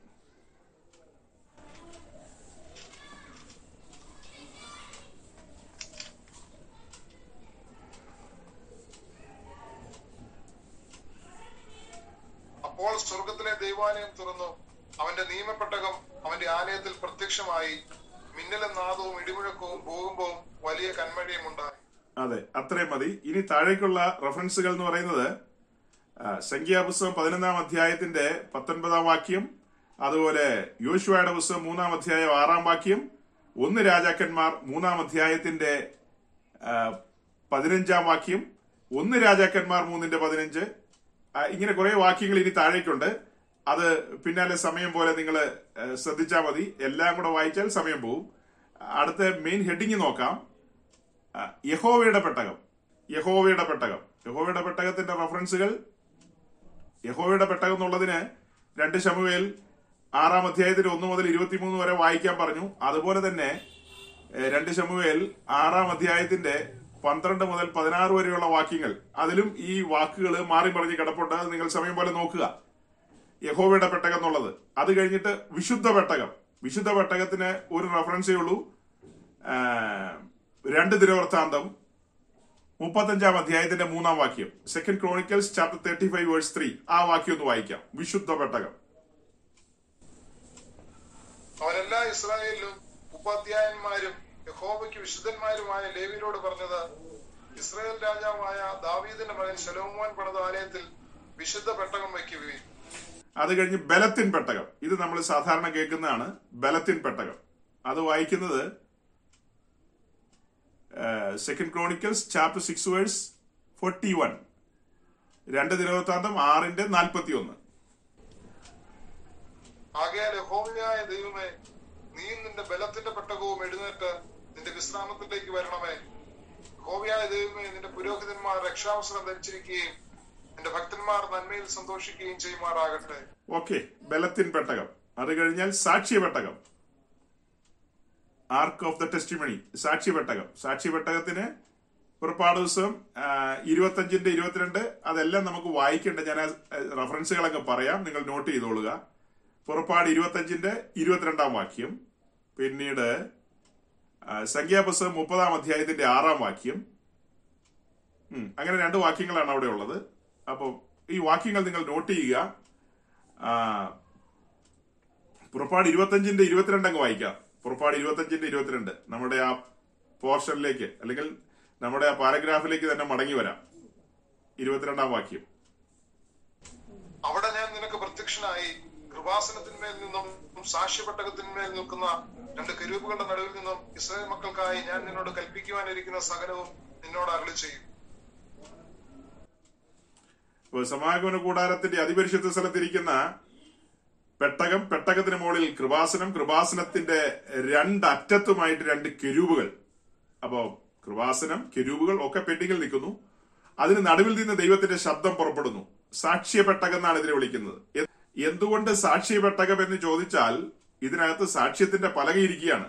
അപ്പോൾ സ്വർഗത്തിലെ ദൈവാലയം തുറന്നു അവന്റെ നിയമപ്പെട്ടകം അവന്റെ ആലയത്തിൽ പ്രത്യക്ഷമായി മിന്നലും നാദവും ഇടിമുഴക്കവും ഭൂകമ്പവും വലിയ കന്മഴയും ഉണ്ടായി അതെ അത്രയും മതി ഇനി താഴേക്കുള്ള റെഫറൻസുകൾ എന്ന് പറയുന്നത് ആ, സംഖ്യാപുസ്തകം പതിനൊന്നാം അധ്യായത്തിന്റെ പത്തൊൻപതാം വാക്യം അതുപോലെ യോശുവയുടെ പുസ്തകം മൂന്നാം അധ്യായം ആറാം വാക്യം ഒന്ന് രാജാക്കന്മാർ മൂന്നാം അധ്യായത്തിന്റെ ആ, പതിനഞ്ചാം വാക്യം ഒന്ന് രാജാക്കന്മാർ മൂന്നിന്റെ പതിനഞ്ച് ആ, ഇങ്ങനെ കുറെ വാക്യങ്ങൾ ഇനി താഴേക്കുണ്ട് അത് പിന്നാലെ സമയം പോലെ നിങ്ങൾ ശ്രദ്ധിച്ചാൽ മതി എല്ലാം കൂടെ വായിച്ചാൽ സമയം പോകും അടുത്ത മെയിൻ ഹെഡിങ് നോക്കാം ആ, യഹോവയുടെ പെട്ടകം യഹോവയുടെ പെട്ടകം യഹോവയുടെ പെട്ടകത്തിന്റെ റഫറൻസുകൾ യഹോവയുടെ പെട്ടകം എന്നുള്ളതിന് രണ്ട് ശമുവേൽ ആറാം അധ്യായത്തിൽ ഒന്ന് മുതൽ ഇരുപത്തിമൂന്ന് വരെ വായിക്കാൻ പറഞ്ഞു അതുപോലെ തന്നെ ഏഹ്, രണ്ട് ശമുവേൽ ആറാം അധ്യായത്തിന്റെ പന്ത്രണ്ട് മുതൽ പതിനാറ് വരെയുള്ള വാക്യങ്ങൾ അതിലും ഈ വാക്കുകൾ മാറി മറിഞ്ഞ് കിടപ്പുണ്ട് അത് നിങ്ങൾ സമയം പോലെ നോക്കുക യഹോവയുടെ പെട്ടകം എന്നുള്ളത് അത് കഴിഞ്ഞിട്ട് വിശുദ്ധ പെട്ടകം വിശുദ്ധ പെട്ടകത്തിന് ഒരു റഫറൻസേ ഉള്ളൂ ആ, രണ്ട് ദിനവൃത്താന്തം മുപ്പത്തഞ്ചാം അധ്യായത്തിന്റെ മൂന്നാം വാക്യം second Chronicles chapter thirty five verse three ആ വാക്യം ഒന്ന് വായിക്കാം വിശുദ്ധ പെട്ടകം അവരെല്ലാ ഇസ്രായേലിലും ഉപാധ്യായന്മാരും യഹോവയ്ക്ക് വിശുദ്ധന്മാരുമായ ലേവിയരോട് പറഞ്ഞത് ഇസ്രായേൽ രാജാവായ ദാവീദിന്റെ മകൻ ശലോമോൻ പണിത ആലയത്തിൽ വിശുദ്ധ പെട്ടകം വയ്ക്കുകയും അത് കഴിഞ്ഞ് ബലത്തിൻ പെട്ടകം ഇത് നമ്മൾ സാധാരണ കേൾക്കുന്നതാണ് ബലത്തിൻ പെട്ടകം അത് വായിക്കുന്നത് second Chronicles chapter six verse forty one രണ്ട് ദിനവൃത്താന്തം ആറിന്റെ നാൽപ്പത്തി ഒന്ന് ആകയാൽ യഹോവയായ ദൈവമേ നീയും നിന്റെ ബലത്തിന്റെ പെട്ടകവും എഴുന്നേറ്റ് നിന്റെ വിശ്രാമത്തിലേക്ക് വരണമേ യഹോവയായ ദൈവമേ നിന്റെ പുരോഹിതന്മാർ രക്ഷാവസരം ധരിച്ചിരിക്കുകയും നിന്റെ ഭക്തന്മാർ നന്മയിൽ സന്തോഷിക്കുകയും ചെയ്യുമാറാകട്ടെ ഓക്കെ ബലത്തിൻ പെട്ടകം അത് കഴിഞ്ഞാൽ സാക്ഷ്യ പെട്ടകം ആർക്ക് ഓഫ് ദ ടെസ്റ്റിമണി സാക്ഷി പെട്ടകം സാക്ഷി പെട്ടകത്തിന് പുറപ്പാട് ദിവസം ആ, ഇരുപത്തഞ്ചിന്റെ ഇരുപത്തിരണ്ട് അതെല്ലാം നമുക്ക് വായിക്കേണ്ട ഞാൻ ആ, റഫറൻസുകളൊക്കെ പറയാം നിങ്ങൾ നോട്ട് ചെയ്തോളുക പുറപ്പാട് ഇരുപത്തഞ്ചിന്റെ ഇരുപത്തിരണ്ടാം വാക്യം പിന്നീട് ആ, സംഖ്യാപുസ്തകം മുപ്പതാം അധ്യായത്തിന്റെ ആറാം വാക്യം ഉം, അങ്ങനെ രണ്ട് വാക്യങ്ങളാണ് അവിടെ ഉള്ളത് അപ്പോൾ ഈ വാക്യങ്ങൾ നിങ്ങൾ നോട്ട് ചെയ്യുക ആ, പുറപ്പാട് ഇരുപത്തഞ്ചിന്റെ ഇരുപത്തിരണ്ട് അങ്ങ് വായിക്കാം പുറപ്പാട് ഇരുപത്തഞ്ചിന്റെ ഇരുപത്തിരണ്ട് നമ്മുടെ ആ പോർഷനിലേക്ക് അല്ലെങ്കിൽ നമ്മുടെ ആ പാരഗ്രാഫിലേക്ക് തന്നെ മടങ്ങി വരാം ഇരുപത്തിരണ്ടാം വാക്യം അവിടെ ഞാൻ നിനക്ക് പ്രത്യക്ഷനായി കൃപാസനത്തിന്മേൽ നിന്നും സാക്ഷ്യപ്പെട്ടകത്തിന്മേൽ നിൽക്കുന്ന രണ്ട് കരൂപുകളുടെ നടുവിൽ നിന്നും ഇസ്രായേൽ മക്കൾക്കായി ഞാൻ നിന്നോട് കൽപ്പിക്കുവാനിരിക്കുന്ന സകലവും നിന്നോട് അരളി ചെയ്യും അപ്പോൾ സമാഗമന കൂടാരത്തിന്റെ അതിപരിശുദ്ധ സ്ഥലത്തിരിക്കുന്ന പെട്ടകം പെട്ടകത്തിന് മുകളിൽ കൃപാസനം കൃപാസനത്തിന്റെ രണ്ടറ്റത്തുമായിട്ട് രണ്ട് കെരൂബുകൾ അപ്പോ കൃപാസനം കെരൂബുകൾ ഒക്കെ പെട്ടിങ്ങിൽ നിൽക്കുന്നു അതിന് നടുവിൽ നിന്ന് ദൈവത്തിന്റെ ശബ്ദം പുറപ്പെടുന്നു സാക്ഷ്യ പെട്ടകം എന്നാണ് ഇതിനെ വിളിക്കുന്നത് എ- എന്തുകൊണ്ട് സാക്ഷ്യ പെട്ടകം എന്ന് ചോദിച്ചാൽ ഇതിനകത്ത് സാക്ഷ്യത്തിന്റെ പലകയിരിക്കുകയാണ്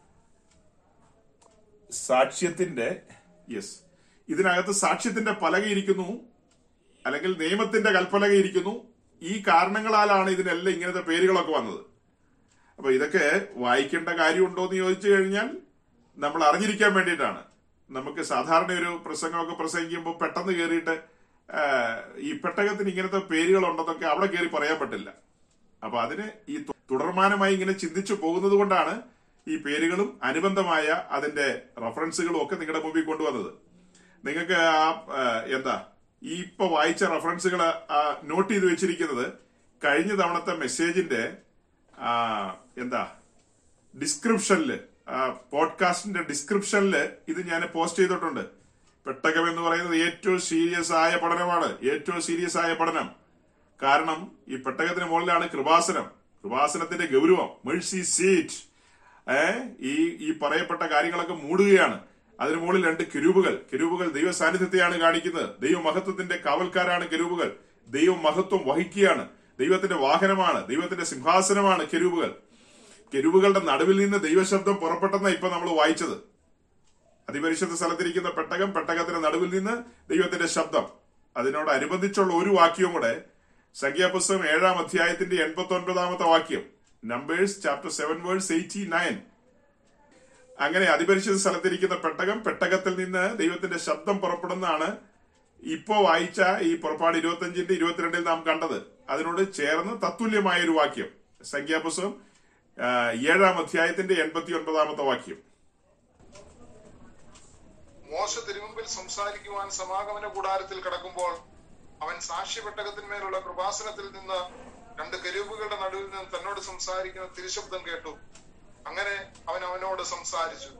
സാക്ഷ്യത്തിന്റെ യെസ് ഇതിനകത്ത് സാക്ഷ്യത്തിന്റെ പലകയിരിക്കുന്നു അല്ലെങ്കിൽ നിയമത്തിന്റെ കൽപ്പലക ഇരിക്കുന്നു ഈ കാരണങ്ങളാലാണ് ഇതിനെല്ലാം ഇങ്ങനത്തെ പേരുകളൊക്കെ വന്നത് അപ്പൊ ഇതൊക്കെ വായിക്കേണ്ട കാര്യമുണ്ടോ എന്ന് ചോദിച്ചു കഴിഞ്ഞാൽ നമ്മൾ അറിഞ്ഞിരിക്കാൻ വേണ്ടിയിട്ടാണ് നമുക്ക് സാധാരണ ഒരു പ്രസംഗമൊക്കെ പ്രസംഗിക്കുമ്പോൾ പെട്ടെന്ന് കയറിയിട്ട് ആ, ഈ പെട്ടകത്തിന് ഇങ്ങനത്തെ പേരുകളുണ്ടെന്നൊക്കെ അവിടെ കയറി പറയാൻ പറ്റില്ല അപ്പൊ അതിന് ഈ തു- തുടർമാനമായി ഇങ്ങനെ ചിന്തിച്ചു പോകുന്നത് കൊണ്ടാണ് ഈ പേരുകളും അനുബന്ധമായ അതിന്റെ റഫറൻസുകളും ഒക്കെ നിങ്ങളുടെ മുമ്പിൽ കൊണ്ടുവന്നത് നിങ്ങൾക്ക് ആ ആ, എന്താ ഈ ഇപ്പൊ വായിച്ച റഫറൻസുകൾ നോട്ട് ചെയ്ത് വെച്ചിരിക്കുന്നത് കഴിഞ്ഞ തവണത്തെ മെസ്സേജിന്റെ ആ, എന്താ ഡിസ്ക്രിപ്ഷനില് പോഡ്കാസ്റ്റിന്റെ ഡിസ്ക്രിപ്ഷനില് ഇത് ഞാൻ പോസ്റ്റ് ചെയ്തിട്ടുണ്ട് പെട്ടകം എന്ന് പറയുന്നത് ഏറ്റവും സീരിയസ് ആയ പഠനമാണ് ഏറ്റവും സീരിയസ് ആയ പഠനം കാരണം ഈ പെട്ടകത്തിന് മുകളിലാണ് കൃപാസനം കൃപാസനത്തിന്റെ ഗൗരവം മേഴ്സി സീറ്റ് ഏ ഈ ഈ പറയപ്പെട്ട കാര്യങ്ങളൊക്കെ മൂടുകയാണ് അതിന് മുകളിൽ രണ്ട് കെരൂബുകൾ കെരൂബുകൾ ദൈവ സാന്നിധ്യത്തെയാണ് കാണിക്കുന്നത് ദൈവ മഹത്വത്തിന്റെ കാവൽക്കാരാണ് കെരൂബുകൾ ദൈവം മഹത്വം വഹിക്കുകയാണ് ദൈവത്തിന്റെ വാഹനമാണ് ദൈവത്തിന്റെ സിംഹാസനമാണ് കെരൂബുകൾ കെരൂബുകളുടെ നടുവിൽ നിന്ന് ദൈവശബ്ദം പുറപ്പെട്ടെന്ന ഇപ്പൊ നമ്മൾ വായിച്ചത് അതിപരിശുദ്ധ സ്ഥലത്തിരിക്കുന്ന പെട്ടകം പെട്ടകത്തിന്റെ നടുവിൽ നിന്ന് ദൈവത്തിന്റെ ശബ്ദം അതിനോടനുബന്ധിച്ചുള്ള ഒരു വാക്യവും കൂടെ സംഖ്യാപുസ്തകം ഏഴാം അധ്യായത്തിന്റെ എൺപത്തി ഒൻപതാമത്തെ വാക്യം Numbers chapter seven verse eighty nine അങ്ങനെ അതിപരിശുദ്ധ സ്ഥലത്തിരിക്കുന്ന പെട്ടകം പെട്ടകത്തിൽ നിന്ന് ദൈവത്തിന്റെ ശബ്ദം പുറപ്പെടുന്നതാണ് ഇപ്പോ വായിച്ച ഈ പുറപ്പാട് ഇരുപത്തിയഞ്ചിന്റെ ഇരുപത്തിരണ്ടിൽ നാം കണ്ടത് അതിനോട് ചേർന്ന് തത്തുല്യമായ ഒരു വാക്യം സംഖ്യാപുസ്തകം ആ, ഏഴാം അധ്യായത്തിന്റെ എൺപത്തി ഒൻപതാമത്തെ വാക്യം മോശ തിരുമുമ്പിൽ സംസാരിക്കുവാൻ സമാഗമന കൂടാരത്തിൽ കടക്കുമ്പോൾ അവൻ സാക്ഷ്യപ്പെട്ടകത്തിന്മേലുള്ള കൃപാസനത്തിൽ നിന്ന് രണ്ട് കരൂപുകളുടെ നടുവിൽ നിന്ന് തന്നോട് സംസാരിക്കുന്ന തിരുശബ്ദം കേട്ടു അങ്ങനെ അവൻ അവനോട് സംസാരിച്ചു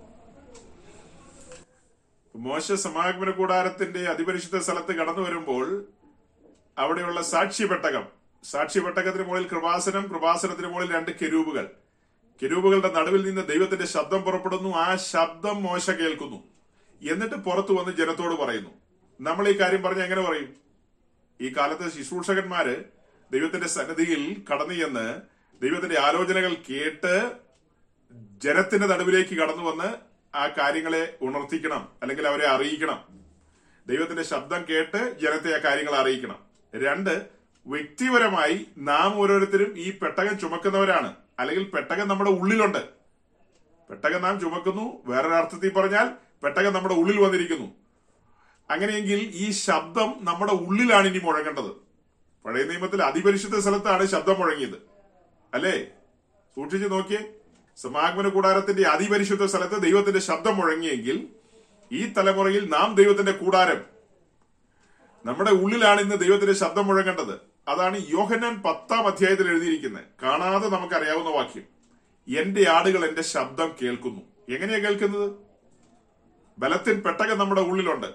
മോശ സമാഗമന കൂടാരത്തിന്റെ അതിപരിശുദ്ധ സ്ഥലത്ത് കടന്നു വരുമ്പോൾ അവിടെയുള്ള സാക്ഷ്യപ്പെട്ടകം സാക്ഷ്യപ്പെട്ടകത്തിന് മുകളിൽ കൃപാസനം കൃപാസനത്തിന് മുകളിൽ രണ്ട് കെരൂബുകൾ കെരൂബുകളുടെ നടുവിൽ നിന്ന് ദൈവത്തിന്റെ ശബ്ദം പുറപ്പെടുന്നു ആ ശബ്ദം മോശ കേൾക്കുന്നു എന്നിട്ട് പുറത്തു വന്ന് ജനത്തോട് പറയുന്നു നമ്മൾ ഈ കാര്യം പറഞ്ഞ എങ്ങനെ പറയും ഈ കാലത്ത് ശുശ്രൂഷകന്മാര് ദൈവത്തിന്റെ സന്നിധിയിൽ കടന്നു ചെന്ന് ദൈവത്തിന്റെ ആലോചനകൾ കേട്ട് ജനത്തിന്റെ നടുവിലേക്ക് കടന്നു വന്ന് ആ കാര്യങ്ങളെ ഉണർത്തിക്കണം അല്ലെങ്കിൽ അവരെ അറിയിക്കണം ദൈവത്തിന്റെ ശബ്ദം കേട്ട് ജനത്തെ ആ കാര്യങ്ങൾ അറിയിക്കണം രണ്ട് വ്യക്തിപരമായി നാം ഓരോരുത്തരും ഈ പെട്ടകം ചുമക്കുന്നവരാണ് അല്ലെങ്കിൽ പെട്ടകം നമ്മുടെ ഉള്ളിലുണ്ട് പെട്ടകം നാം ചുമക്കുന്നു വേറൊരർത്ഥത്തിൽ പറഞ്ഞാൽ പെട്ടകം നമ്മുടെ ഉള്ളിൽ വന്നിരിക്കുന്നു അങ്ങനെയെങ്കിൽ ഈ ശബ്ദം നമ്മുടെ ഉള്ളിലാണ് ഇനി മുഴങ്ങേണ്ടത് പഴയ നിയമത്തിൽ അതിപരിശുദ്ധ സ്ഥലത്താണ് ശബ്ദം മുഴങ്ങിയത് അല്ലേ സൂക്ഷിച്ചു നോക്കിയേ സമാഗമന കൂടാരത്തിന്റെ അതിപരിശുദ്ധ സ്ഥലത്ത് ദൈവത്തിന്റെ ശബ്ദം മുഴങ്ങിയെങ്കിൽ ഈ തലമുറയിൽ നാം ദൈവത്തിന്റെ കൂടാരം നമ്മുടെ ഉള്ളിലാണ് ഇന്ന് ദൈവത്തിന്റെ ശബ്ദം മുഴങ്ങേണ്ടത് അതാണ് യോഹന്നാൻ പത്താം അധ്യായത്തിൽ എഴുതിയിരിക്കുന്നത് കാണാതെ നമുക്കറിയാവുന്ന വാക്യം എന്റെ ആടുകൾ എന്റെ ശബ്ദം കേൾക്കുന്നു എങ്ങനെയാ കേൾക്കുന്നത് ബലത്തിൻ പെട്ടകം നമ്മുടെ ഉള്ളിലുണ്ട്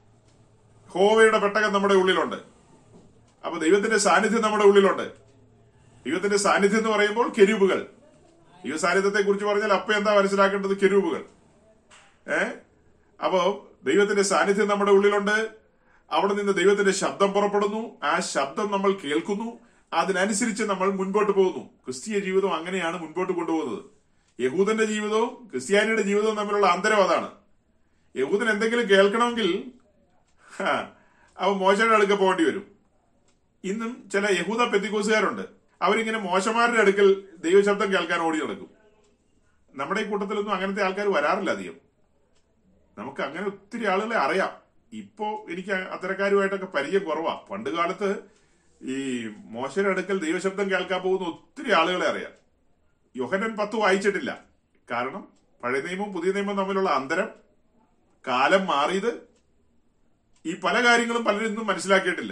ഹോവയുടെ പെട്ടകം നമ്മുടെ ഉള്ളിലുണ്ട് അപ്പൊ ദൈവത്തിന്റെ സാന്നിധ്യം നമ്മുടെ ഉള്ളിലുണ്ട് ദൈവത്തിന്റെ സാന്നിധ്യം എന്ന് പറയുമ്പോൾ കെരൂബുകൾ ദൈവ സാന്നിധ്യത്തെ കുറിച്ച് പറഞ്ഞാൽ അപ്പൊ എന്താ മനസ്സിലാക്കേണ്ടത് കെരൂബുകൾ ഏ അപ്പോ ദൈവത്തിന്റെ സാന്നിധ്യം നമ്മുടെ ഉള്ളിലുണ്ട് അവിടെ നിന്ന് ദൈവത്തിന്റെ ശബ്ദം പുറപ്പെടുന്നു ആ ശബ്ദം നമ്മൾ കേൾക്കുന്നു അതിനനുസരിച്ച് നമ്മൾ മുൻപോട്ട് പോകുന്നു ക്രിസ്തീയ ജീവിതം അങ്ങനെയാണ് മുൻപോട്ട് കൊണ്ടുപോകുന്നത് യഹൂദന്റെ ജീവിതവും ക്രിസ്ത്യാനിയുടെ ജീവിതവും തമ്മിലുള്ള അന്തരം അതാണ് യഹൂദൻ എന്തെങ്കിലും കേൾക്കണമെങ്കിൽ ഹാ, അവൻ മോശയുടെ അടുക്ക പോകേണ്ടി വരും ഇന്നും ചില യഹൂദ പെത്തിക്കോസുകാരുണ്ട് അവരിങ്ങനെ മോശമാരുടെ അടുക്കൽ ദൈവശബ്ദം കേൾക്കാൻ ഓടി നടക്കും നമ്മുടെ ഈ കൂട്ടത്തിലൊന്നും അങ്ങനത്തെ ആൾക്കാർ വരാറില്ല അധികം നമുക്ക് അങ്ങനെ ഒത്തിരി ആളുകളെ അറിയാം ഇപ്പോ എനിക്ക് അത്തരക്കാരുമായിട്ടൊക്കെ പരിചയം കുറവാ പണ്ട് കാലത്ത് ഈ മോശയുടെ അടുക്കൽ ദൈവശബ്ദം കേൾക്കാൻ പോകുന്ന ഒത്തിരി ആളുകളെ അറിയാം യോഹനൻ പത്ത് വായിച്ചിട്ടില്ല കാരണം പഴയ നിയമവും പുതിയ നിയമവും തമ്മിലുള്ള അന്തരം കാലം മാറിയത് ഈ പല കാര്യങ്ങളും പലരും ഇന്നും മനസ്സിലാക്കിയിട്ടില്ല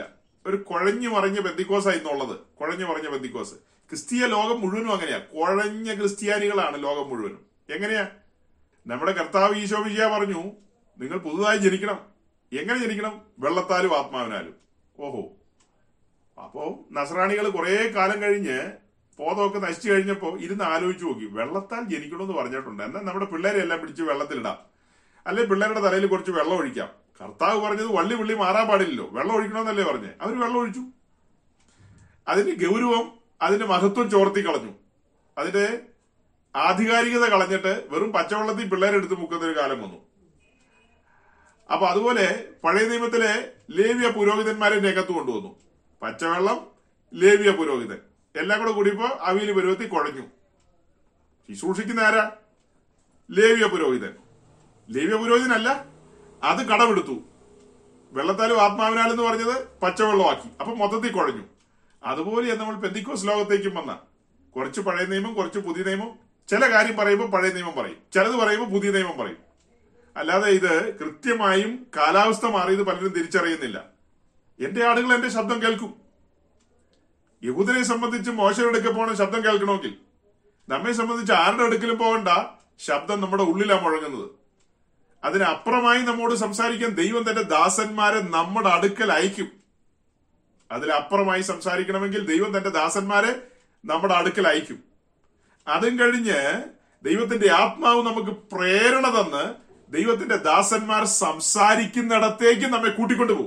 ഒരു കുഴഞ്ഞു മറിഞ്ഞ ബന്ധിക്കോസാ ഇന്നുള്ളത് കുഴഞ്ഞു മറിഞ്ഞ ബന്ധിക്കോസ് ക്രിസ്തീയ ലോകം മുഴുവനും അങ്ങനെയാ കുഴഞ്ഞ ക്രിസ്ത്യാനികളാണ് ലോകം മുഴുവനും എങ്ങനെയാ നമ്മുടെ കർത്താവ് ഈശോ വിജയ പറഞ്ഞു നിങ്ങൾ പുതുതായി ജനിക്കണം എങ്ങനെ ജനിക്കണം വെള്ളത്താലും ആത്മാവിനാലും ഓഹോ അപ്പോ നസ്രാണികൾ കുറെ കാലം കഴിഞ്ഞ് പോതമൊക്കെ നശിച്ചു കഴിഞ്ഞപ്പോ ഇരുന്ന് ആലോചിച്ചു നോക്കി വെള്ളത്താൽ ജനിക്കണമെന്ന് പറഞ്ഞിട്ടുണ്ട് എന്നാൽ നമ്മുടെ പിള്ളേരെ എല്ലാം പിടിച്ച് വെള്ളത്തിലിടാം അല്ലെ പിള്ളേരുടെ തലയിൽ കുറച്ച് വെള്ളം ഒഴിക്കാം കർത്താവ് പറഞ്ഞത് വള്ളി പുള്ളി മാറാൻ പാടില്ലല്ലോ വെള്ളം ഒഴിക്കണമെന്നല്ലേ പറഞ്ഞേ അവര് വെള്ളം ഒഴിച്ചു അതിന്റെ ഗൗരവം അതിന്റെ മഹത്വം ചോർത്തി കളഞ്ഞു അതിന്റെ ആധികാരികത കളഞ്ഞിട്ട് വെറും പച്ചവെള്ളത്തിൽ പിള്ളേരെടുത്ത് മുക്കുന്ന ഒരു കാലം വന്നു അപ്പൊ അതുപോലെ പഴയ നിയമത്തിലെ ലേവ്യ പുരോഹിതന്മാരെ രംഗത്ത് കൊണ്ടുവന്നു പച്ചവെള്ളം ലേവ്യ പുരോഹിതൻ എല്ലാം കൂടെ കൂടിയപ്പോ അവിയിൽ പരുവത്തിൽ കുഴഞ്ഞു ശുശ്രൂഷിക്കുന്ന ആരാ ലേവ്യ പുരോഹിതൻ ലേവ്യ പുരോഹിതനല്ല അത് കടമെടുത്തു വെള്ളത്താലും ആത്മാവിനാലും എന്ന് പറഞ്ഞത് പച്ചവെള്ളമാക്കി അപ്പൊ മൊത്തത്തിൽ കുഴഞ്ഞു അതുപോലെ നമ്മൾ പെന്തിക്കോസ് ലോകത്തേക്കും വന്ന കുറച്ച് പഴയ നിയമം കുറച്ച് പുതിയ നിയമം ചില കാര്യം പറയുമ്പോൾ പഴയ നിയമം പറയും ചിലത് പറയുമ്പോൾ പുതിയ നിയമം പറയും അല്ലാതെ ഇത് കൃത്യമായും കാലാവസ്ഥ മാറിയത് പലരും തിരിച്ചറിയുന്നില്ല എന്റെ ആളുകൾ എന്റെ ശബ്ദം കേൾക്കും യഹൂദനെ സംബന്ധിച്ച് മോശയുടെ അടുക്കൽ പോകണ ശബ്ദം കേൾക്കണമെങ്കിൽ നമ്മെ സംബന്ധിച്ച് ആരുടെ അടുക്കലും പോകണ്ട ശബ്ദം നമ്മുടെ ഉള്ളിലാണ് മുഴങ്ങുന്നത് അതിനപ്പുറമായി നമ്മോട് സംസാരിക്കാൻ ദൈവം തന്റെ ദാസന്മാരെ നമ്മുടെ അടുക്കൽ അയക്കും അതിലപ്പുറമായി സംസാരിക്കണമെങ്കിൽ ദൈവം തന്റെ ദാസന്മാരെ നമ്മുടെ അടുക്കൽ അയക്കും അതും കഴിഞ്ഞ് ദൈവത്തിന്റെ ആത്മാവ് നമുക്ക് പ്രേരണ തന്ന് ദൈവത്തിന്റെ ദാസന്മാർ സംസാരിക്കുന്നിടത്തേക്ക് നമ്മെ കൂട്ടിക്കൊണ്ടുപോകും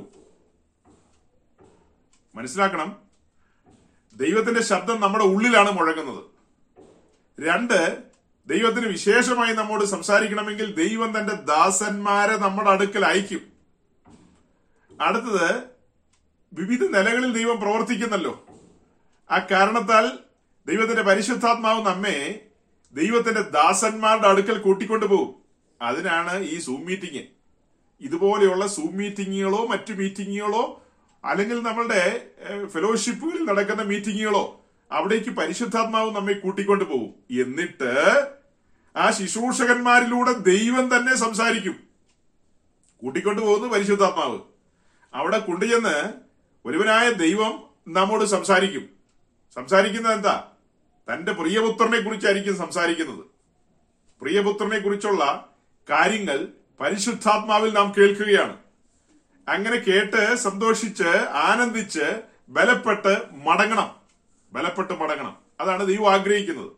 മനസ്സിലാക്കണം ദൈവത്തിന്റെ ശബ്ദം നമ്മുടെ ഉള്ളിലാണ് മുഴങ്ങുന്നത് രണ്ട് ദൈവത്തിന് വിശേഷമായി നമ്മോട് സംസാരിക്കണമെങ്കിൽ ദൈവം തന്റെ ദാസന്മാരെ നമ്മുടെ അടുക്കൽ അയക്കും അടുത്തത് വിവിധ നിലകളിൽ ദൈവം പ്രവർത്തിക്കുന്നല്ലോ ആ കാരണത്താൽ ദൈവത്തിന്റെ പരിശുദ്ധാത്മാവ് നമ്മെ ദൈവത്തിന്റെ ദാസന്മാരുടെ അടുക്കൽ കൂട്ടിക്കൊണ്ടുപോകും അതിനാണ് ഈ സൂം മീറ്റിംഗ് ഇതുപോലെയുള്ള സൂം മീറ്റിങ്ങുകളോ മറ്റു മീറ്റിങ്ങുകളോ അല്ലെങ്കിൽ നമ്മളുടെ ഫെലോഷിപ്പുകളിൽ നടക്കുന്ന മീറ്റിങ്ങുകളോ അവിടേക്ക് പരിശുദ്ധാത്മാവ് നമ്മെ കൂട്ടിക്കൊണ്ടു പോകും എന്നിട്ട് ആ ശുശ്രൂഷകന്മാരിലൂടെ ദൈവം തന്നെ സംസാരിക്കും കൂട്ടിക്കൊണ്ടു പോകുന്നു പരിശുദ്ധാത്മാവ് അവിടെ കൊണ്ടുചെന്ന് ഒരുവനായ ദൈവം നമ്മോട് സംസാരിക്കും സംസാരിക്കുന്നത് എന്താ തന്റെ പ്രിയപുത്രനെ കുറിച്ചായിരിക്കും സംസാരിക്കുന്നത് പ്രിയപുത്രനെ കുറിച്ചുള്ള കാര്യങ്ങൾ പരിശുദ്ധാത്മാവിൽ നാം കേൾക്കുകയാണ് അങ്ങനെ കേട്ട് സന്തോഷിച്ച് ആനന്ദിച്ച് ബലപ്പെട്ട് മടങ്ങണം ബലപ്പെട്ട് മടങ്ങണം അതാണ് ദൈവം ആഗ്രഹിക്കുന്നത്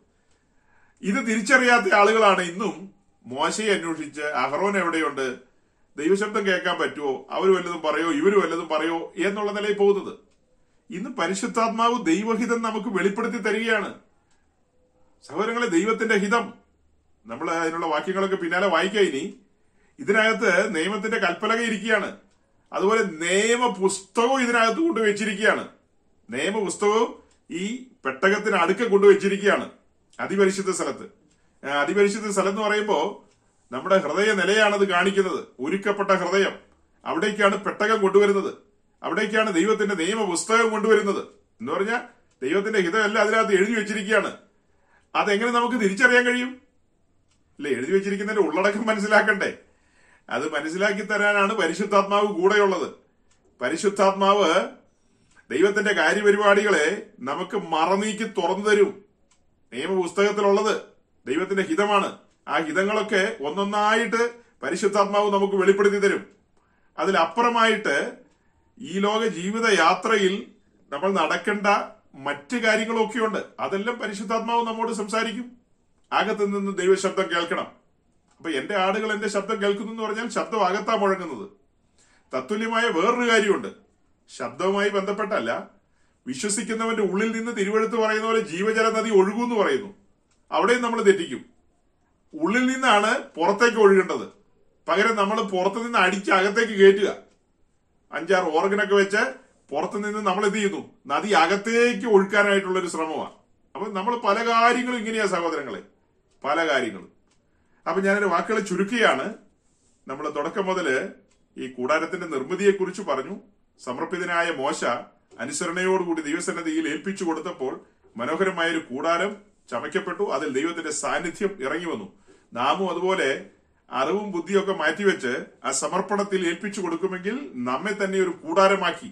ഇത് തിരിച്ചറിയാത്ത ആളുകളാണ് ഇന്നും മോശയെ അന്വേഷിച്ച് അഹറോൻ എവിടെയുണ്ട് ദൈവശബ്ദം കേൾക്കാൻ പറ്റുമോ അവർ വല്ലതും പറയോ ഇവർ വല്ലതും പറയോ എന്നുള്ള നിലയിൽ പോകുന്നത് ഇന്ന് പരിശുദ്ധാത്മാവ് ദൈവഹിതം നമുക്ക് വെളിപ്പെടുത്തി തരികയാണ് സഹോദരങ്ങളെ ദൈവത്തിന്റെ ഹിതം നമ്മൾ അതിനുള്ള വാക്യങ്ങളൊക്കെ പിന്നാലെ വായിക്കാം ഇനി ഇതിനകത്ത് നിയമത്തിന്റെ കൽപ്പലക ഇരിക്കുകയാണ് അതുപോലെ നിയമ പുസ്തകവും ഇതിനകത്ത് കൊണ്ടുവച്ചിരിക്കുകയാണ് നിയമ പുസ്തകവും ഈ പെട്ടകത്തിന് അടുക്ക കൊണ്ടുവച്ചിരിക്കുകയാണ് അതിപരിശുദ്ധ സ്ഥലത്ത് ആ, അതിപരിശുദ്ധ സ്ഥലം എന്ന് പറയുമ്പോൾ നമ്മുടെ ഹൃദയ നിലയാണത് കാണിക്കുന്നത് ഒരുക്കപ്പെട്ട ഹൃദയം അവിടേക്കാണ് പെട്ടകം കൊണ്ടുവരുന്നത് അവിടേക്കാണ് ദൈവത്തിന്റെ നിയമ പുസ്തകം കൊണ്ടുവരുന്നത് എന്ന് പറഞ്ഞാൽ ദൈവത്തിന്റെ ഹിതമെല്ലാം അതിനകത്ത് എഴുതി വെച്ചിരിക്കുകയാണ് അതെങ്ങനെ നമുക്ക് തിരിച്ചറിയാൻ കഴിയും അല്ലെ എഴുതി വെച്ചിരിക്കുന്നതിന്റെ ഉള്ളടക്കം മനസ്സിലാക്കണ്ടേ അത് മനസ്സിലാക്കി തരാനാണ് പരിശുദ്ധാത്മാവ് കൂടെയുള്ളത് പരിശുദ്ധാത്മാവ് ദൈവത്തിന്റെ കാര്യപരിപാടികളെ നമുക്ക് മറനീക്കി തുറന്നു തരും നിയമപുസ്തകത്തിലുള്ളത് ദൈവത്തിന്റെ ഹിതമാണ് ആ ഹിതങ്ങളൊക്കെ ഒന്നൊന്നായിട്ട് പരിശുദ്ധാത്മാവ് നമുക്ക് വെളിപ്പെടുത്തി തരും അതിലപ്പുറമായിട്ട് ഈ ലോക ജീവിത യാത്രയിൽ നമ്മൾ നടക്കേണ്ട മറ്റ് കാര്യങ്ങളൊക്കെയുണ്ട് അതെല്ലാം പരിശുദ്ധാത്മാവ് നമ്മോട് സംസാരിക്കും അകത്ത് നിന്ന് ദൈവശബ്ദം കേൾക്കണം അപ്പൊ എന്റെ ആടുകൾ എന്റെ ശബ്ദം കേൾക്കുന്നു എന്ന് പറഞ്ഞാൽ ശബ്ദം അകത്താ മുഴങ്ങുന്നത് തത്തുല്യമായ വേറൊരു കാര്യമുണ്ട് ശബ്ദവുമായി ബന്ധപ്പെട്ടല്ല വിശ്വസിക്കുന്നവന്റെ ഉള്ളിൽ നിന്ന് തിരുവഴുത്ത് പറയുന്ന പോലെ ജീവജല നദി ഒഴുകുമെന്ന് പറയുന്നു അവിടെയും നമ്മൾ തെറ്റിക്കും ഉള്ളിൽ നിന്നാണ് പുറത്തേക്ക് ഒഴുകേണ്ടത് പകരം നമ്മൾ പുറത്തു നിന്ന് അടിച്ച് അകത്തേക്ക് കയറ്റുക അഞ്ചാറ് ഓർഗനൊക്കെ വെച്ച് പുറത്തു നിന്ന് നമ്മൾ എന്ത് ചെയ്യുന്നു നദി അകത്തേക്ക് ഒഴുക്കാനായിട്ടുള്ള ഒരു ശ്രമമാണ് അപ്പൊ നമ്മൾ പല കാര്യങ്ങളും ഇങ്ങനെയാ സഹോദരങ്ങളെ പല കാര്യങ്ങളും അപ്പൊ ഞാനൊരു വാക്കുകൾ ചുരുക്കുകയാണ് നമ്മൾ തുടക്കം മുതല് ഈ കൂടാരത്തിന്റെ നിർമ്മിതിയെ കുറിച്ച് പറഞ്ഞു സമർപ്പിതനായ മോശ അനുസരണയോടുകൂടി ദൈവസന്നദ്ധിയിൽ ഏൽപ്പിച്ചു കൊടുത്തപ്പോൾ മനോഹരമായ ഒരു കൂടാരം ചമയ്ക്കപ്പെട്ടു അതിൽ ദൈവത്തിന്റെ സാന്നിധ്യം ഇറങ്ങി വന്നു നാമും അതുപോലെ അറിവും ബുദ്ധിയൊക്കെ മാറ്റിവെച്ച് ആ സമർപ്പണത്തിൽ ഏൽപ്പിച്ചു കൊടുക്കുമെങ്കിൽ നമ്മെ തന്നെ ഒരു കൂടാരമാക്കി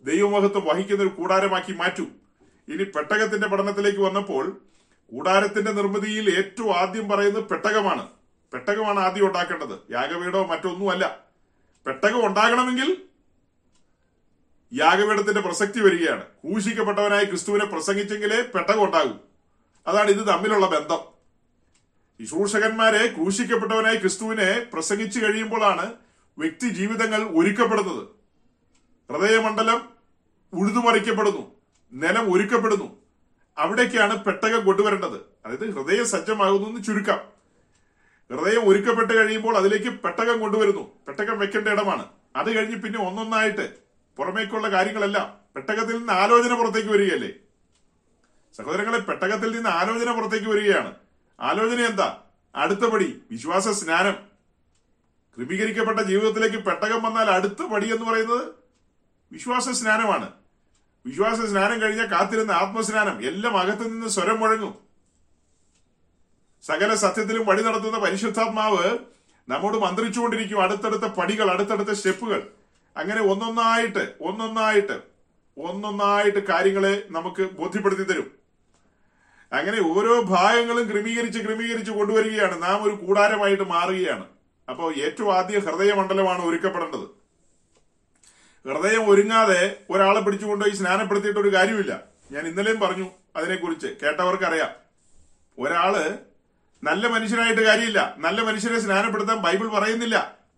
ദൈവമഹത്വം വഹിക്കുന്ന ഒരു കൂടാരമാക്കി മാറ്റും ഇനി പെട്ടകത്തിന്റെ പഠനത്തിലേക്ക് വന്നപ്പോൾ കൂടാരത്തിന്റെ നിർമ്മിതിയിൽ ഏറ്റവും ആദ്യം പറയുന്നത് പെട്ടകമാണ് പെട്ടകമാണ് ആദ്യം ഉണ്ടാക്കേണ്ടത് യാഗവീടോ മറ്റൊന്നുമല്ല പെട്ടകം ഉണ്ടാകണമെങ്കിൽ യാഗപീഠത്തിന്റെ പ്രസക്തി വരികയാണ് ക്രൂശിക്കപ്പെട്ടവനായി ക്രിസ്തുവിനെ പ്രസംഗിച്ചെങ്കിലേ പെട്ടകം ഉണ്ടാകൂ അതാണ് ഇത് തമ്മിലുള്ള ബന്ധം ശുശ്രൂഷകന്മാരെ ക്രൂശിക്കപ്പെട്ടവനായി ക്രിസ്തുവിനെ പ്രസംഗിച്ചു കഴിയുമ്പോഴാണ് വ്യക്തി ജീവിതങ്ങൾ ഒരുക്കപ്പെടുന്നത് ഹൃദയമണ്ഡലം ഉഴുതുമറിക്കപ്പെടുന്നു നിലം ഒരുക്കപ്പെടുന്നു അവിടേക്കാണ് പെട്ടകം കൊണ്ടുവരേണ്ടത് അതായത് ഹൃദയം സജ്ജമാകുന്നു എന്ന് ചുരുക്കം ഹൃദയം ഒരുക്കപ്പെട്ട് കഴിയുമ്പോൾ അതിലേക്ക് പെട്ടകം കൊണ്ടുവരുന്നു പെട്ടകം വെക്കേണ്ട ഇടമാണ് അത് കഴിഞ്ഞ് പിന്നെ ഒന്നൊന്നായിട്ട് പുറമേക്കുള്ള കാര്യങ്ങളെല്ലാം പെട്ടകത്തിൽ നിന്ന് ആലോചന പുറത്തേക്ക് വരികയല്ലേ സഹോദരങ്ങളെ പെട്ടകത്തിൽ നിന്ന് ആലോചന പുറത്തേക്ക് വരികയാണ് ആലോചന എന്താ അടുത്ത പടി വിശ്വാസ സ്നാനം ക്രമീകരിക്കപ്പെട്ട ജീവിതത്തിലേക്ക് പെട്ടകം വന്നാൽ അടുത്ത പടി എന്ന് പറയുന്നത് വിശ്വാസ സ്നാനമാണ് വിശ്വാസ സ്നാനം കഴിഞ്ഞാൽ കാത്തിരുന്ന ആത്മസ്നാനം എല്ലാം അകത്തു നിന്ന് സ്വരം മുഴങ്ങും സകല സത്യത്തിലും വഴി നടത്തുന്ന പരിശുദ്ധാത്മാവ് നമ്മോട് മന്ത്രിച്ചുകൊണ്ടിരിക്കും അടുത്തടുത്ത പടികൾ അടുത്തടുത്ത സ്റ്റെപ്പുകൾ അങ്ങനെ ഒന്നൊന്നായിട്ട് ഒന്നൊന്നായിട്ട് ഒന്നൊന്നായിട്ട് കാര്യങ്ങളെ നമുക്ക് ബോധ്യപ്പെടുത്തി തരും അങ്ങനെ ഓരോ ഭാഗങ്ങളും ക്രമീകരിച്ച് ക്രമീകരിച്ച് കൊണ്ടുവരികയാണ് നാം ഒരു കൂടാരമായിട്ട് മാറുകയാണ് അപ്പോൾ ഏറ്റവും ആദ്യം ഹൃദയമണ്ഡലമാണ് ഒരുക്കപ്പെടേണ്ടത് ഹൃദയം ഒരുങ്ങാതെ ഒരാളെ പിടിച്ചുകൊണ്ടുപോയി സ്നാനപ്പെടുത്തിയിട്ട് ഒരു കാര്യമില്ല ഞാൻ ഇന്നലെയും പറഞ്ഞു അതിനെക്കുറിച്ച് കേട്ടവർക്കറിയാം ഒരാള് നല്ല മനുഷ്യനായിട്ട് കാര്യമില്ല നല്ല മനുഷ്യരെ സ്നാനപ്പെടുത്താൻ ബൈബിൾ പറയുന്നില്ല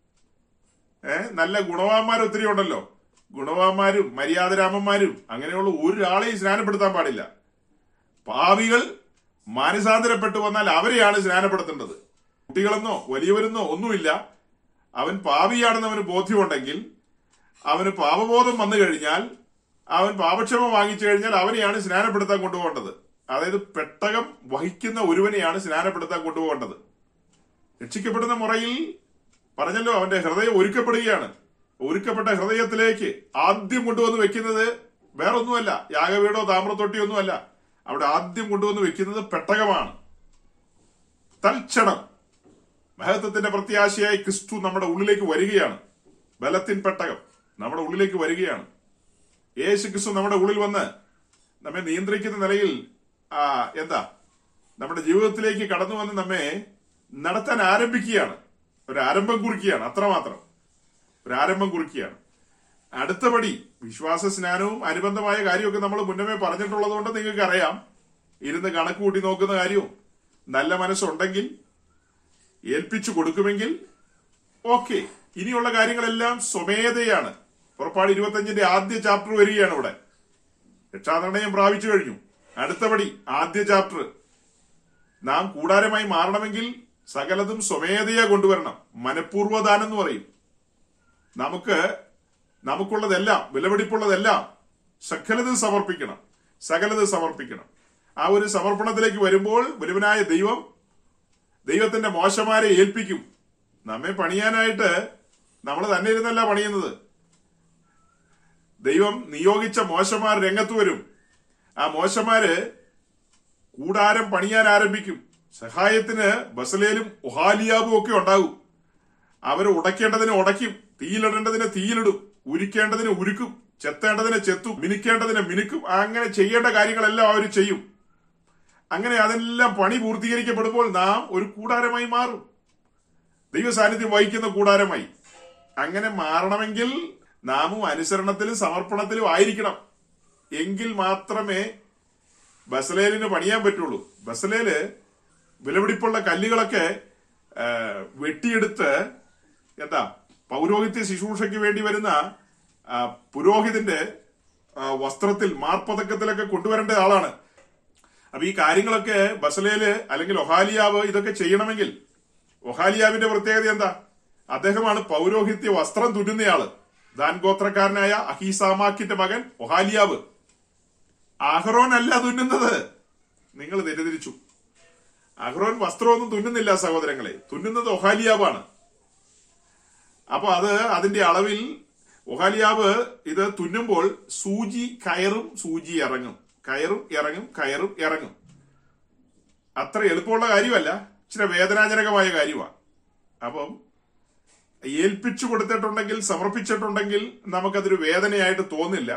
ഏ നല്ല ഗുണവാന്മാർ ഒത്തിരി ഉണ്ടല്ലോ ഗുണവാന്മാരും മര്യാദരാമന്മാരും അങ്ങനെയുള്ള ഒരാളെയും സ്നാനപ്പെടുത്താൻ പാടില്ല പാവികൾ മാനസാന്തരപ്പെട്ടു വന്നാൽ അവരെയാണ് സ്നാനപ്പെടുത്തേണ്ടത് കുട്ടികളെന്നോ വലിയവരെന്നോ ഒന്നുമില്ല അവൻ പാവിയാണെന്ന് അവന് ബോധ്യമുണ്ടെങ്കിൽ അവന് പാപബോധം വന്നു കഴിഞ്ഞാൽ അവൻ പാപക്ഷമ വാങ്ങിച്ചു കഴിഞ്ഞാൽ അവനെയാണ് സ്നാനപ്പെടുത്താൻ കൊണ്ടുപോകേണ്ടത് അതായത് പെട്ടകം വഹിക്കുന്ന ഒരുവനെയാണ് സ്നാനപ്പെടുത്താൻ കൊണ്ടുപോകേണ്ടത് രക്ഷിക്കപ്പെടുന്ന മുറയിൽ പറഞ്ഞല്ലോ അവന്റെ ഹൃദയം ഒരുക്കപ്പെടുകയാണ് ഒരുക്കപ്പെട്ട ഹൃദയത്തിലേക്ക് ആദ്യം കൊണ്ടുവന്ന് വെക്കുന്നത് വേറൊന്നുമല്ല യാഗവീടോ താമ്രത്തൊട്ടിയൊന്നുമല്ല അവിടെ ആദ്യം കൊണ്ടുവന്ന് വെക്കുന്നത് പെട്ടകമാണ് തൽക്ഷണം മഹത്വത്തിന്റെ പ്രത്യാശയായി ക്രിസ്തു നമ്മുടെ ഉള്ളിലേക്ക് വരികയാണ് ബലത്തിൻ പെട്ടകം നമ്മുടെ ഉള്ളിലേക്ക് വരികയാണ് യേശു ക്രിസ്തു നമ്മുടെ ഉള്ളിൽ വന്ന് നമ്മെ നിയന്ത്രിക്കുന്ന നിലയിൽ ആ എന്താ നമ്മുടെ ജീവിതത്തിലേക്ക് കടന്നു വന്ന് നമ്മെ നടത്താൻ ആരംഭിക്കുകയാണ് ഒരു ആരംഭം കുറിക്കുകയാണ് അത്രമാത്രം ഒരു ആരംഭം കുറിക്കുകയാണ് അടുത്ത പടി വിശ്വാസ സ്നാനവും അനുബന്ധമായ കാര്യമൊക്കെ നമ്മൾ മുന്നമേ പറഞ്ഞിട്ടുള്ളത് കൊണ്ട് നിങ്ങൾക്ക് അറിയാം ഇരുന്ന് കണക്ക് കൂട്ടി നോക്കുന്ന കാര്യവും നല്ല മനസ്സുണ്ടെങ്കിൽ ഏൽപ്പിച്ചു കൊടുക്കുമെങ്കിൽ ഓക്കെ ഇനിയുള്ള കാര്യങ്ങളെല്ലാം സ്വമേധയാണ് പുറപ്പാട് ഇരുപത്തഞ്ചിന്റെ ആദ്യ ചാപ്റ്റർ വരികയാണ് ഇവിടെ രക്ഷാനിർണയം പ്രാപിച്ചു കഴിഞ്ഞു അടുത്തപടി ആദ്യ ചാപ്റ്റർ നാം കൂടാരമായി മാറണമെങ്കിൽ സകലതും സ്വമേധയാ കൊണ്ടുവരണം മനഃപൂർവ്വദാനം എന്ന് പറയും നമുക്ക് നമുക്കുള്ളതെല്ലാം വിലപിടിപ്പുള്ളതെല്ലാം സകലതും സമർപ്പിക്കണം സകലത് സമർപ്പിക്കണം ആ ഒരു സമർപ്പണത്തിലേക്ക് വരുമ്പോൾ വലുവനായ ദൈവം ദൈവത്തിന്റെ മോശമാരെ ഏൽപ്പിക്കും നമ്മെ പണിയാനായിട്ട് നമ്മൾ തന്നെ ഇരുന്നല്ല പണിയുന്നത് ദൈവം നിയോഗിച്ച മോശമാർ രംഗത്ത് വരും ആ മോശമാര് കൂടാരം പണിയാൻ ആരംഭിക്കും സഹായത്തിന് ബസലേലും ഒഹാലിയാബും ഒക്കെ ഉണ്ടാകും അവർ ഉടയ്ക്കേണ്ടതിന് ഉടയ്ക്കും തീയിലിടേണ്ടതിന് തീയിലിടും ഉരുക്കേണ്ടതിന് ഉരുക്കും ചെത്തേണ്ടതിന് ചെത്തും മിനുക്കേണ്ടതിന് മിനുക്കും അങ്ങനെ ചെയ്യേണ്ട കാര്യങ്ങളെല്ലാം അവർ ചെയ്യും അങ്ങനെ അതെല്ലാം പണി പൂർത്തീകരിക്കപ്പെടുമ്പോൾ നാം ഒരു കൂടാരമായി മാറും ദൈവ സാന്നിധ്യം വഹിക്കുന്ന കൂടാരമായി അങ്ങനെ മാറണമെങ്കിൽ നാമും അനുസരണത്തിലും സമർപ്പണത്തിലും ആയിരിക്കണം എങ്കിൽ മാത്രമേ ബസലേലിന് പണിയാൻ പറ്റുള്ളൂ ബസലേല് വിലപിടിപ്പുള്ള കല്ലുകളൊക്കെ ആ, വെട്ടിയെടുത്ത് എന്താ പൗരോഹിത്യ ശുശ്രൂഷയ്ക്ക് വേണ്ടി വരുന്ന ആ, പുരോഹിതന്റെ ആ, വസ്ത്രത്തിൽ മാർപ്പതക്കത്തിലൊക്കെ കൊണ്ടുവരേണ്ട ആളാണ് അപ്പൊ ഈ കാര്യങ്ങളൊക്കെ ബസലേല് അല്ലെങ്കിൽ ഒഹാലിയാവ് ഇതൊക്കെ ചെയ്യണമെങ്കിൽ ഒഹാലിയാവിന്റെ പ്രത്യേകത എന്താ അദ്ദേഹമാണ് പൗരോഹിത്യ വസ്ത്രം തുന്നുന്നയാള് ദാൻ ഗോത്രക്കാരനായ അഹീസാമാക്കിന്റെ മകൻ ഒഹാലിയാവ് അഹ്റോൻ അല്ല തുന്നുന്നത് നിങ്ങൾ തെറ്റിദ്ധരിച്ചു അഹ്റോൻ വസ്ത്രമൊന്നും തുന്നുന്നില്ല സഹോദരങ്ങളെ തുന്നുന്നത് ഒഹാലിയാവാണ് അപ്പൊ അത് അതിന്റെ അളവിൽ ഒഹാലിയാവ് ഇത് തുന്നുമ്പോൾ സൂചി കയറും സൂചി ഇറങ്ങും കയറും ഇറങ്ങും കയറും ഇറങ്ങും അത്ര എളുപ്പമുള്ള കാര്യമല്ല ഇച്ചിരി വേദനാജനകമായ കാര്യമാണ് അപ്പം ഏൽപ്പിച്ചു കൊടുത്തിട്ടുണ്ടെങ്കിൽ സമർപ്പിച്ചിട്ടുണ്ടെങ്കിൽ നമുക്കതൊരു വേദനയായിട്ട് തോന്നില്ല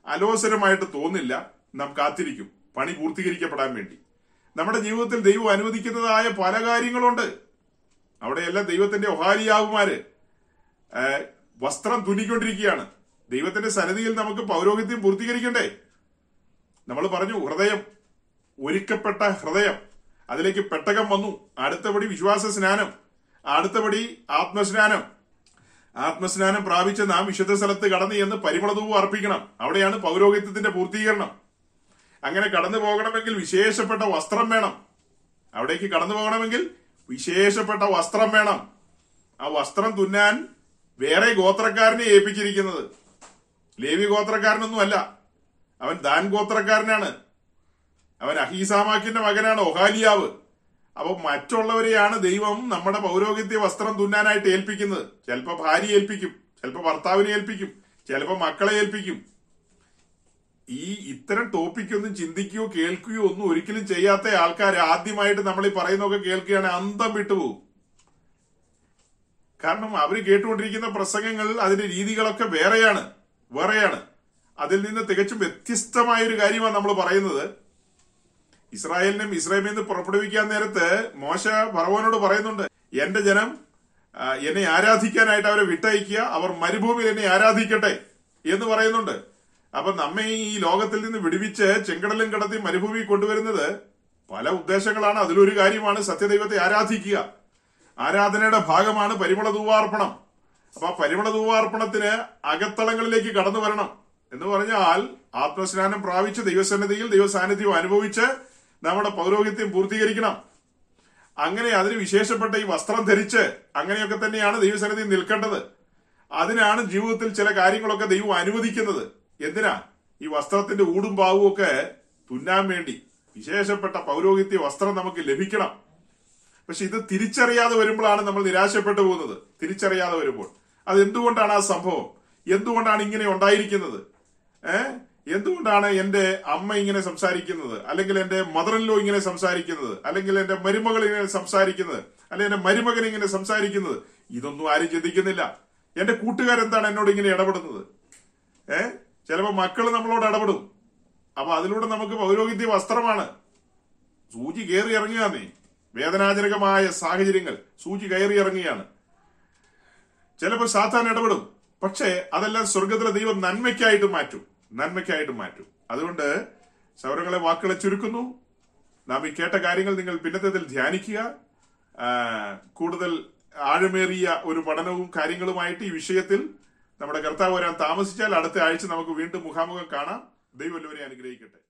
അലോസരമായിട്ട് തോന്നില്ല നാം കാത്തിരിക്കും പണി പൂർത്തീകരിക്കപ്പെടാൻ വേണ്ടി നമ്മുടെ ജീവിതത്തിൽ ദൈവം അനുവദിക്കുന്നതായ പല കാര്യങ്ങളുണ്ട് അവിടെയെല്ലാം ദൈവത്തിന്റെ ഒഹാരിയാവുമാര് ഏ, വസ്ത്രം തുന്നിക്കൊണ്ടിരിക്കുകയാണ് ദൈവത്തിന്റെ സന്നിധിയിൽ നമുക്ക് പൗരോഹിത്യം പൂർത്തീകരിക്കണ്ടേ നമ്മൾ പറഞ്ഞു ഹൃദയം ഒരുക്കപ്പെട്ട ഹൃദയം അതിലേക്ക് പെട്ടകം വന്നു അടുത്തപടി വിശ്വാസ സ്നാനം അടുത്തപടി ആത്മസ്നാനം ആത്മസ്നാനം പ്രാപിച്ച നാം വിശുദ്ധ സ്ഥലത്ത് കടന്നു എന്ന് പരിമളതവും അർപ്പിക്കണം അവിടെയാണ് പൗരോഹിത്യത്തിന്റെ പൂർത്തീകരണം അങ്ങനെ കടന്നു പോകണമെങ്കിൽ വിശേഷപ്പെട്ട വസ്ത്രം വേണം അവിടേക്ക് കടന്നു പോകണമെങ്കിൽ വിശേഷപ്പെട്ട വസ്ത്രം വേണം ആ വസ്ത്രം തുന്നാൻ വേറെ ഗോത്രക്കാരനെ ഏൽപ്പിച്ചിരിക്കുന്നത് ലേവി ഗോത്രക്കാരനൊന്നും അല്ല അവൻ ദാൻ ഗോത്രക്കാരനാണ് അവൻ അഹീസാമാക്കിന്റെ മകനാണ് ഒഹാലിയാവ് അപ്പൊ മറ്റുള്ളവരെയാണ് ദൈവം നമ്മുടെ പൗരോഹിത്യ വസ്ത്രം തുന്നാനായിട്ട് ഏൽപ്പിക്കുന്നത് ചിലപ്പോ ഭാര്യ ഏൽപ്പിക്കും ചിലപ്പോ ഭർത്താവിനെ ഏൽപ്പിക്കും ചിലപ്പോ മക്കളെ ഏൽപ്പിക്കും ഈ ഇത്തരം ടോപ്പിക്കൊന്നും ചിന്തിക്കുകയോ കേൾക്കുകയോ ഒന്നും ഒരിക്കലും ചെയ്യാത്ത ആൾക്കാർ ആദ്യമായിട്ട് നമ്മൾ ഈ പറയുന്നതൊക്കെ കേൾക്കുകയാണെങ്കിൽ അന്തം വിട്ടുപോകും കാരണം അവർ കേട്ടുകൊണ്ടിരിക്കുന്ന പ്രസംഗങ്ങൾ അതിന്റെ രീതികളൊക്കെ വേറെയാണ് വേറെയാണ് അതിൽ നിന്ന് തികച്ചും വ്യത്യസ്തമായ ഒരു കാര്യമാണ് നമ്മൾ പറയുന്നത് ഇസ്രായേലിനും ഇസ്രായേലിൽ നിന്ന് പുറപ്പെടുവിക്കാൻ നേരത്ത് മോശ ഫറവോനോട് പറയുന്നുണ്ട് എന്റെ ജനം ആ, എന്നെ ആരാധിക്കാനായിട്ട് അവരെ വിട്ടയക്കുക അവർ മരുഭൂമിയിൽ എന്നെ ആരാധിക്കട്ടെ എന്ന് പറയുന്നുണ്ട് അപ്പൊ നമ്മെ ഈ ലോകത്തിൽ നിന്ന് വിടുവിച്ച് ചെങ്കടലും കടത്തി മരുഭൂമി കൊണ്ടുവരുന്നത് പല ഉദ്ദേശങ്ങളാണ് അതിലൊരു കാര്യമാണ് സത്യദൈവത്തെ ആരാധിക്കുക ആരാധനയുടെ ഭാഗമാണ് പരിമള ധൂവാർപ്പണം അപ്പൊ ആ പരിമള ധൂവാർപ്പണത്തിന് അകത്തളങ്ങളിലേക്ക് കടന്നു വരണം എന്ന് പറഞ്ഞാൽ ആത്മസ്നാനം പ്രാപിച്ച് ദൈവസന്നിധിയിൽ ദൈവസാന്നിധ്യം അനുഭവിച്ച് നമ്മുടെ പൗരോഹിത്യം പൂർത്തീകരിക്കണം അങ്ങനെ അതിന് വിശേഷപ്പെട്ട ഈ വസ്ത്രം ധരിച്ച് അങ്ങനെയൊക്കെ തന്നെയാണ് ദൈവസന്നിധി നിൽക്കേണ്ടത് അതിനാണ് ജീവിതത്തിൽ ചില കാര്യങ്ങളൊക്കെ ദൈവം അനുവദിക്കുന്നത് എന്തിനാ ഈ വസ്ത്രത്തിന്റെ ഊടും പാവും ഒക്കെ തുന്നാൻ വേണ്ടി വിശേഷപ്പെട്ട പൗരോഹിത്യ വസ്ത്രം നമുക്ക് ലഭിക്കണം പക്ഷെ ഇത് തിരിച്ചറിയാതെ വരുമ്പോഴാണ് നമ്മൾ നിരാശപ്പെട്ടു പോകുന്നത് തിരിച്ചറിയാതെ വരുമ്പോൾ അത് എന്തുകൊണ്ടാണ് ആ സംഭവം എന്തുകൊണ്ടാണ് ഇങ്ങനെ ഉണ്ടായിരിക്കുന്നത് ഏ എന്തുകൊണ്ടാണ് എന്റെ അമ്മ ഇങ്ങനെ സംസാരിക്കുന്നത് അല്ലെങ്കിൽ എന്റെ മദറിൻലോ ഇങ്ങനെ സംസാരിക്കുന്നത് അല്ലെങ്കിൽ എന്റെ മരുമകൾ ഇങ്ങനെ സംസാരിക്കുന്നത് അല്ലെങ്കിൽ എന്റെ മരുമകൻ ഇങ്ങനെ സംസാരിക്കുന്നത് ഇതൊന്നും ആരും ചിന്തിക്കുന്നില്ല എന്റെ കൂട്ടുകാരെന്താണ് എന്നോട് ഇങ്ങനെ ഇടപെടുന്നത് ഏ ചിലപ്പോ മക്കള് നമ്മളോട് ഇടപെടും അപ്പൊ അതിലൂടെ നമുക്ക് പൗരോഹിത്യ വസ്ത്രമാണ് സൂചി കയറി ഇറങ്ങുകയാന്നേ വേദനാജനകമായ സാഹചര്യങ്ങൾ സൂചി കയറി ഇറങ്ങുകയാണ് ചിലപ്പോൾ സാത്താൻ ഇടപെടും പക്ഷേ അതെല്ലാം സ്വർഗത്തിലെ ദൈവം നന്മയ്ക്കായിട്ട് മാറ്റും നന്മയ്ക്കായിട്ട് മാറ്റും അതുകൊണ്ട് സൗരങ്ങളെ വാക്കുകളെ ചുരുക്കുന്നു നാം ഈ കേട്ട കാര്യങ്ങൾ നിങ്ങൾ പിന്നത്തേതിൽ ധ്യാനിക്കുക ആ, കൂടുതൽ ആഴമേറിയ ഒരു പഠനവും കാര്യങ്ങളുമായിട്ട് ഈ വിഷയത്തിൽ നമ്മുടെ കർത്താവ് വരാൻ താമസിച്ചാൽ അടുത്ത ആഴ്ച നമുക്ക് വീണ്ടും മുഖാമുഖം കാണാം ദൈവം എല്ലാവരെയും അനുഗ്രഹിക്കട്ടെ